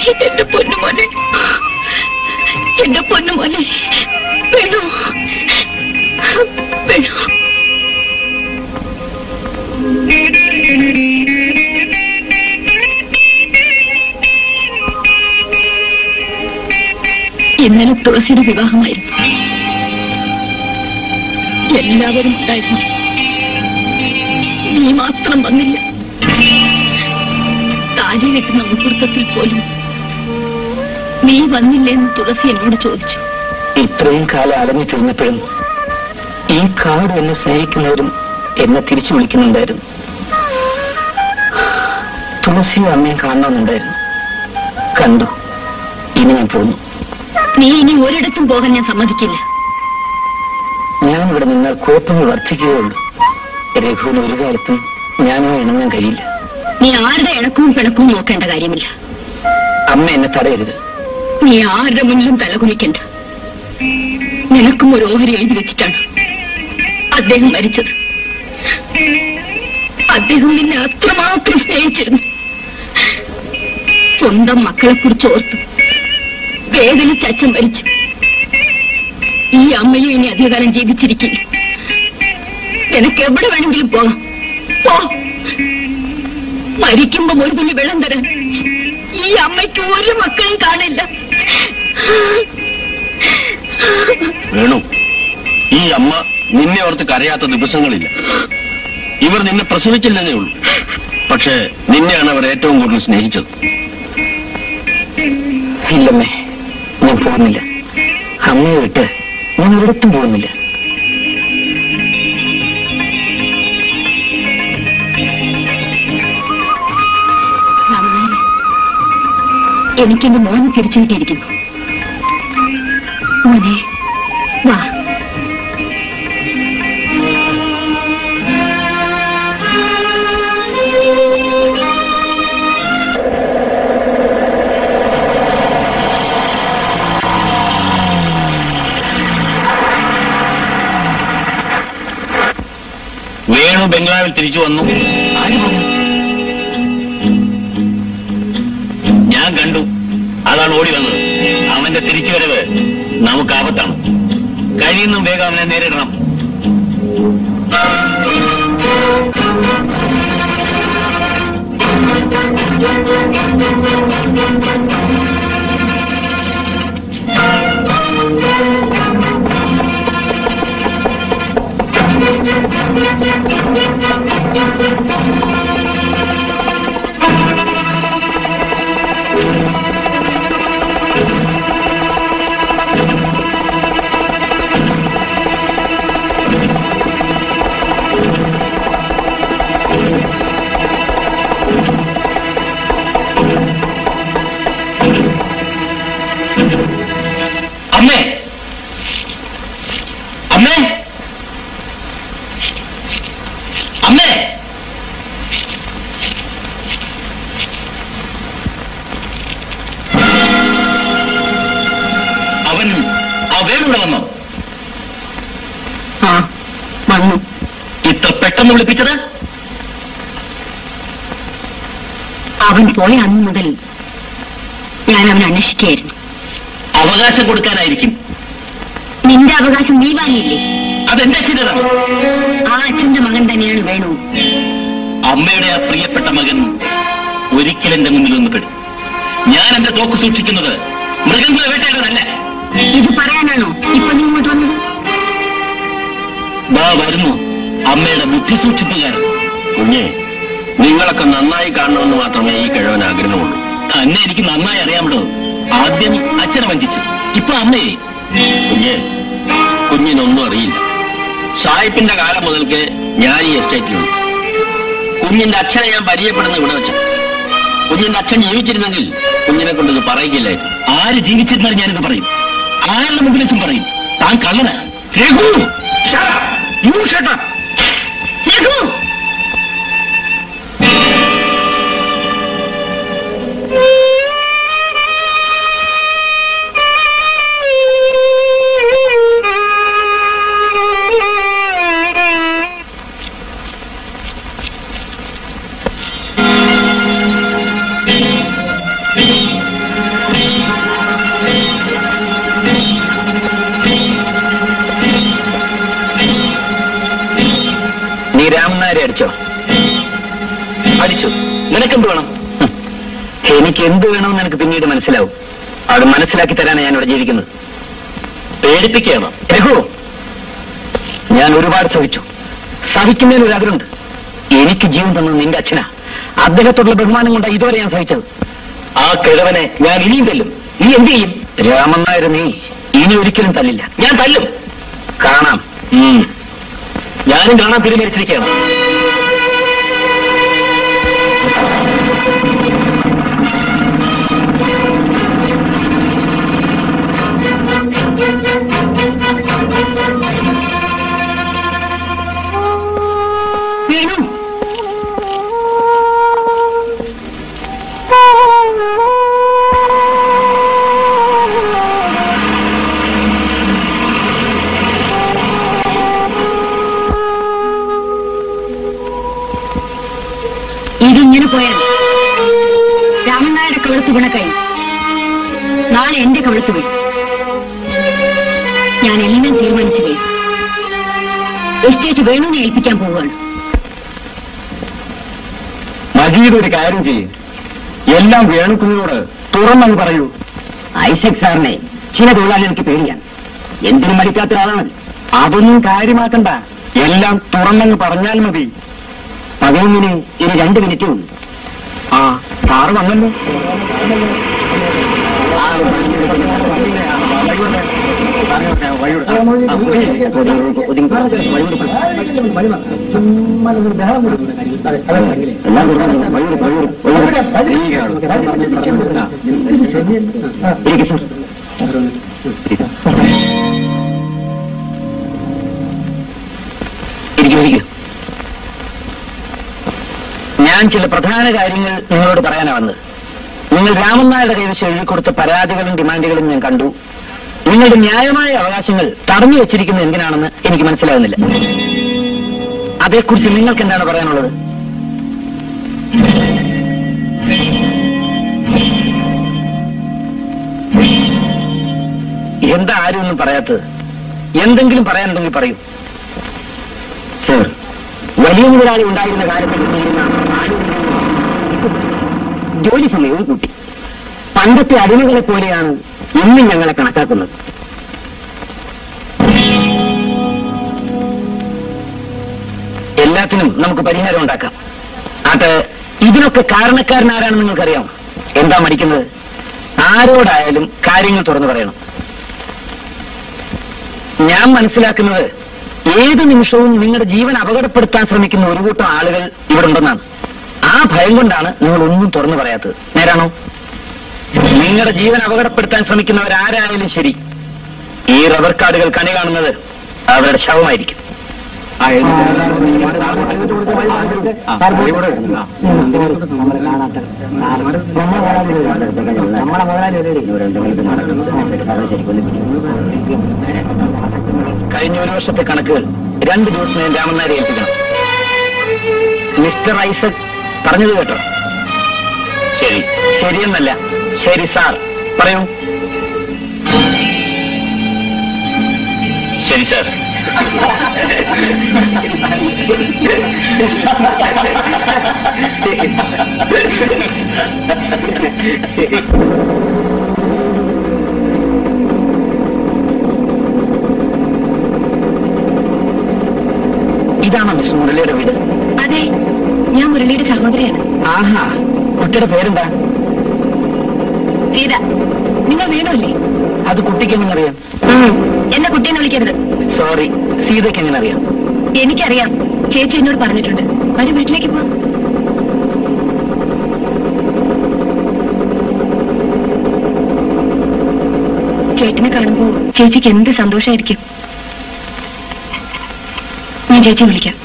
എന്റെ പൊന്നുമോനെ എന്റെ പൊന്നുമോനെ വേണു വേണു ഇന്നലെ തുളസിയുടെ വിവാഹമായിരുന്നു എല്ലാവരും ഉണ്ടായിരുന്നു നീ മാത്രം വന്നില്ല താലി കെട്ടുന്ന മുഹൂർത്തത്തിൽ പോലും നീ വന്നില്ലെന്ന് തുളസി എന്നോട് ചോദിച്ചു ഇത്രയും കാലം അലഞ്ഞു തിരിഞ്ഞപ്പോഴും ഈ കാട് എന്നെ സ്നേഹിക്കുന്നവരും എന്നെ തിരിച്ചു വിളിക്കുന്നുണ്ടായിരുന്നു തുളസിയും അമ്മയും കാണണമെന്നുണ്ടായിരുന്നു കണ്ടു ഇനി ഞാൻ പോന്നു നീ ഇനി ഒരിടത്തും പോകാൻ ഞാൻ സമ്മതിക്കില്ല ഞാൻ ഇവിടെ നിന്നാൽ കുഴപ്പങ്ങൾ വർദ്ധിക്കുകയുള്ളൂ രഘുവിന് ഒരു കാലത്തും ഞാനുമായി ഇണങ്ങാൻ കഴിയില്ല നീ ആരുടെ ഇണക്കവും പിണക്കവും നോക്കേണ്ട കാര്യമില്ല അമ്മ എന്നെ തടയരുത് നീ ആരുടെ മുന്നിലും തലകുനിക്കണ്ട നിനക്കും ഒരു ഓഹരി എഴുതി വെച്ചിട്ടാണ് അദ്ദേഹം മരിച്ചത് അദ്ദേഹം നിന്നെ അത്രമാത്രം സ്നേഹിച്ചിരുന്നു സ്വന്തം മക്കളെ കുറിച്ച് ഓർത്ത് വേദനിച്ച് അച്ഛൻ മരിച്ചു ഈ അമ്മയും ഇനി അധികകാലം ജീവിച്ചിരിക്കില്ല നിനക്ക് എവിടെ വേണമെങ്കിലും പോകാം പോ മരിക്കുമ്പോ ഒരു തുള്ളി വെള്ളം തരാൻ ഈ അമ്മയ്ക്ക് ഒരു മക്കളും കാണില്ല വേണു ഈ അമ്മ നിന്നെ ഓർത്ത് കരയാത്ത ദിവസങ്ങളില്ല ഇവർ നിന്നെ പ്രസവിച്ചില്ലെന്നേ ഉള്ളൂ പക്ഷേ നിന്നെയാണ് അവർ ഏറ്റവും കൂടുതൽ സ്നേഹിച്ചത് ഇല്ലമ്മേ ഞാൻ പോകുന്നില്ല അമ്മയെ വിട്ട് ഞാൻ ഒരിടത്തും പോകുന്നില്ല രാമനാഥൻ, എനിക്കെന്റെ മോനെ തിരിച്ചു കിട്ടിയിരിക്കുന്നു മോനെ വാ വേണു ബംഗ്ലാവിൽ തിരിച്ചു വന്നു ഞാൻ കണ്ടു അതാണ് ഓടി വന്നത് അവന്റെ തിരിച്ചുവരവ് നമുക്ക് ആപത്താണ് കഴിയുന്നു വേഗം അവനെ നേരിടണം അമ്മേ അമ്മേ അമ്മേ അവൻ ആ വേണുവിടെ വന്നോ ആ വന്നു ഇത്ര പെട്ടെന്ന് വിളിപ്പിച്ചത് അവൻ പോയ അന്ന് മുതൽ ഞാൻ അവനെ അന്വേഷിക്കുകയായിരുന്നു അവകാശം കൊടുക്കാനായിരിക്കും നിന്റെ അവകാശം നീ വാങ്ങിയില്ലേ അതെന്റെ അച്ഛൻ്റെതാണ് ആ അച്ഛന്റെ മകൻ തന്നെയാണ് വേണു അമ്മയുടെ ആ പ്രിയപ്പെട്ട മകൻ ഒരിക്കലും എന്റെ മുന്നിൽ ഒന്ന് പെടും ഞാൻ എന്റെ തോക്ക് സൂക്ഷിക്കുന്നത് മൃഗങ്ങളെ വേട്ടയാടാനല്ല ഇത് പറയാനാണോ ഇപ്പൊ നീ ഇങ്ങോട്ട് വന്നത് ദാ വരുന്നു അമ്മയുടെ ബുദ്ധി സൂക്ഷിപ്പുകാരൻ കുഞ്ഞെ നിങ്ങളൊക്കെ നന്നായി കാണണമെന്ന് മാത്രമേ ഈ കിഴവൻ ആഗ്രഹമുള്ളൂ തന്നെ എനിക്ക് നന്നായി അറിയാമല്ലോ ആദ്യം അച്ഛനെ വഞ്ചിച്ചു ഇപ്പൊ അമ്മയെ കുഞ്ഞെ കുഞ്ഞിനൊന്നും അറിയില്ല സായിപ്പിന്റെ കാലം മുതൽക്ക് ഞാൻ ഈ എസ്റ്റേറ്റിലുണ്ട് കുഞ്ഞിന്റെ അച്ഛനെ ഞാൻ പരിചയപ്പെടുന്ന ഇവിടെ വെച്ച കുഞ്ഞിന്റെ അച്ഛൻ ജീവിച്ചിരുന്നെങ്കിൽ കുഞ്ഞിനെ കൊണ്ട് ഇത് പറയിക്കില്ലായിരുന്നു ആര് ജീവിച്ചിരുന്നാലും ഞാനിത് പറയും ആരുടെ മുമ്പിൽ വെച്ചും പറയും താൻ കള്ളന Raghu Shut up! You shut up! Raghu എനിക്ക് എന്ത് വേണമെന്ന് എനിക്ക് പിന്നീട് മനസ്സിലാവും അത് മനസ്സിലാക്കി തരാനാണ് ഞാൻ ഇവിടെ ജീവിക്കുന്നത് പേടിപ്പിക്കുകയാണോ രഘു ഞാൻ ഒരുപാട് സഹിച്ചു സഹിക്കുന്നതിന് ഒരു അതിരുണ്ട് എനിക്ക് ജീവൻ തന്നത് നിന്റെ അച്ഛനാ അദ്ദേഹത്തോടുള്ള ബഹുമാനം കൊണ്ട് ഇതുവരെ ഞാൻ സഹിച്ചത് ആ കിഴവനെ ഞാൻ ഇനിയും തല്ലും നീ എന്ത് ചെയ്യും രാമൻ നായർ നീ ഇനി ഒരിക്കലും തല്ലില്ല ഞാൻ തല്ലും കാണാം ഉം. ഞാനും കാണാൻ തീരുമാനിച്ചിരിക്കുകയാണ് വേണു ഇതിങ്ങനെ പോയാൽ രാമൻ നായരുടെ കവിളത്ത് വീണക്കായി നാളെ എന്റെ കവിളത്ത് വീഴും ഞാൻ എല്ലാം തീരുമാനിച്ചു കഴിഞ്ഞു എസ്റ്റേറ്റ് വേണുവിനെ ഏൽപ്പിക്കാൻ പോവുകയാണ് മജീദ് ഒരു കാര്യം ചെയ്യും എല്ലാം വേണുക്കുഞ്ഞോട് തുറന്നങ്ങ് പറയൂ ഐസക് സാറിനെ ചില തൊഴിലാളികൾക്ക് പേടിയാണ് എന്തിനും മടിക്കാത്ത ഒരാളാണ് അതൊന്നും കാര്യമാക്കണ്ട എല്ലാം തുറന്നങ്ങ് പറഞ്ഞാൽ മതി പതിനൊന്നിന് ഇനി രണ്ട് മിനിറ്റേ ഉള്ളൂ ആ സാറ് വന്നല്ലോ എല്ലാം കൊടുക്കണം. വഴി കൊടുക്ക്, വഴി കൊടുക്ക്, വഴി കൊടുക്ക്. ഇരിക്ക് സാർ. ഇരിക്കൂ, ഇരിക്കൂ. ഞാൻ ചില പ്രധാന കാര്യങ്ങൾ നിങ്ങളോട് പറയാനാ വന്നത് നിങ്ങൾ രാമൻ നായരുടെ കൈവശം എഴുതി കൊടുത്ത പരാതികളും ഡിമാൻഡുകളും ഞാൻ കണ്ടു നിങ്ങളുടെ ന്യായമായ അവകാശങ്ങൾ തടഞ്ഞു വെച്ചിരിക്കുന്നത് എന്തിനാണെന്ന് എനിക്ക് മനസ്സിലാകുന്നില്ല അതേക്കുറിച്ച് നിങ്ങൾക്ക് എന്താണ് പറയാനുള്ളത് എന്താ ആരും ഒന്നും പറയാത്തത് എന്തെങ്കിലും പറയാനുണ്ടെങ്കിൽ പറയൂ സർ വലിയ മുതലാളി ഉണ്ടായിരുന്ന കാലത്ത് കിട്ടിയിരുന്ന ആനുകൂല്യങ്ങൾ ജോലി സമയവും കൂട്ടി പണ്ടത്തെ അടിമകളെ പോലെയാണ് ഇന്നും ഞങ്ങളെ കണക്കാക്കുന്നത് എല്ലാത്തിനും നമുക്ക് പരിഹാരം ഉണ്ടാക്കാം അത് ഇതിനൊക്കെ കാരണക്കാരനാരാണെന്ന് നിങ്ങൾക്കറിയാം എന്താ മടിക്കുന്നത് ആരോടായാലും കാര്യങ്ങൾ തുറന്നു പറയണം ഞാൻ മനസ്സിലാക്കുന്നത് ഏത് നിമിഷവും നിങ്ങളുടെ ജീവൻ അപകടപ്പെടുത്താൻ ശ്രമിക്കുന്ന ഒരു കൂട്ടം ആളുകൾ ഇവിടെ ഉണ്ടെന്നാണ് ആ ഭയം കൊണ്ടാണ് നിങ്ങൾ ഒന്നും തുറന്നു പറയാത്തത് നേരാണോ നിങ്ങളുടെ ജീവൻ അപകടപ്പെടുത്താൻ ശ്രമിക്കുന്നവരാരായാലും ശരി ഈ റബ്ബർ കാർഡുകൾ കണി കാണുന്നത് അവരുടെ ശവമായിരിക്കും കഴിഞ്ഞ ഒരു വർഷത്തെ കണക്കുകൾ രണ്ട് ദിവസം ഞാൻ രാമനാരെ ഏൽപ്പിക്കണം മിസ്റ്റർ ഐസക് പറഞ്ഞത് കേട്ടോ ശരി ശരിയെന്നല്ല ശരി സാർ പറയൂ ശരി സാർ ഇതാണോ മിസ് മുരളിയുടെ വീട് അതെ ഞാൻ മുരളിയുടെ സഹോദരിയാണ് ആഹാ കുട്ടിയുടെ പേരെന്താ സീത നിങ്ങൾ വീണല്ലേ അത് കുട്ടിക്ക് എങ്ങനെ അറിയാം എന്നെ കുട്ടീനെ വിളിക്കരുത് സോറി സീതയ്ക്ക് എങ്ങനെ അറിയാം എനിക്കറിയാം ചേച്ചി എന്നോട് പറഞ്ഞിട്ടുണ്ട് വരൂ വീട്ടിലേക്ക് പോ ചേട്ടനെ കാണുമ്പോ ചേച്ചിക്ക് എന്ത് സന്തോഷായിരിക്കും ഞാൻ ചേച്ചി വിളിക്കാം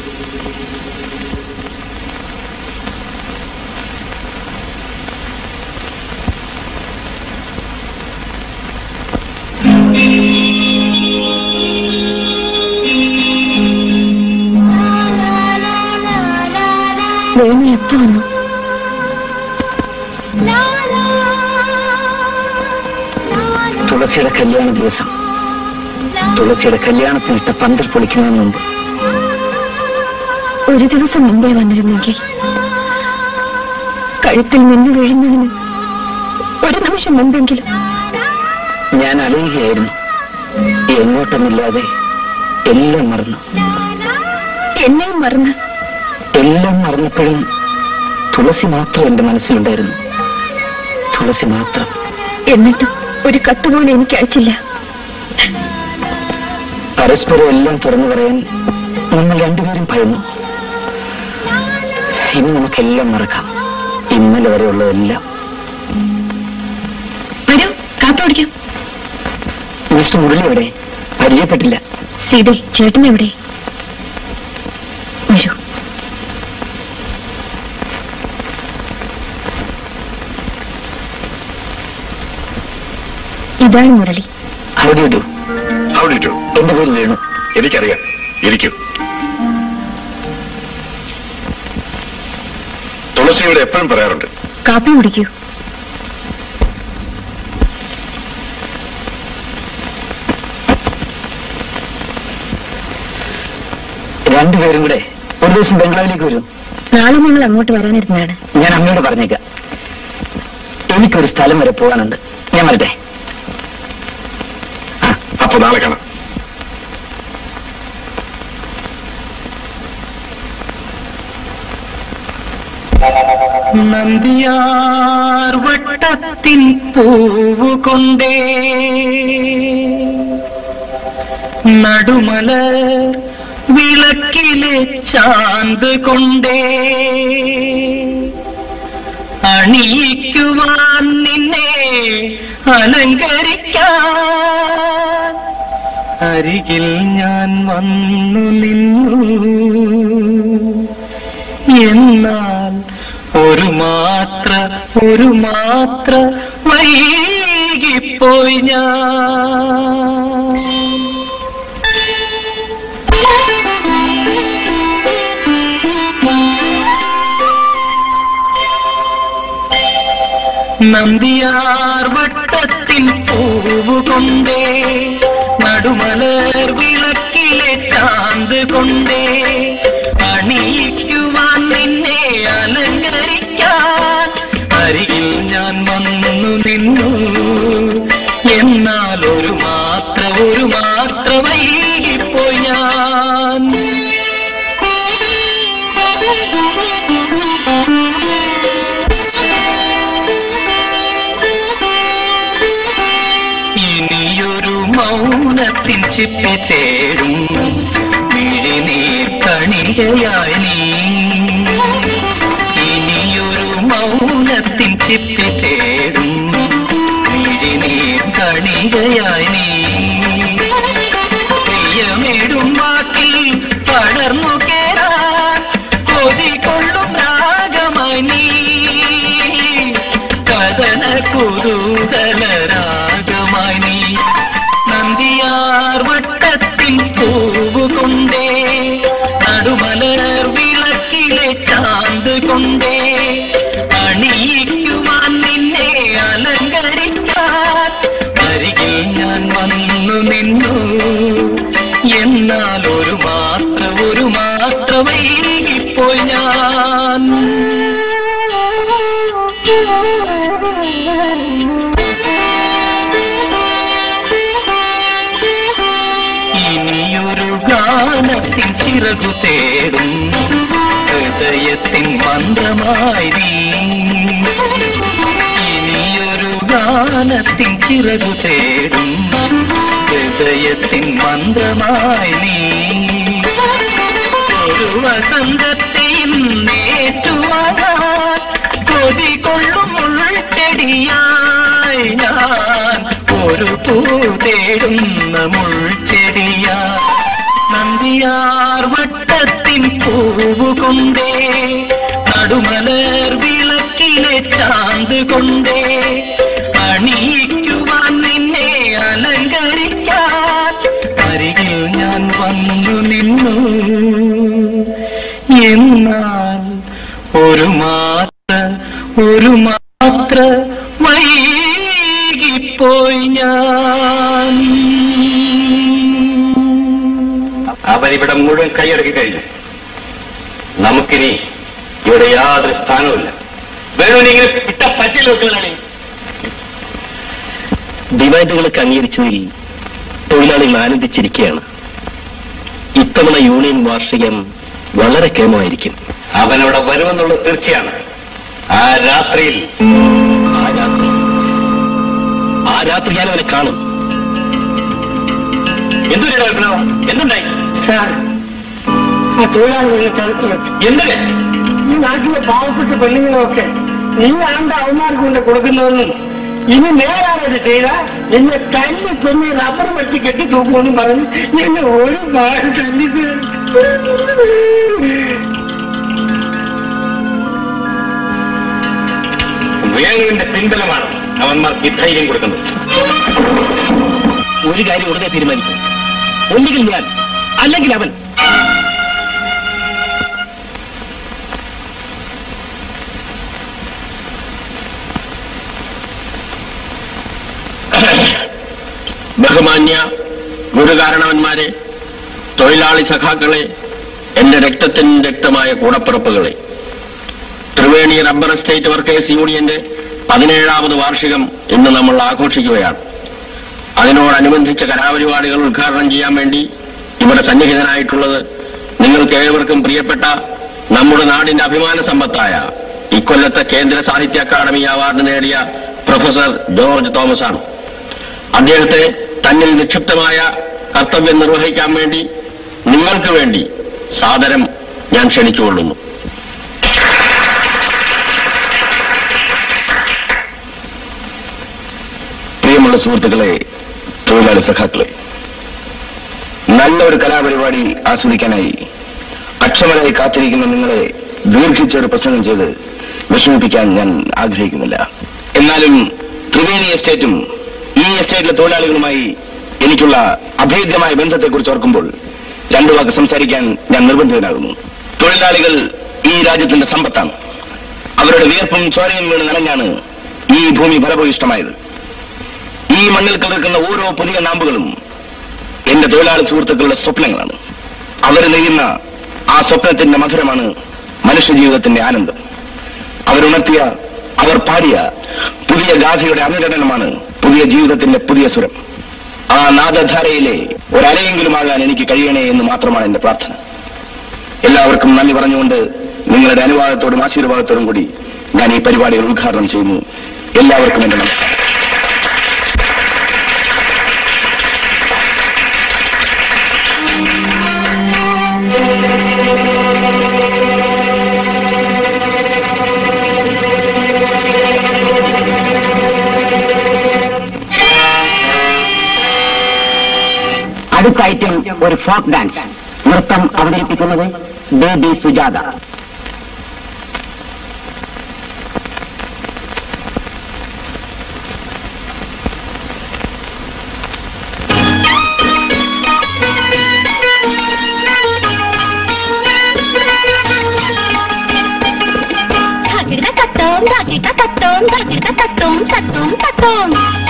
വേണു എപ്പോ വന്നു തുളസിയുടെ കല്യാണ ദിവസം തുളസിയുടെ കല്യാണത്തിനിട്ട പന്തൽ പൊളിക്കുന്നതിന് മുമ്പ് ഒരു ദിവസം മുമ്പേ വന്നിരുന്നെങ്കിൽ കഴുത്തിൽ നിന്ന് വീഴുന്നതിന് ഒരു നിമിഷം മുമ്പെങ്കിലും ഞാൻ അലയുകയായിരുന്നു എങ്ങോട്ടുമില്ലാതെ എല്ലാം മറന്നു എന്നെയും മറന്ന് എല്ലാം മറന്നപ്പോഴും തുളസി മാത്രം എന്റെ മനസ്സിലുണ്ടായിരുന്നു തുളസി മാത്രം എന്നിട്ടും ഒരു കത്തുപോലും എനിക്ക് അയച്ചില്ല പരസ്പരം എല്ലാം തുറന്നു പറയാൻ നമ്മൾ രണ്ടുപേരും ഭയന്നു ഇനി നമുക്കെല്ലാം മറക്കാം ഇന്നലെ വരെയുള്ളതെല്ലാം വരൂ കാപ്പി കുടിക്കാം മിസ്റ്റർ മുരളി എവിടെ പരിചയപ്പെട്ടില്ല സീതേ ചേട്ടൻ എവിടെ വരൂ ഇതാണ് Murali how do do how do എന്റെ പേര് വേണു എനിക്കറിയാം ഇരിക്കും തുളസിയോട് എപ്പോഴും പറയാറുണ്ട് കാപ്പി കുടിക്കൂ രണ്ടുപേരും കൂടെ ഒരു ദിവസം ബംഗ്ലാവിലേക്ക് വരും നാളെ ഞങ്ങൾ അങ്ങോട്ട് വരാനിരുന്നതാണ് ഞാൻ അമ്മയോട് പറഞ്ഞേക്കാം എനിക്കൊരു സ്ഥലം വരെ പോകാനുണ്ട് ഞാൻ വരട്ടെ ആ, അപ്പൊ നാളെ കാണാം നന്ദിയാർ വട്ടത്തിൻ പൂവ് കൊണ്ടേ നടുമലർ വിളക്കിലെ ചാന്ത് കൊണ്ടേ അണിയിക്കുവാൻ നിന്നെ അലങ്കരിക്കാൻ അരികിൽ ഞാൻ വന്നു നിന്നു എന്നാൽ ഒരു മാത്ര ഒരു മാത്ര വൈകിപ്പോയി ഞാൻ നന്ദിയാർ വട്ടത്തിൻ പൂവ് കൊണ്ടേ നടുമലർ വിളക്കിലെ ചാന്ത് കൊണ്ടേ അണിയിക്കുവാൻ നിന്നെ അലങ്കരിക്കാൻ അരികിൽ ഞാൻ വന്നു നിന്നു എന്നാൽ ഒരു മാത്ര ഒരു മാത്ര വൈകിപ്പോയി ഞാൻ ഇനിയൊരു മൗനത്തിൻ ചിപ്പി തേടും മിഴിനീർ കണികയായി നീ ഇനിയൊരു മൗനത്തിൻ ചിപ്പി തേടും മിഴിനീർ കണികയായി നീ പ്രിയമിടും വാക്കിൽ പടർന്നു കേറാൻ കൊതി കൊള്ളും രാഗമായി നീ കഥന കുതൂഹല രാഗമായി നീ നന്ദിയാർ വട്ടത്തിൻ പൂവ് കൊണ്ടേ നടുമലർ വിളക്കിലെ ചാന്ത് കൊണ്ടേ അണിയിക്കുവാൻ നിന്നെ അലങ്കരിക്കാൻ അരികിൽ ഞാൻ വന്നു നിന്നു എന്നാൽ ഒരു മാത്ര ഒരു മാത്ര വൈകിപ്പോയി ഞാൻ ഇനിയൊരു ഗാനത്തിൻ ചിറകു തേടും ഹൃദയത്തിൻ മന്ത്രമായി നീ ഇനിയൊരു ഗാനത്തിൻ ചിറകു തേടും ഹൃദയത്തിൻ മന്ത്രമായി നീ ഒരു വസന്തത്തെയും നേറ്റുവാൻ കൊതി കൊള്ളും മുൾച്ചെടിയായി ഞാൻ ഒരു പൂ തേടുന്ന മുൾച്ചെടിയാ നന്ദിയാർ വട്ടത്തിൻ പൂവ് കൊണ്ടേ നടുമലർ വിളക്കിലെ ചാന്ത് കൊണ്ടേ അണിയിക്കുവാൻ നിന്നെ അലങ്കരിക്കാൻ അരികിൽ ഞാൻ വന്നു നിന്നു എന്നാൽ ഒരു മാത്ര ഒരു മാത്ര വൈകിപ്പോയി ഞാൻ അവരിവിടെ മുഴുവൻ കൈയടക്കി കഴിഞ്ഞു നമുക്കിനി ഇവിടെ യാതൊരു സ്ഥാനവുമില്ല വേണുവിനെ ഇങ്ങനെ വിട്ട പറ്റില്ല വെക്കുന്നതാണ് ഡിമാൻഡുകളൊക്കെ അംഗീകരിച്ചതിൽ തൊഴിലാളികൾ ആനന്ദിച്ചിരിക്കുകയാണ് ഇത്തവണ യൂണിയൻ വാർഷികം വളരെ കേമമായിരിക്കും അവനവിടെ വരുമെന്നുള്ളത് തീർച്ചയാണ് ആ രാത്രിയിൽ ആ രാത്രി ആ രാത്രി ഞാൻ അവനെ കാണും എന്തൊരു എന്തുണ്ടായി സാർ ആ തൊഴിലാളികളെ തരത്തില് എന്തിന് ഈ നാട്ടിലെ പാവപ്പെട്ട പെണ്ണുങ്ങളൊക്കെ ഈ ആണ്ട് അവന്മാർക്ക് കൊണ്ട് കൊടുക്കുന്നതെന്നും ഇനി നേരാണത് ചെയ്ത എന്നെ തല്ലി കൊന്ന് റബ്ബർ വെച്ച് കെട്ടി തൂക്കുമെന്നും പറഞ്ഞ് എന്നെ ഒരു നാട് തല്ലിത് വേണുവിന്റെ പിൻബലമാണ് അവന്മാർക്ക് ഈ ധൈര്യം കൊടുക്കുന്നത് ഒരു കാര്യം ഉടനെ തീരുമാനിക്കും ഒന്നുകിൽ ഞാൻ അല്ലെങ്കിൽ അവൻ ബഹുമാന്യ ഗുരുകാരണവന്മാരെ തൊഴിലാളി സഖാക്കളെ എന്റെ രക്തത്തിൻ രക്തമായ കൂടപ്പിറപ്പുകളെ ത്രിവേണി റബ്ബർ എസ്റ്റേറ്റ് വർക്കേഴ്സ് യൂണിയന്റെ പതിനേഴാമത് വാർഷികം ഇന്ന് നമ്മൾ ആഘോഷിക്കുകയാണ് അതിനോടനുബന്ധിച്ച കലാപരിപാടികൾ ഉദ്ഘാടനം ചെയ്യാൻ വേണ്ടി ഇവിടെ സന്നിഹിതനായിട്ടുള്ളത് നിങ്ങൾക്ക് ഏവർക്കും പ്രിയപ്പെട്ട നമ്മുടെ നാടിന്റെ അഭിമാന സമ്പത്തായ ഇക്കൊല്ലത്തെ കേന്ദ്ര സാഹിത്യ അക്കാദമി അവാർഡ് നേടിയ പ്രൊഫസർ ജോർജ് തോമസ് ആണ് അദ്ദേഹത്തെ തന്നിൽ നിക്ഷിപ്തമായ കർത്തവ്യം നിർവഹിക്കാൻ വേണ്ടി നിങ്ങൾക്ക് വേണ്ടി സാദരം ഞാൻ ക്ഷണിച്ചുകൊള്ളുന്നു പ്രിയമുള്ള സുഹൃത്തുക്കളെ തൊഴിലാളി സഖാക്കളെ നല്ല ഒരു കലാപരിപാടി ആസ്വദിക്കാനായി അക്ഷമരായി കാത്തിരിക്കുന്ന നിങ്ങളെ ദീർഘിച്ച ഒരു പ്രസംഗം ചെയ്ത് വിഷമിപ്പിക്കാൻ ഞാൻ ആഗ്രഹിക്കുന്നില്ല എന്നാലും ത്രിവേണി എസ്റ്റേറ്റും ഈ എസ്റ്റേറ്റിലെ തൊഴിലാളികളുമായി എനിക്കുള്ള അഭേദ്യമായ ബന്ധത്തെക്കുറിച്ച് ഓർക്കുമ്പോൾ രണ്ടു വാക്ക് സംസാരിക്കാൻ ഞാൻ നിർബന്ധിതനാകുന്നു തൊഴിലാളികൾ ഈ രാജ്യത്തിന്റെ സമ്പത്താണ് അവരുടെ വിയർപ്പും ചോരയും വീണ് നനഞ്ഞാണ് ഈ ഭൂമി ഫലഭൂയിഷ്ടമായത് ഈ മണ്ണിൽ കിടക്കുന്ന ഓരോ പുതിയ നാമ്പുകളും എന്റെ തൊഴിലാളി സുഹൃത്തുക്കളുടെ സ്വപ്നങ്ങളാണ് അവർ നെയ്യുന്ന ആ സ്വപ്നത്തിന്റെ മധുരമാണ് മനുഷ്യജീവിതത്തിന്റെ ആനന്ദം അവരുണർത്തിയ അവർ പാടിയ പുതിയ ഗാഥയുടെ അനുരണനമാണ് പുതിയ ജീവിതത്തിന്റെ പുതിയ സ്വരം ആ നാദധാരയിലെ ഒരലയെങ്കിലുമാകാൻ എനിക്ക് കഴിയണേ എന്ന് മാത്രമാണ് എന്റെ പ്രാർത്ഥന എല്ലാവർക്കും നന്ദി പറഞ്ഞുകൊണ്ട് നിങ്ങളുടെ അനുവാദത്തോടും ആശീർവാദത്തോടും കൂടി ഞാൻ ഈ പരിപാടികൾ ഉദ്ഘാടനം ചെയ്യുന്നു എല്ലാവർക്കും എന്റെ നമസ്കാരം അടുത്ത ഐറ്റം ഒരു ഫോക്ക് ഡാൻസ് നൃത്തം അവതരിപ്പിക്കുന്നത് ബേബി സുജാത ധാകിട തത്തോം ധാകിട തത്തോം ധാകിട തത്തോം തത്തോം തത്തോം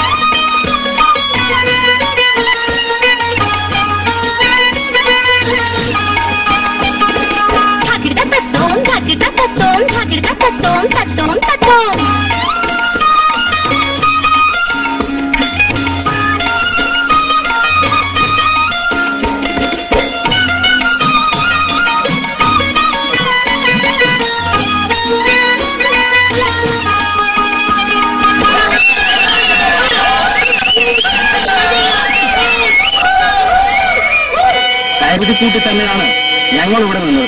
ധാകിട തത്തോം ധാകിട തത്തോം ധാകിട തത്തോം തത്തോം തത്തോം കരുതിക്കൂട്ടി തന്നെയാണ് ഞങ്ങൾ ഇവിടെ നിന്നത്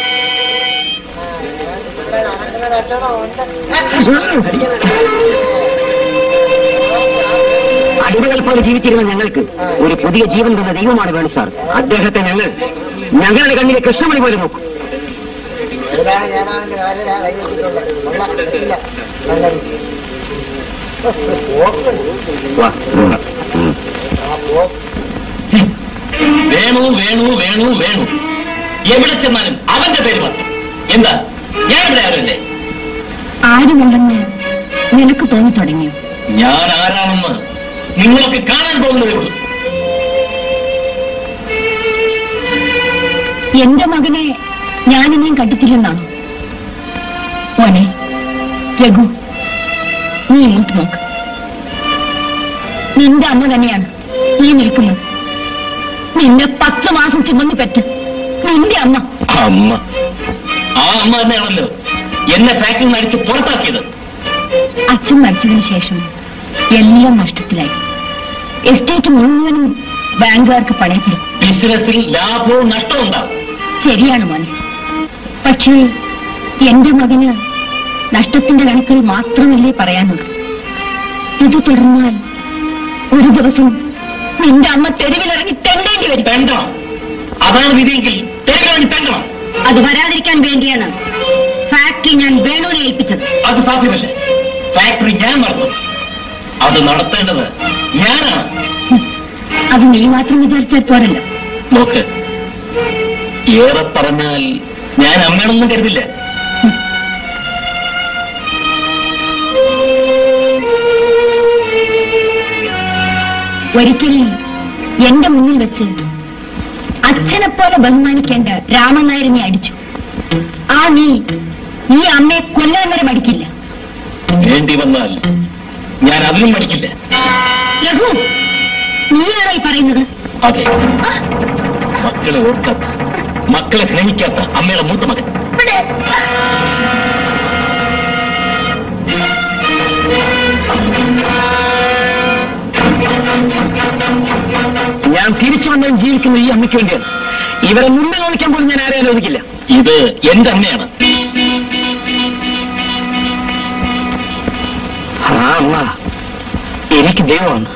അടിമകൾ പോലെ ജീവിച്ചിരുന്ന ഞങ്ങൾക്ക് ഒരു പുതിയ ജീവൻ തന്ന ദൈവമാണ് വേണു സാർ അദ്ദേഹത്തെ ഞങ്ങൾ ഞങ്ങളുടെ കണ്ണിലെ കൃഷ്ണമണി പോലെ നോക്കും വാ, ഉം. വേണു വേണു വേണു വേണു എവിടെ ചെന്നാലും അവന്റെ പേര് മാത്രം എന്താ ഞാൻ ഇവിടെ ആരുമല്ലേ ആരുമില്ലെന്ന് നിനക്ക് തോന്നി തുടങ്ങിയോ ഞാൻ ആരാണെന്ന് നിങ്ങളൊക്കെ കാണാൻ പോകുന്നതേ ഉള്ളൂ എന്റെ മകനെ ഞാൻ ഇനിയും കണ്ടിട്ടില്ലെന്നാണോ മോനെ രഘു നീ ഇങ്ങോട്ട് നോക്ക് നിന്റെ അമ്മ തന്നെയാണ് ഈ നിൽക്കുന്നത് നിന്നെ പത്ത് മാസം ചുമന്ന് പെറ്റ് നിന്റെ അമ്മ അമ്മ ആ അമ്മ തന്നെയാണല്ലോ എന്നെ ഫാക്ടറിയിൽ നിന്ന് അടിച്ച് പുറത്താക്കിയത് അച്ഛൻ മരിച്ചതിന് ശേഷം എല്ലാം നഷ്ടത്തിലായി എസ്റ്റേറ്റ് മുഴുവനും ബാങ്കുകാർക്ക് പണയപ്പെടും ബിസിനസ്സിൽ ലാഭവും നഷ്ടവും ഉണ്ടാവും ശരിയാണ് മോനെ പക്ഷേ എന്റെ മകന് നഷ്ടത്തിന്റെ കണക്കിൽ മാത്രമല്ലേ പറയാനുള്ളൂ ഇത് തുടർന്നാൽ ഒരു ദിവസം നിന്റെ അമ്മ തെരുവിലിറങ്ങി തെണ്ടേണ്ടി വരും തെണ്ടണം അതാണ് വിധിയെങ്കിൽ തെരുവിലാണ് തെണ്ടണം അത് വരാതിരിക്കാൻ വേണ്ടിയാണ് ഫാക്ടറി ഞാൻ വേണുവിനെ ഏൽപ്പിച്ചത് അത് സാധ്യമല്ല ഫാക്ടറി ഞാൻ നടത്തും അത് നടത്തേണ്ടത് ഞാനാണ് അത് നീ മാത്രം വിചാരിച്ചാൽ പോരല്ലോ നോക്ക് ഏറെ പറഞ്ഞാൽ ഞാൻ അമ്മയാണെന്നും കരുതില്ല ഒരിക്കലും എന്റെ മുന്നിൽ വെച്ച് അച്ഛനെ പോലെ ബഹുമാനിക്കേണ്ട രാമൻ നായരെ അടിച്ചു ആ നീ ഈ അമ്മയെ കൊല്ലാൻ വരെ മടിക്കില്ല വേണ്ടി വന്നാൽ ഞാൻ അതിനും മടിക്കില്ല രഘു നീയാണോ ഈ പറയുന്നത് അതെ മക്കളെ ഓർക്കാത്ത മക്കളെ സ്നേഹിക്കാത്ത അമ്മയുടെ മൂത്ത മകൻ ഇവിടെ. ഞാൻ തിരിച്ചു വന്നവൻ ജീവിക്കുന്ന ഈ അമ്മയ്ക്ക് വേണ്ടിയാണ് ഇവരെ മുന്നിൽ നോക്കാൻ പോലും ഞാൻ ആരെയും അനുവദിക്കില്ല ഇത് എന്റെ അമ്മയാണ് ആ അമ്മ എനിക്ക് ദൈവമാണ്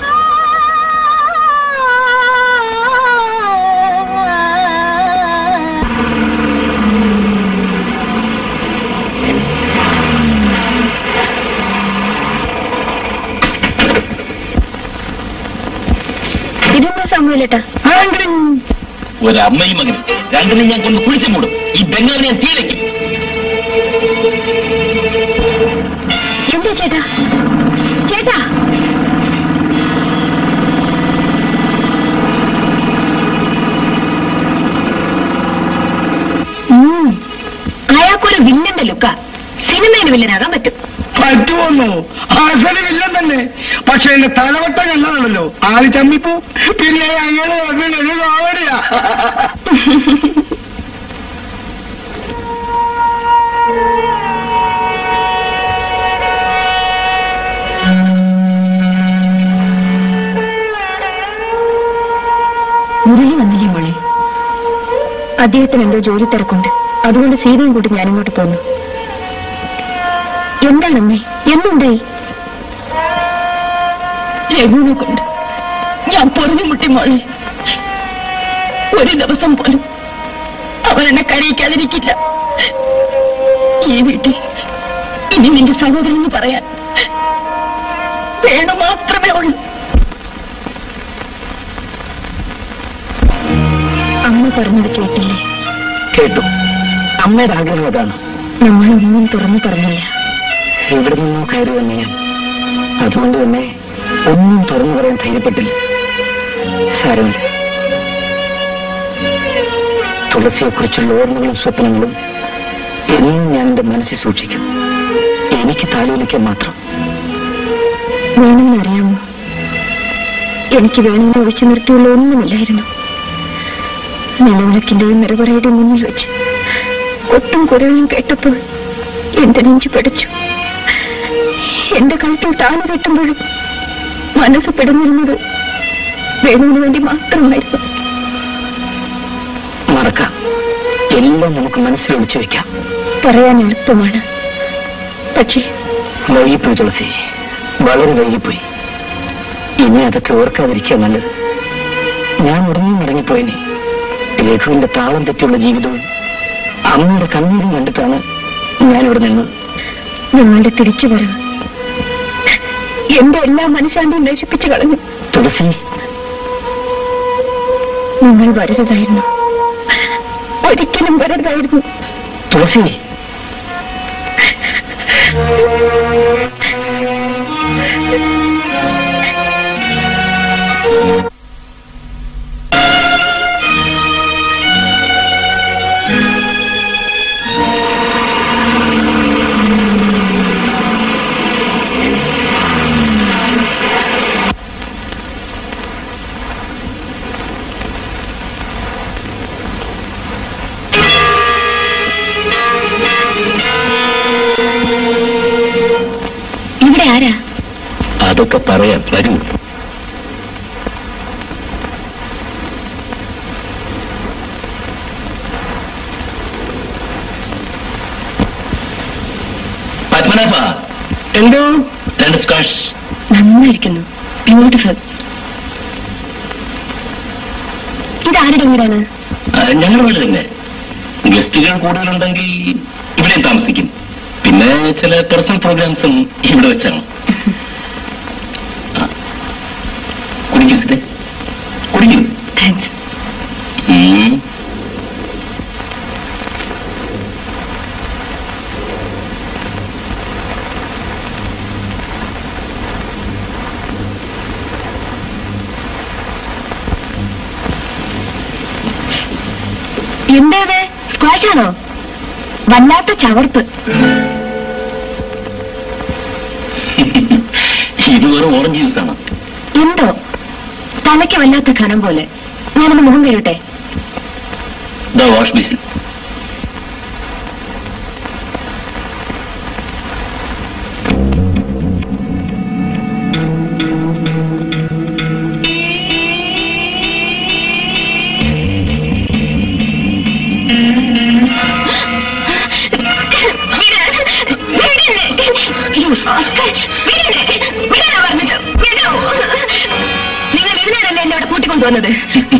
ഇതെന്താ സമൂലേട്ടാ ആരെങ്കിലും ഒരമ്മയും മകനും രണ്ടിനും ഞാൻ കൊണ്ട് കുഴിച്ചു മൂടും ഈ ബംഗാളിനെ ഞാൻ തീരയ്ക്കും എന്താ ചേട്ടാ ചേട്ടാ ഉം. അയാൾക്കൊരു വില്ലന്റെ ലുക്ക സിനിമയിൽ വില്ലനാകാൻ പറ്റും പറ്റുമോന്നോ അസലുമില്ലം തന്നെ പക്ഷെ എന്റെ തലവട്ടം കണ്ടതാണല്ലോ ആള് ചമ്മിപ്പോ പിന്നെ അങ്ങനെ വന്നിട്ട് കോമഡിയാ മുരളി വന്നില്ലേ മോളെ അദ്ദേഹത്തിന് എന്തോ ജോലി തിരക്കുണ്ട് അതുകൊണ്ട് സീതയും കൂട്ടി ഞാനിങ്ങോട്ട് പോന്നു എന്താണമ്മേ എന്തുണ്ടായി രഘുവിനെ കൊണ്ട് ഞാൻ പൊറുതി മുട്ടി മോളെ ഒരു ദിവസം പോലും അവൻ എന്നെ കരയിക്കാതിരിക്കില്ല ഈ വീട്ടിൽ ഇനി നിന്റെ സഹോദരൻ എന്ന് പറയാൻ വേണു മാത്രമേ ഉള്ളൂ അമ്മ പറഞ്ഞത് കേട്ടില്ലേ കേട്ടു അമ്മയുടെ ആഗ്രഹം അതാണ് നമ്മളൊന്നും തുറന്നു പറഞ്ഞില്ല എവിടെ നിന്നോ കയറി വന്ന ഞാൻ അതുകൊണ്ട് തന്നെ ഒന്നും തുറന്നു പറയാൻ ധൈര്യപ്പെട്ടില്ല സാരമില്ല തുളസിയെക്കുറിച്ചുള്ള ഓർമ്മകളും സ്വപ്നങ്ങളും എന്നും ഞാൻ എന്റെ മനസ്സിൽ സൂക്ഷിക്കും എനിക്ക് താലോലിക്കാൻ മാത്രം വേണമെന്ന് അറിയാമോ എനിക്ക് വേണമെന്ന് ഒഴിച്ചു നിർത്തിയുള്ള ഒന്നുമില്ലായിരുന്നു നിലവിളക്കിന്റെയും നിറവറയുടെയും മുന്നിൽ വെച്ച് കൊട്ടും കുരവും കേട്ടപ്പോൾ എന്റെ നെഞ്ചു പഠിച്ചു എന്റെ കഴുത്തിൽ താഴെ കെട്ടുമ്പോഴും മനസ്സ് പിടഞ്ഞിരുന്നത് വേണുവിന് വേണ്ടി മാത്രമായിരുന്നു മറക്കാം എല്ലാം നമുക്ക് മനസ്സിൽ ഒളിച്ചു വെക്കാം പറയാൻ എളുപ്പമാണ് പക്ഷേ വൈകിപ്പോയി തുളസി വളരെ വൈകിപ്പോയി ഇനി അതൊക്കെ ഓർക്കാതിരിക്കുക നല്ലത് ഞാൻ ഉടനെ മടങ്ങിപ്പോയിനെ രഘുവിന്റെ താളം തെറ്റിയുള്ള ജീവിതവും അമ്മയുടെ കണ്ണീരും കണ്ടിട്ടാണ് ഞാനിവിടെ നിന്നത് ഞങ്ങളുടെ തിരിച്ചുവരവ് എന്റെ എല്ലാ മനഃശാന്തിയും നശിപ്പിച്ചു കളഞ്ഞു തുളസി നിങ്ങൾ വരരുതായിരുന്നു ഒരിക്കലും വരരുതായിരുന്നു തുളസി അതൊക്കെ പറയാം വരൂ പത്മനാഭ എന്തോ രണ്ട് സ്ക്വാഷ് നന്നായിരിക്കുന്നു ബ്യൂട്ടിഫുൾ ഇതാരുടെ വീടാണ് ഞങ്ങളുടെ വീട് തന്നെ ഗസ്റ്റുകൾ കൂടുതലുണ്ടെങ്കിൽ ഇവിടെയും താമസിക്കും പിന്നെ ചില പേഴ്സണൽ പ്രോഗ്രാംസും ഇവിടെ വെച്ചാണ് ആ. കുടിക്കൂ സിതെ കുടിക്കൂ താങ്ക്സ് ഉം. എന്താ ഇത് സ്ക്വാഷ് ആണോ വല്ലാത്ത ചവർപ്പ് ഇത് വെറും ഓറഞ്ച് ജ്യൂസ് ആണ് എന്തോ തലയ്ക്ക് വല്ലാത്ത ഖനം പോലെ ഞാനൊന്ന് മുഖം കഴുകട്ടെ ദ വാഷ് ബേസിൻ നിങ്ങൾ ഇതിനാണല്ലേ എന്നെ അവിടെ കൂട്ടിക്കൊണ്ടുവന്നത്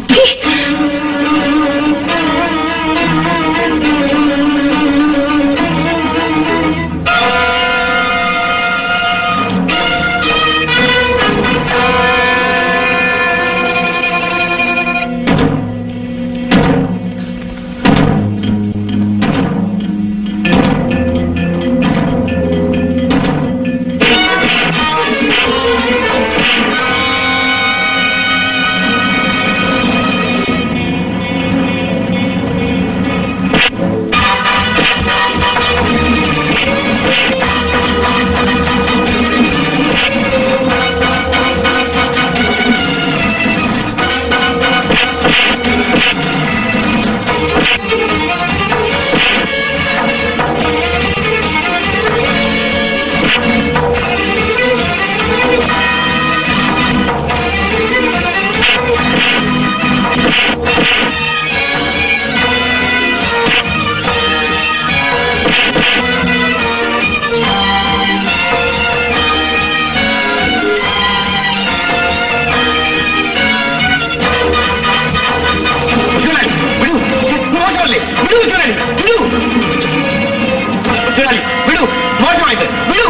വിടൂ മോശമായിട്ട് വിടൂ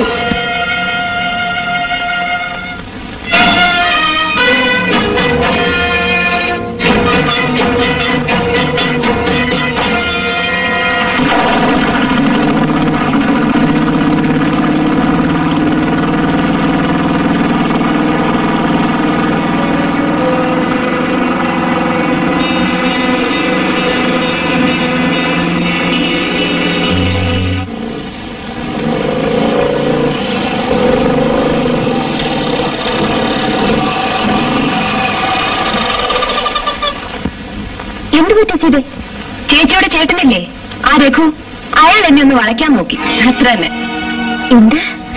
എന്ത് പറ്റി ചെയ്തേ ചേച്ചിയുടെ ചേട്ടനല്ലേ ആ രഘു അയാൾ എന്നെ ഒന്ന് വളയ്ക്കാൻ നോക്കി അത്ര തന്നെ എന്ത്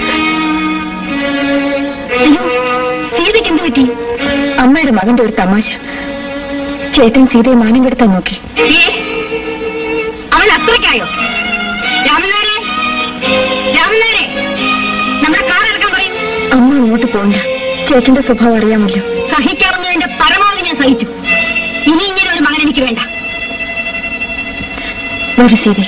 അയ്യോ സീതയ്ക്ക് എന്ത് പറ്റി അമ്മയുടെ മകന്റെ ഒരു തമാശ ചേട്ടൻ സീതയെ മാനം കെടുത്താൻ നോക്കി അവൻ അത്രയ്ക്കായോ രാമനാരെ രാമനാരെ നമ്മുടെ കാർ ഇറക്കാൻ പറയും അമ്മ അങ്ങോട്ട് പോണ്ട ചേട്ടന്റെ സ്വഭാവം അറിയാമല്ലോ സഹിക്കാവുന്നതിന്റെ പരമാവധി ഞാൻ സഹിച്ചു ഇനി ഇങ്ങനെ ഒരു മകൻ എനിക്ക് വേണ്ട ഒരു സീതേ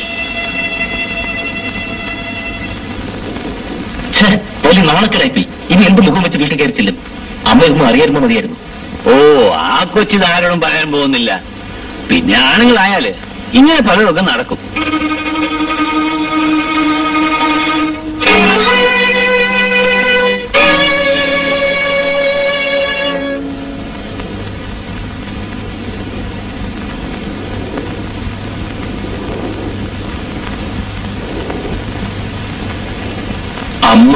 ഛേ, വലിയ നാണക്കേടായിപ്പോയി ഇനി എന്ത് മുഖം വെച്ച് വീട്ടിൽ കയറി ചെല്ലും അമ്മയൊന്നും അറിയായിരുന്നോ മതിയായിരുന്നു ഓ ആ കൊച്ചിത് ആരോടും പറയാൻ പോകുന്നില്ല പിന്നെ ആണുങ്ങളായാല് ഇങ്ങനെ പലതൊക്കെ നടക്കും അമ്മ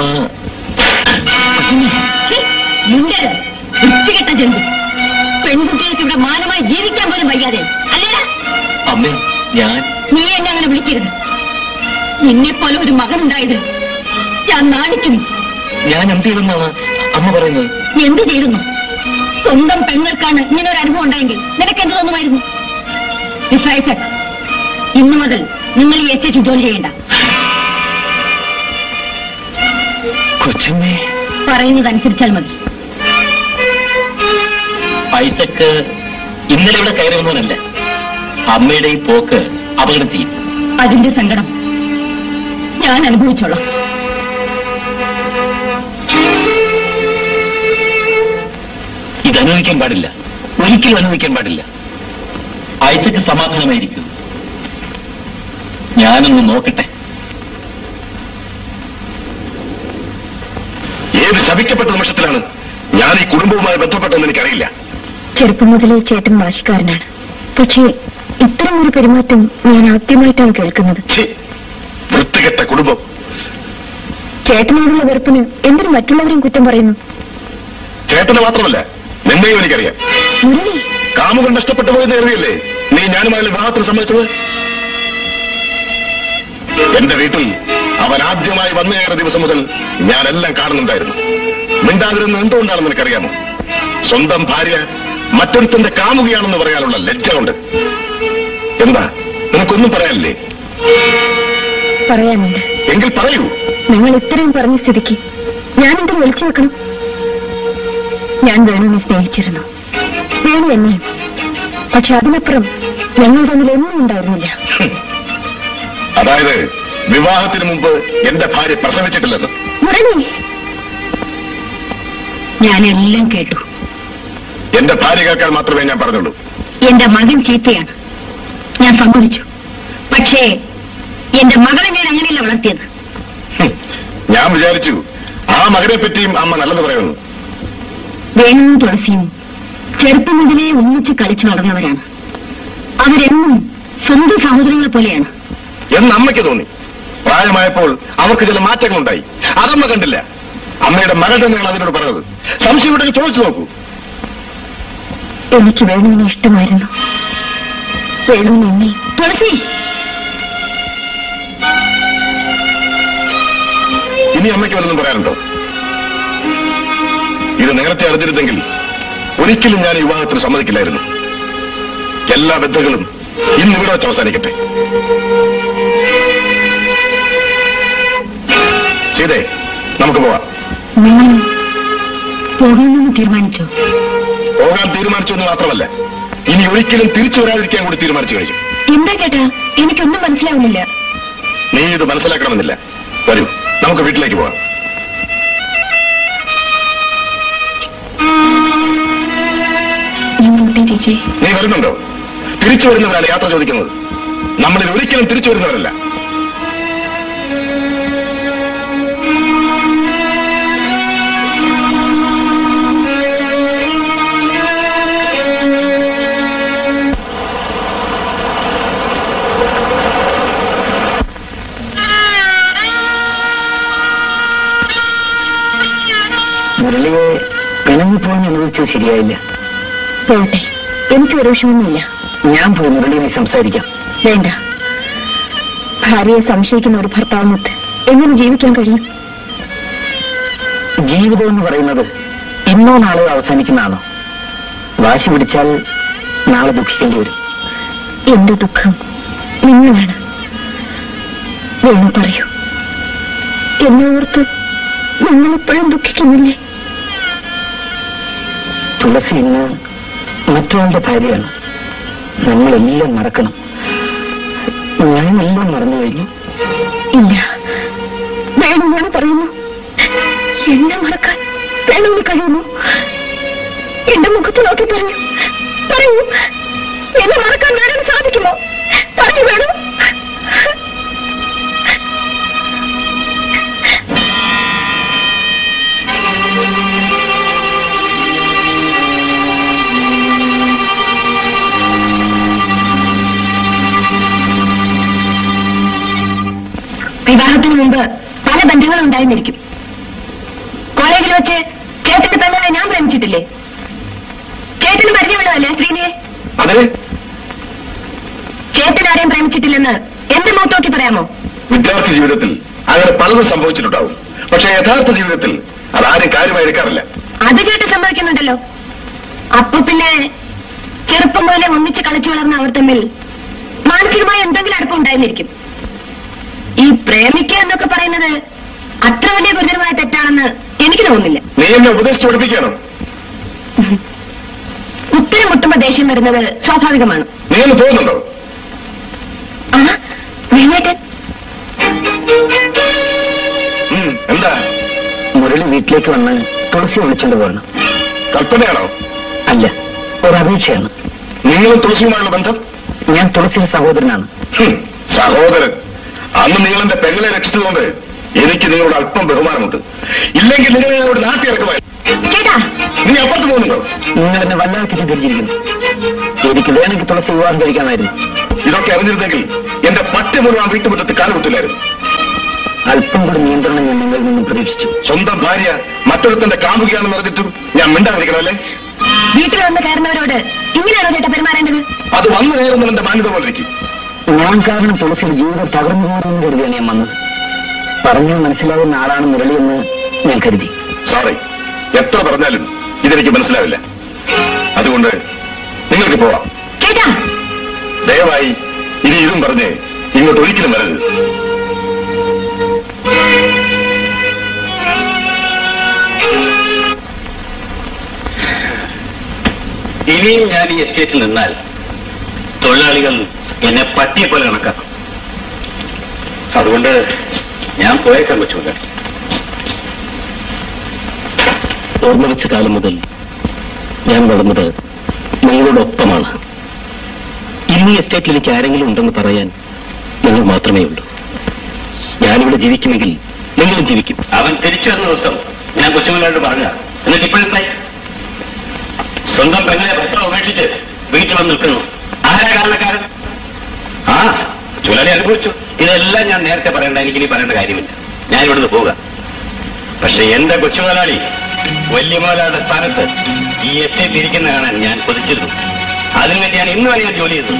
മുണ്ടരുത് വൃത്തികെട്ട ജന്തു പെൺകുട്ടികൾക്ക് ഇവിടെ മാനമായി ജീവിക്കാൻ പോലും വയ്യാതെ അല്ലേടാ അമ്മേ ഞാൻ നീ എന്നെ അങ്ങനെ വിളിക്കരുത് നിന്നെ പോലെ ഒരു മകനുണ്ടായത് ഞാൻ നാണിക്കുന്നു ഞാൻ എന്ത് ചെയ്തെന്നാണ് അമ്മ പറയുന്നത് എന്ത് ചെയ്തുന്നു സ്വന്തം പെങ്ങൾക്കാണ് ഇങ്ങനെ ഒരു അനുഭവം ഉണ്ടായെങ്കിൽ നിനക്ക് എന്ത് തോന്നുമായിരുന്നു മിസ്റ്റർ ഐസക് ഇന്നു മുതൽ നിങ്ങൾ ഈ എച്ച് എച്ച് ജോലി ചെയ്യേണ്ട കൊച്ചമ്മേ പറയുന്നത് അനുസരിച്ചാൽ മതി ഐസക്ക് ഇന്നലെ ഇവിടെ കയറി വന്നവനല്ല അമ്മയുടെ ഈ പോക്ക് അപകടം ചെയ്യും അതിന്റെ സങ്കടം ഞാൻ അനുഭവിച്ചോളാം ഇത് അനുഭവിക്കാൻ പാടില്ല ഒരിക്കലും അനുഭവിക്കാൻ പാടില്ല ഐസക്ക് സമാധാനമായിരിക്കും ഞാനൊന്ന് നോക്കട്ടെ ഏത് ശപിക്കപ്പെട്ട നിമിഷത്തിലാണ് ഞാൻ ഈ കുടുംബവുമായി ബന്ധപ്പെട്ടെന്ന് എനിക്കറിയില്ല ചെറുപ്പം മുതലേ ചേട്ടൻ വാശിക്കാരനാണ് പക്ഷേ ഇത്തരം ഒരു പെരുമാറ്റം ഞാൻ ആദ്യമായിട്ടാണ് കേൾക്കുന്നത് ഛേ, വൃത്തികെട്ട കുടുംബം ചേട്ടനോടുള്ള വെറുപ്പിന് എന്തിനു മറ്റുള്ളവരെയും കുറ്റം പറയുന്നു ചേട്ടന് മാത്രമല്ല നിന്നെയും എനിക്കറിയാം മുരളി കാമുകൻ നഷ്ടപ്പെട്ടു പോയെന്ന് കരുതിയല്ലേ നീ ഞാനുമായുള്ള വിവാഹത്തിന് സമ്മതിച്ചത് എന്റെ വീട്ടിൽ അവൻ ആദ്യമായി വന്നു കയറിയ ദിവസം മുതൽ ഞാനെല്ലാം കാണുന്നുണ്ടായിരുന്നു മിണ്ടാതിരുന്ന് എന്തുകൊണ്ടാണെന്ന് എനിക്കറിയാമോ സ്വന്തം ഭാര്യ മറ്റൊരുത്തന്റെ കാമുകയാണെന്ന് പറയാനുള്ള ലജ്ജ കൊണ്ട് എന്താ നിനക്കൊന്നും പറയാനില്ലേ പറയാനുണ്ട് എങ്കിൽ പറയൂ നിങ്ങൾ ഇത്രയും പറഞ്ഞ സ്ഥിതിക്ക് ഞാൻ എന്തിനു വിളിച്ചു വെക്കണം ഞാൻ വേണുവിനെ സ്നേഹിച്ചിരുന്നു വേണു എന്നെയും പക്ഷെ അതിനപ്പുറം ഞങ്ങൾ തമ്മിൽ ഒന്നും ഉണ്ടായിരുന്നില്ല അതായത് വിവാഹത്തിന് മുമ്പ് എന്റെ ഭാര്യ പ്രസവിച്ചിട്ടില്ലെന്ന് മുരളി ഞാനെല്ലാം കേട്ടു എന്റെ ഭാര്യ കേൾക്കാൻ മാത്രമേ ഞാൻ പറഞ്ഞുള്ളൂ എന്റെ മകൻ ചീത്തയാണ് ഞാൻ സമ്മതിച്ചു പക്ഷേ എന്റെ മകളെ ഞാൻ അങ്ങനെയല്ല വളർത്തിയത് ഹും, ഞാൻ വിചാരിച്ചു ആ മകനെ പറ്റിയും അമ്മ നല്ലത് പറയുന്നു വേണുവും തുളസിയും ചെറുപ്പം മുതലേ ഒന്നിച്ച് കളിച്ചു വളർന്നവരാണ് അവരെന്നും സ്വന്തം സഹോദരങ്ങളെ പോലെയാണ് എന്ന് അമ്മയ്ക്ക് തോന്നി പ്രായമായപ്പോൾ അവർക്ക് ചില മാറ്റങ്ങളുണ്ടായി അതമ്മ കണ്ടില്ല അമ്മയുടെ മകൾ തന്നെയാണ് അതിനോട് പറഞ്ഞത് സംശയം ഉണ്ടെങ്കിൽ ചോദിച്ചു നോക്കൂ എനിക്ക് വേണുവിനെ ഇഷ്ടമായിരുന്നു വേണുവിന് എന്നെയും തുളസി ഇനി അമ്മയ്ക്ക് വല്ലതും പറയാനുണ്ടോ ഇത് നേരത്തെ അറിഞ്ഞിരുന്നെങ്കിൽ ഒരിക്കലും ഞാൻ ഈ വിവാഹത്തിന് സമ്മതിക്കില്ലായിരുന്നു എല്ലാ ബന്ധങ്ങളും ഇന്ന് ഇവിടെ വെച്ച് അവസാനിക്കട്ടെ ചെയ്തേ നമുക്ക് പോവാം നിങ്ങൾ പോകണമെന്ന് തീരുമാനിച്ചോ പോകാൻ തീരുമാനിച്ചു എന്ന് മാത്രമല്ല ഇനി ഒരിക്കലും തിരിച്ചു വരാതിരിക്കാൻ കൂടി തീരുമാനിച്ചു കഴിഞ്ഞു എന്താ ചേട്ടാ എനിക്കൊന്നും മനസ്സിലാവുന്നില്ല നീ ഇത് മനസ്സിലാക്കണമെന്നില്ല വരൂ നമുക്ക് വീട്ടിലേക്ക് പോവാം നിങ്ങളുടെ ചേച്ചി നീ വരുന്നുണ്ടോ തിരിച്ചു വരുന്നവരാണ് യാത്ര ചോദിക്കുന്നത് നമ്മളിൽ ഒരിക്കലും തിരിച്ചു വരുന്നവരല്ല മുരളിയെ പിണങ്ങിപ്പോയി അനുഭവിച്ചത് ശരിയായില്ല പോട്ടെ എനിക്ക് ഒരു വിഷമൊന്നുമില്ല ഞാൻ പോയി മുരളിയെ സംസാരിക്കാം വേണ്ട ഭാര്യയെ സംശയിക്കുന്ന ഒരു ഭർത്താവിനൊത്ത് എങ്ങനെ ജീവിക്കാൻ കഴിയും ജീവിതം എന്ന് പറയുന്നത് ഇന്നോ നാളെയോ അവസാനിക്കുന്നതാണോ വാശി പിടിച്ചാൽ നാളെ ദുഃഖിക്കേണ്ടി വരും എന്റെ ദുഃഖം നിങ്ങളാണ് വേണു പറയൂ എന്നെ ഓർത്ത് നിങ്ങളിപ്പോഴും ദുഃഖിക്കുന്നില്ലേ തുളസി ഇന്ന് മറ്റൊരാളുടെ ഭാര്യയാണ് നമ്മളെല്ലാം മറക്കണം ഞാനെല്ലാം മറന്നു കഴിഞ്ഞു ഇല്ല വേണുവാണ് പറയുന്നു എന്നെ മറക്കാൻ വേണുവിന് കഴിയുന്നു എന്റെ മുഖത്ത് നോക്കി പറഞ്ഞു പറയൂ എന്നെ മറക്കാൻ വേണു സാധിക്കുമോ പറയൂ വേണു വിവാഹത്തിന് മുമ്പ് പല ബന്ധങ്ങളും ഉണ്ടായിരുന്നിരിക്കും കോളേജിൽ വെച്ച് ചേട്ടന്റെ പെങ്ങളെ ഞാൻ പ്രേമിച്ചിട്ടില്ലേ ചേട്ടന് പരിചയമുള്ളതല്ലേ ശ്രീനിയെ അതെ ചേട്ടൻ ആരെയും പ്രേമിച്ചിട്ടില്ലെന്ന് എന്റെ മുഖത്തോക്കി പറയാമോ വിദ്യാർത്ഥി ജീവിതത്തിൽ അങ്ങനെ പലതും സംഭവിച്ചിട്ടുണ്ടാവും പക്ഷേ യഥാർത്ഥ ജീവിതത്തിൽ അതാരും കാര്യമായി എടുക്കാറില്ല അത് കേട്ട് സമ്മതിക്കുന്നുണ്ടല്ലോ അപ്പൊ പിന്നെ ചെറുപ്പം പോലെ ഒന്നിച്ച് കളിച്ചു വളർന്ന അവർ തമ്മിൽ മാനസികമായ എന്തെങ്കിലും അടുപ്പം ഉണ്ടായിരുന്നിരിക്കും ഈ പ്രേമിക്കുക എന്നൊക്കെ പറയുന്നത് അത്ര വലിയ ഗുരുതരമായ തെറ്റാണെന്ന് എനിക്ക് തോന്നുന്നില്ല നീ എന്നെ ഉപദേശിച്ച് പഠിപ്പിക്കണം ഉത്തരം മുട്ടുമ്പോ ദേഷ്യം വരുന്നത് സ്വാഭാവികമാണ് നീ ഒന്ന് തോന്നുന്നുണ്ടോ ആ വേണേട്ടൻ ഉം, എന്താ മുരളി വീട്ടിലേക്ക് വന്ന് തുളസി വിളിച്ചോണ്ട് പോകണം കൽപ്പനയാണോ അല്ല ഒരു അപേക്ഷയാണ് നിങ്ങളും തുളസിയുമായുള്ള ബന്ധം ഞാൻ തുളസിയുടെ സഹോദരനാണ് ഹും, സഹോദരൻ അന്ന് നിങ്ങൾ എന്റെ പെങ്ങളെ രക്ഷിച്ചതുകൊണ്ട് എനിക്ക് നിങ്ങളോട് അല്പം ബഹുമാനമുണ്ട് ഇല്ലെങ്കിൽ നിങ്ങൾ ഞങ്ങളോട് നാട്ടി ഇറക്കുമായി ചേട്ടാ നീ അപ്പുറത്ത് പോകുന്നുണ്ടോ നിങ്ങൾ എന്നെ വല്ലാതെ തെറ്റിദ്ധരിച്ചിരിക്കുന്നു എനിക്ക് വേണമെങ്കിൽ തുളസി വിവാഹം കഴിക്കാമായിരുന്നു ഇതൊക്കെ അറിഞ്ഞിരുന്നെങ്കിൽ എന്റെ പട്ടി മുഴുവൻ വീട്ടുമുറ്റത്ത് കാലുകുത്തില്ലായിരുന്നു അല്പം കൂടി നിയന്ത്രണം ഞാൻ നിങ്ങളിൽ നിന്നും പ്രതീക്ഷിച്ചു സ്വന്തം ഭാര്യ മറ്റൊരുത്തന്റെ കാമുകയാണെന്ന് പറഞ്ഞിട്ടും ഞാൻ മിണ്ടാതിരിക്കണമല്ലേ വീട്ടിൽ വന്ന് കയറുന്നവരോട് ഇങ്ങനെയാണോ ചേട്ടാ പെരുമാറേണ്ടത് അത് വന്നു കയറുന്ന എന്റെ മാന്യത പോലിരിക്കും ഞാൻ കാരണം തുളസിയുടെ ജീവിതം തകർന്നു പോകുമെന്ന് കരുതിയാണ് ഞാൻ വന്നത് പറഞ്ഞാൽ മനസ്സിലാവുന്ന ആളാണ് മുരളിയെന്ന് ഞാൻ കരുതി സോറി എത്ര പറഞ്ഞാലും ഇതെനിക്ക് മനസ്സിലാവില്ല അതുകൊണ്ട് നിങ്ങൾക്ക് പോവാം ചേട്ടാ ദയവായി ഇനി ഇതും പറഞ്ഞ് ഇങ്ങോട്ട് ഒരിക്കലും വരരുത് ഇനിയും ഞാൻ ഈ എസ്റ്റേറ്റിൽ നിന്നാൽ തൊഴിലാളികൾ എന്നെ പട്ടിയെ പോലെ കണക്കാക്കും അതുകൊണ്ട് ഞാൻ പോയേക്കാൻ പറ്റൂല ഓർമ്മ വെച്ച കാലം മുതൽ ഞാൻ വളർന്നത് നിങ്ങളോടൊപ്പമാണ് ഇന്ന് ഈ എസ്റ്റേറ്റിൽ എനിക്ക് ആരെങ്കിലും ഉണ്ടെന്ന് പറയാൻ നിങ്ങൾ മാത്രമേ ഉള്ളൂ ഞാനിവിടെ ജീവിക്കുമെങ്കിൽ നിങ്ങളും ജീവിക്കും അവൻ തിരിച്ചു വന്ന ദിവസം ഞാൻ കൊച്ചുമല്ലോട് പറഞ്ഞ എന്നിട്ട് ഇപ്പോഴെന്തായി സ്വന്തം പെങ്ങളെ ഭർത്താവ് ഉപേക്ഷിച്ച് വീട്ടിൽ വന്ന് നിൽക്കുന്നു ആരാ കാരണക്കാരൻ ആ ചുഴലി അനുഭവിച്ചു ഇതെല്ലാം ഞാൻ നേരത്തെ പറയേണ്ട എനിക്ക് ഇനി പറയേണ്ട കാര്യമില്ല ഞാൻ ഇവിടുന്ന് പോവുക പക്ഷെ എന്റെ കൊച്ചു മുതലാളി വലിയ മുതലാളിയുടെ സ്ഥാനത്ത് ഈ എസ്റ്റേറ്റ് ഇരിക്കുന്ന കാണാൻ ഞാൻ കൊതിച്ചിരുന്നു അതിനുവേണ്ടി ഞാൻ ഇന്ന് വരെ ഞാൻ ജോലി ചെയ്തു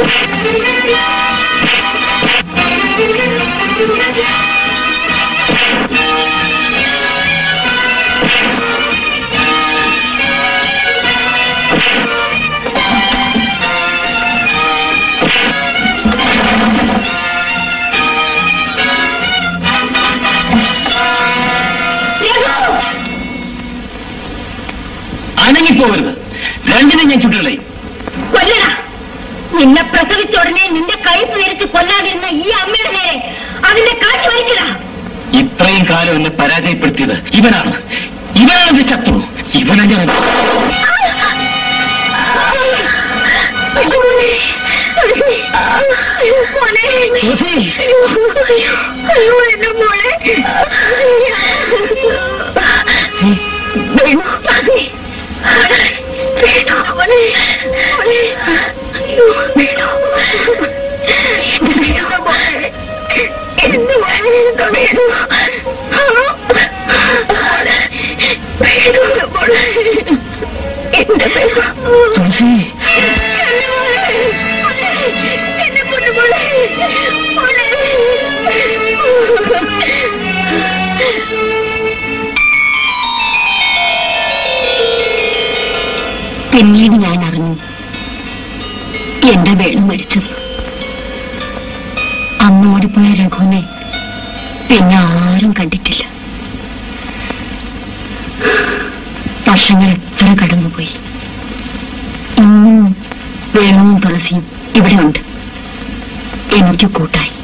അനങ്ങിപ്പോകരുത് രണ്ടിനെ ഞാൻ ചുട്ടുകളെ കൊല്ലടാ നിന്നെ പ്രസവിച്ച ഉടനെ നിന്റെ കഴുത്ത് ധരിച്ച് കൊല്ലാതിരുന്ന ഈ അമ്മയുടെ നേരെ അതിന്റെ കാറ്റ് വലിക്കടാ ഇത്രയും കാലം എന്നെ പരാജയപ്പെടുത്തിയത് ഇവനാണ് ഇവനാണ് എന്റെ ശത്രു ഇവനെ ഞാൻ തുളസി, അയ്യോ എന്റെ മോളെ വേണു വേണു മോളെ മോളെ അയ്യോ വേണു എന്റെ വേണു മോളെ എന്റെ മോളെ എന്റെ വേണു വേണു മോളെ എന്റെ വേണു തുളസി എന്നെ പൊന്നു മോളെ മോളെ പിന്നീട് ഞാൻ അറിഞ്ഞു എന്റെ വേണു മരിച്ചത് അന്ന് ഓടിപ്പോയ രഘുവിനെ പിന്നെ ആരും കണ്ടിട്ടില്ല വർഷങ്ങൾ എത്ര കടന്നുപോയി ഇന്നും വേണുവും തുളസിയും ഇവിടെ ഉണ്ട് എനിക്ക് കൂട്ടായി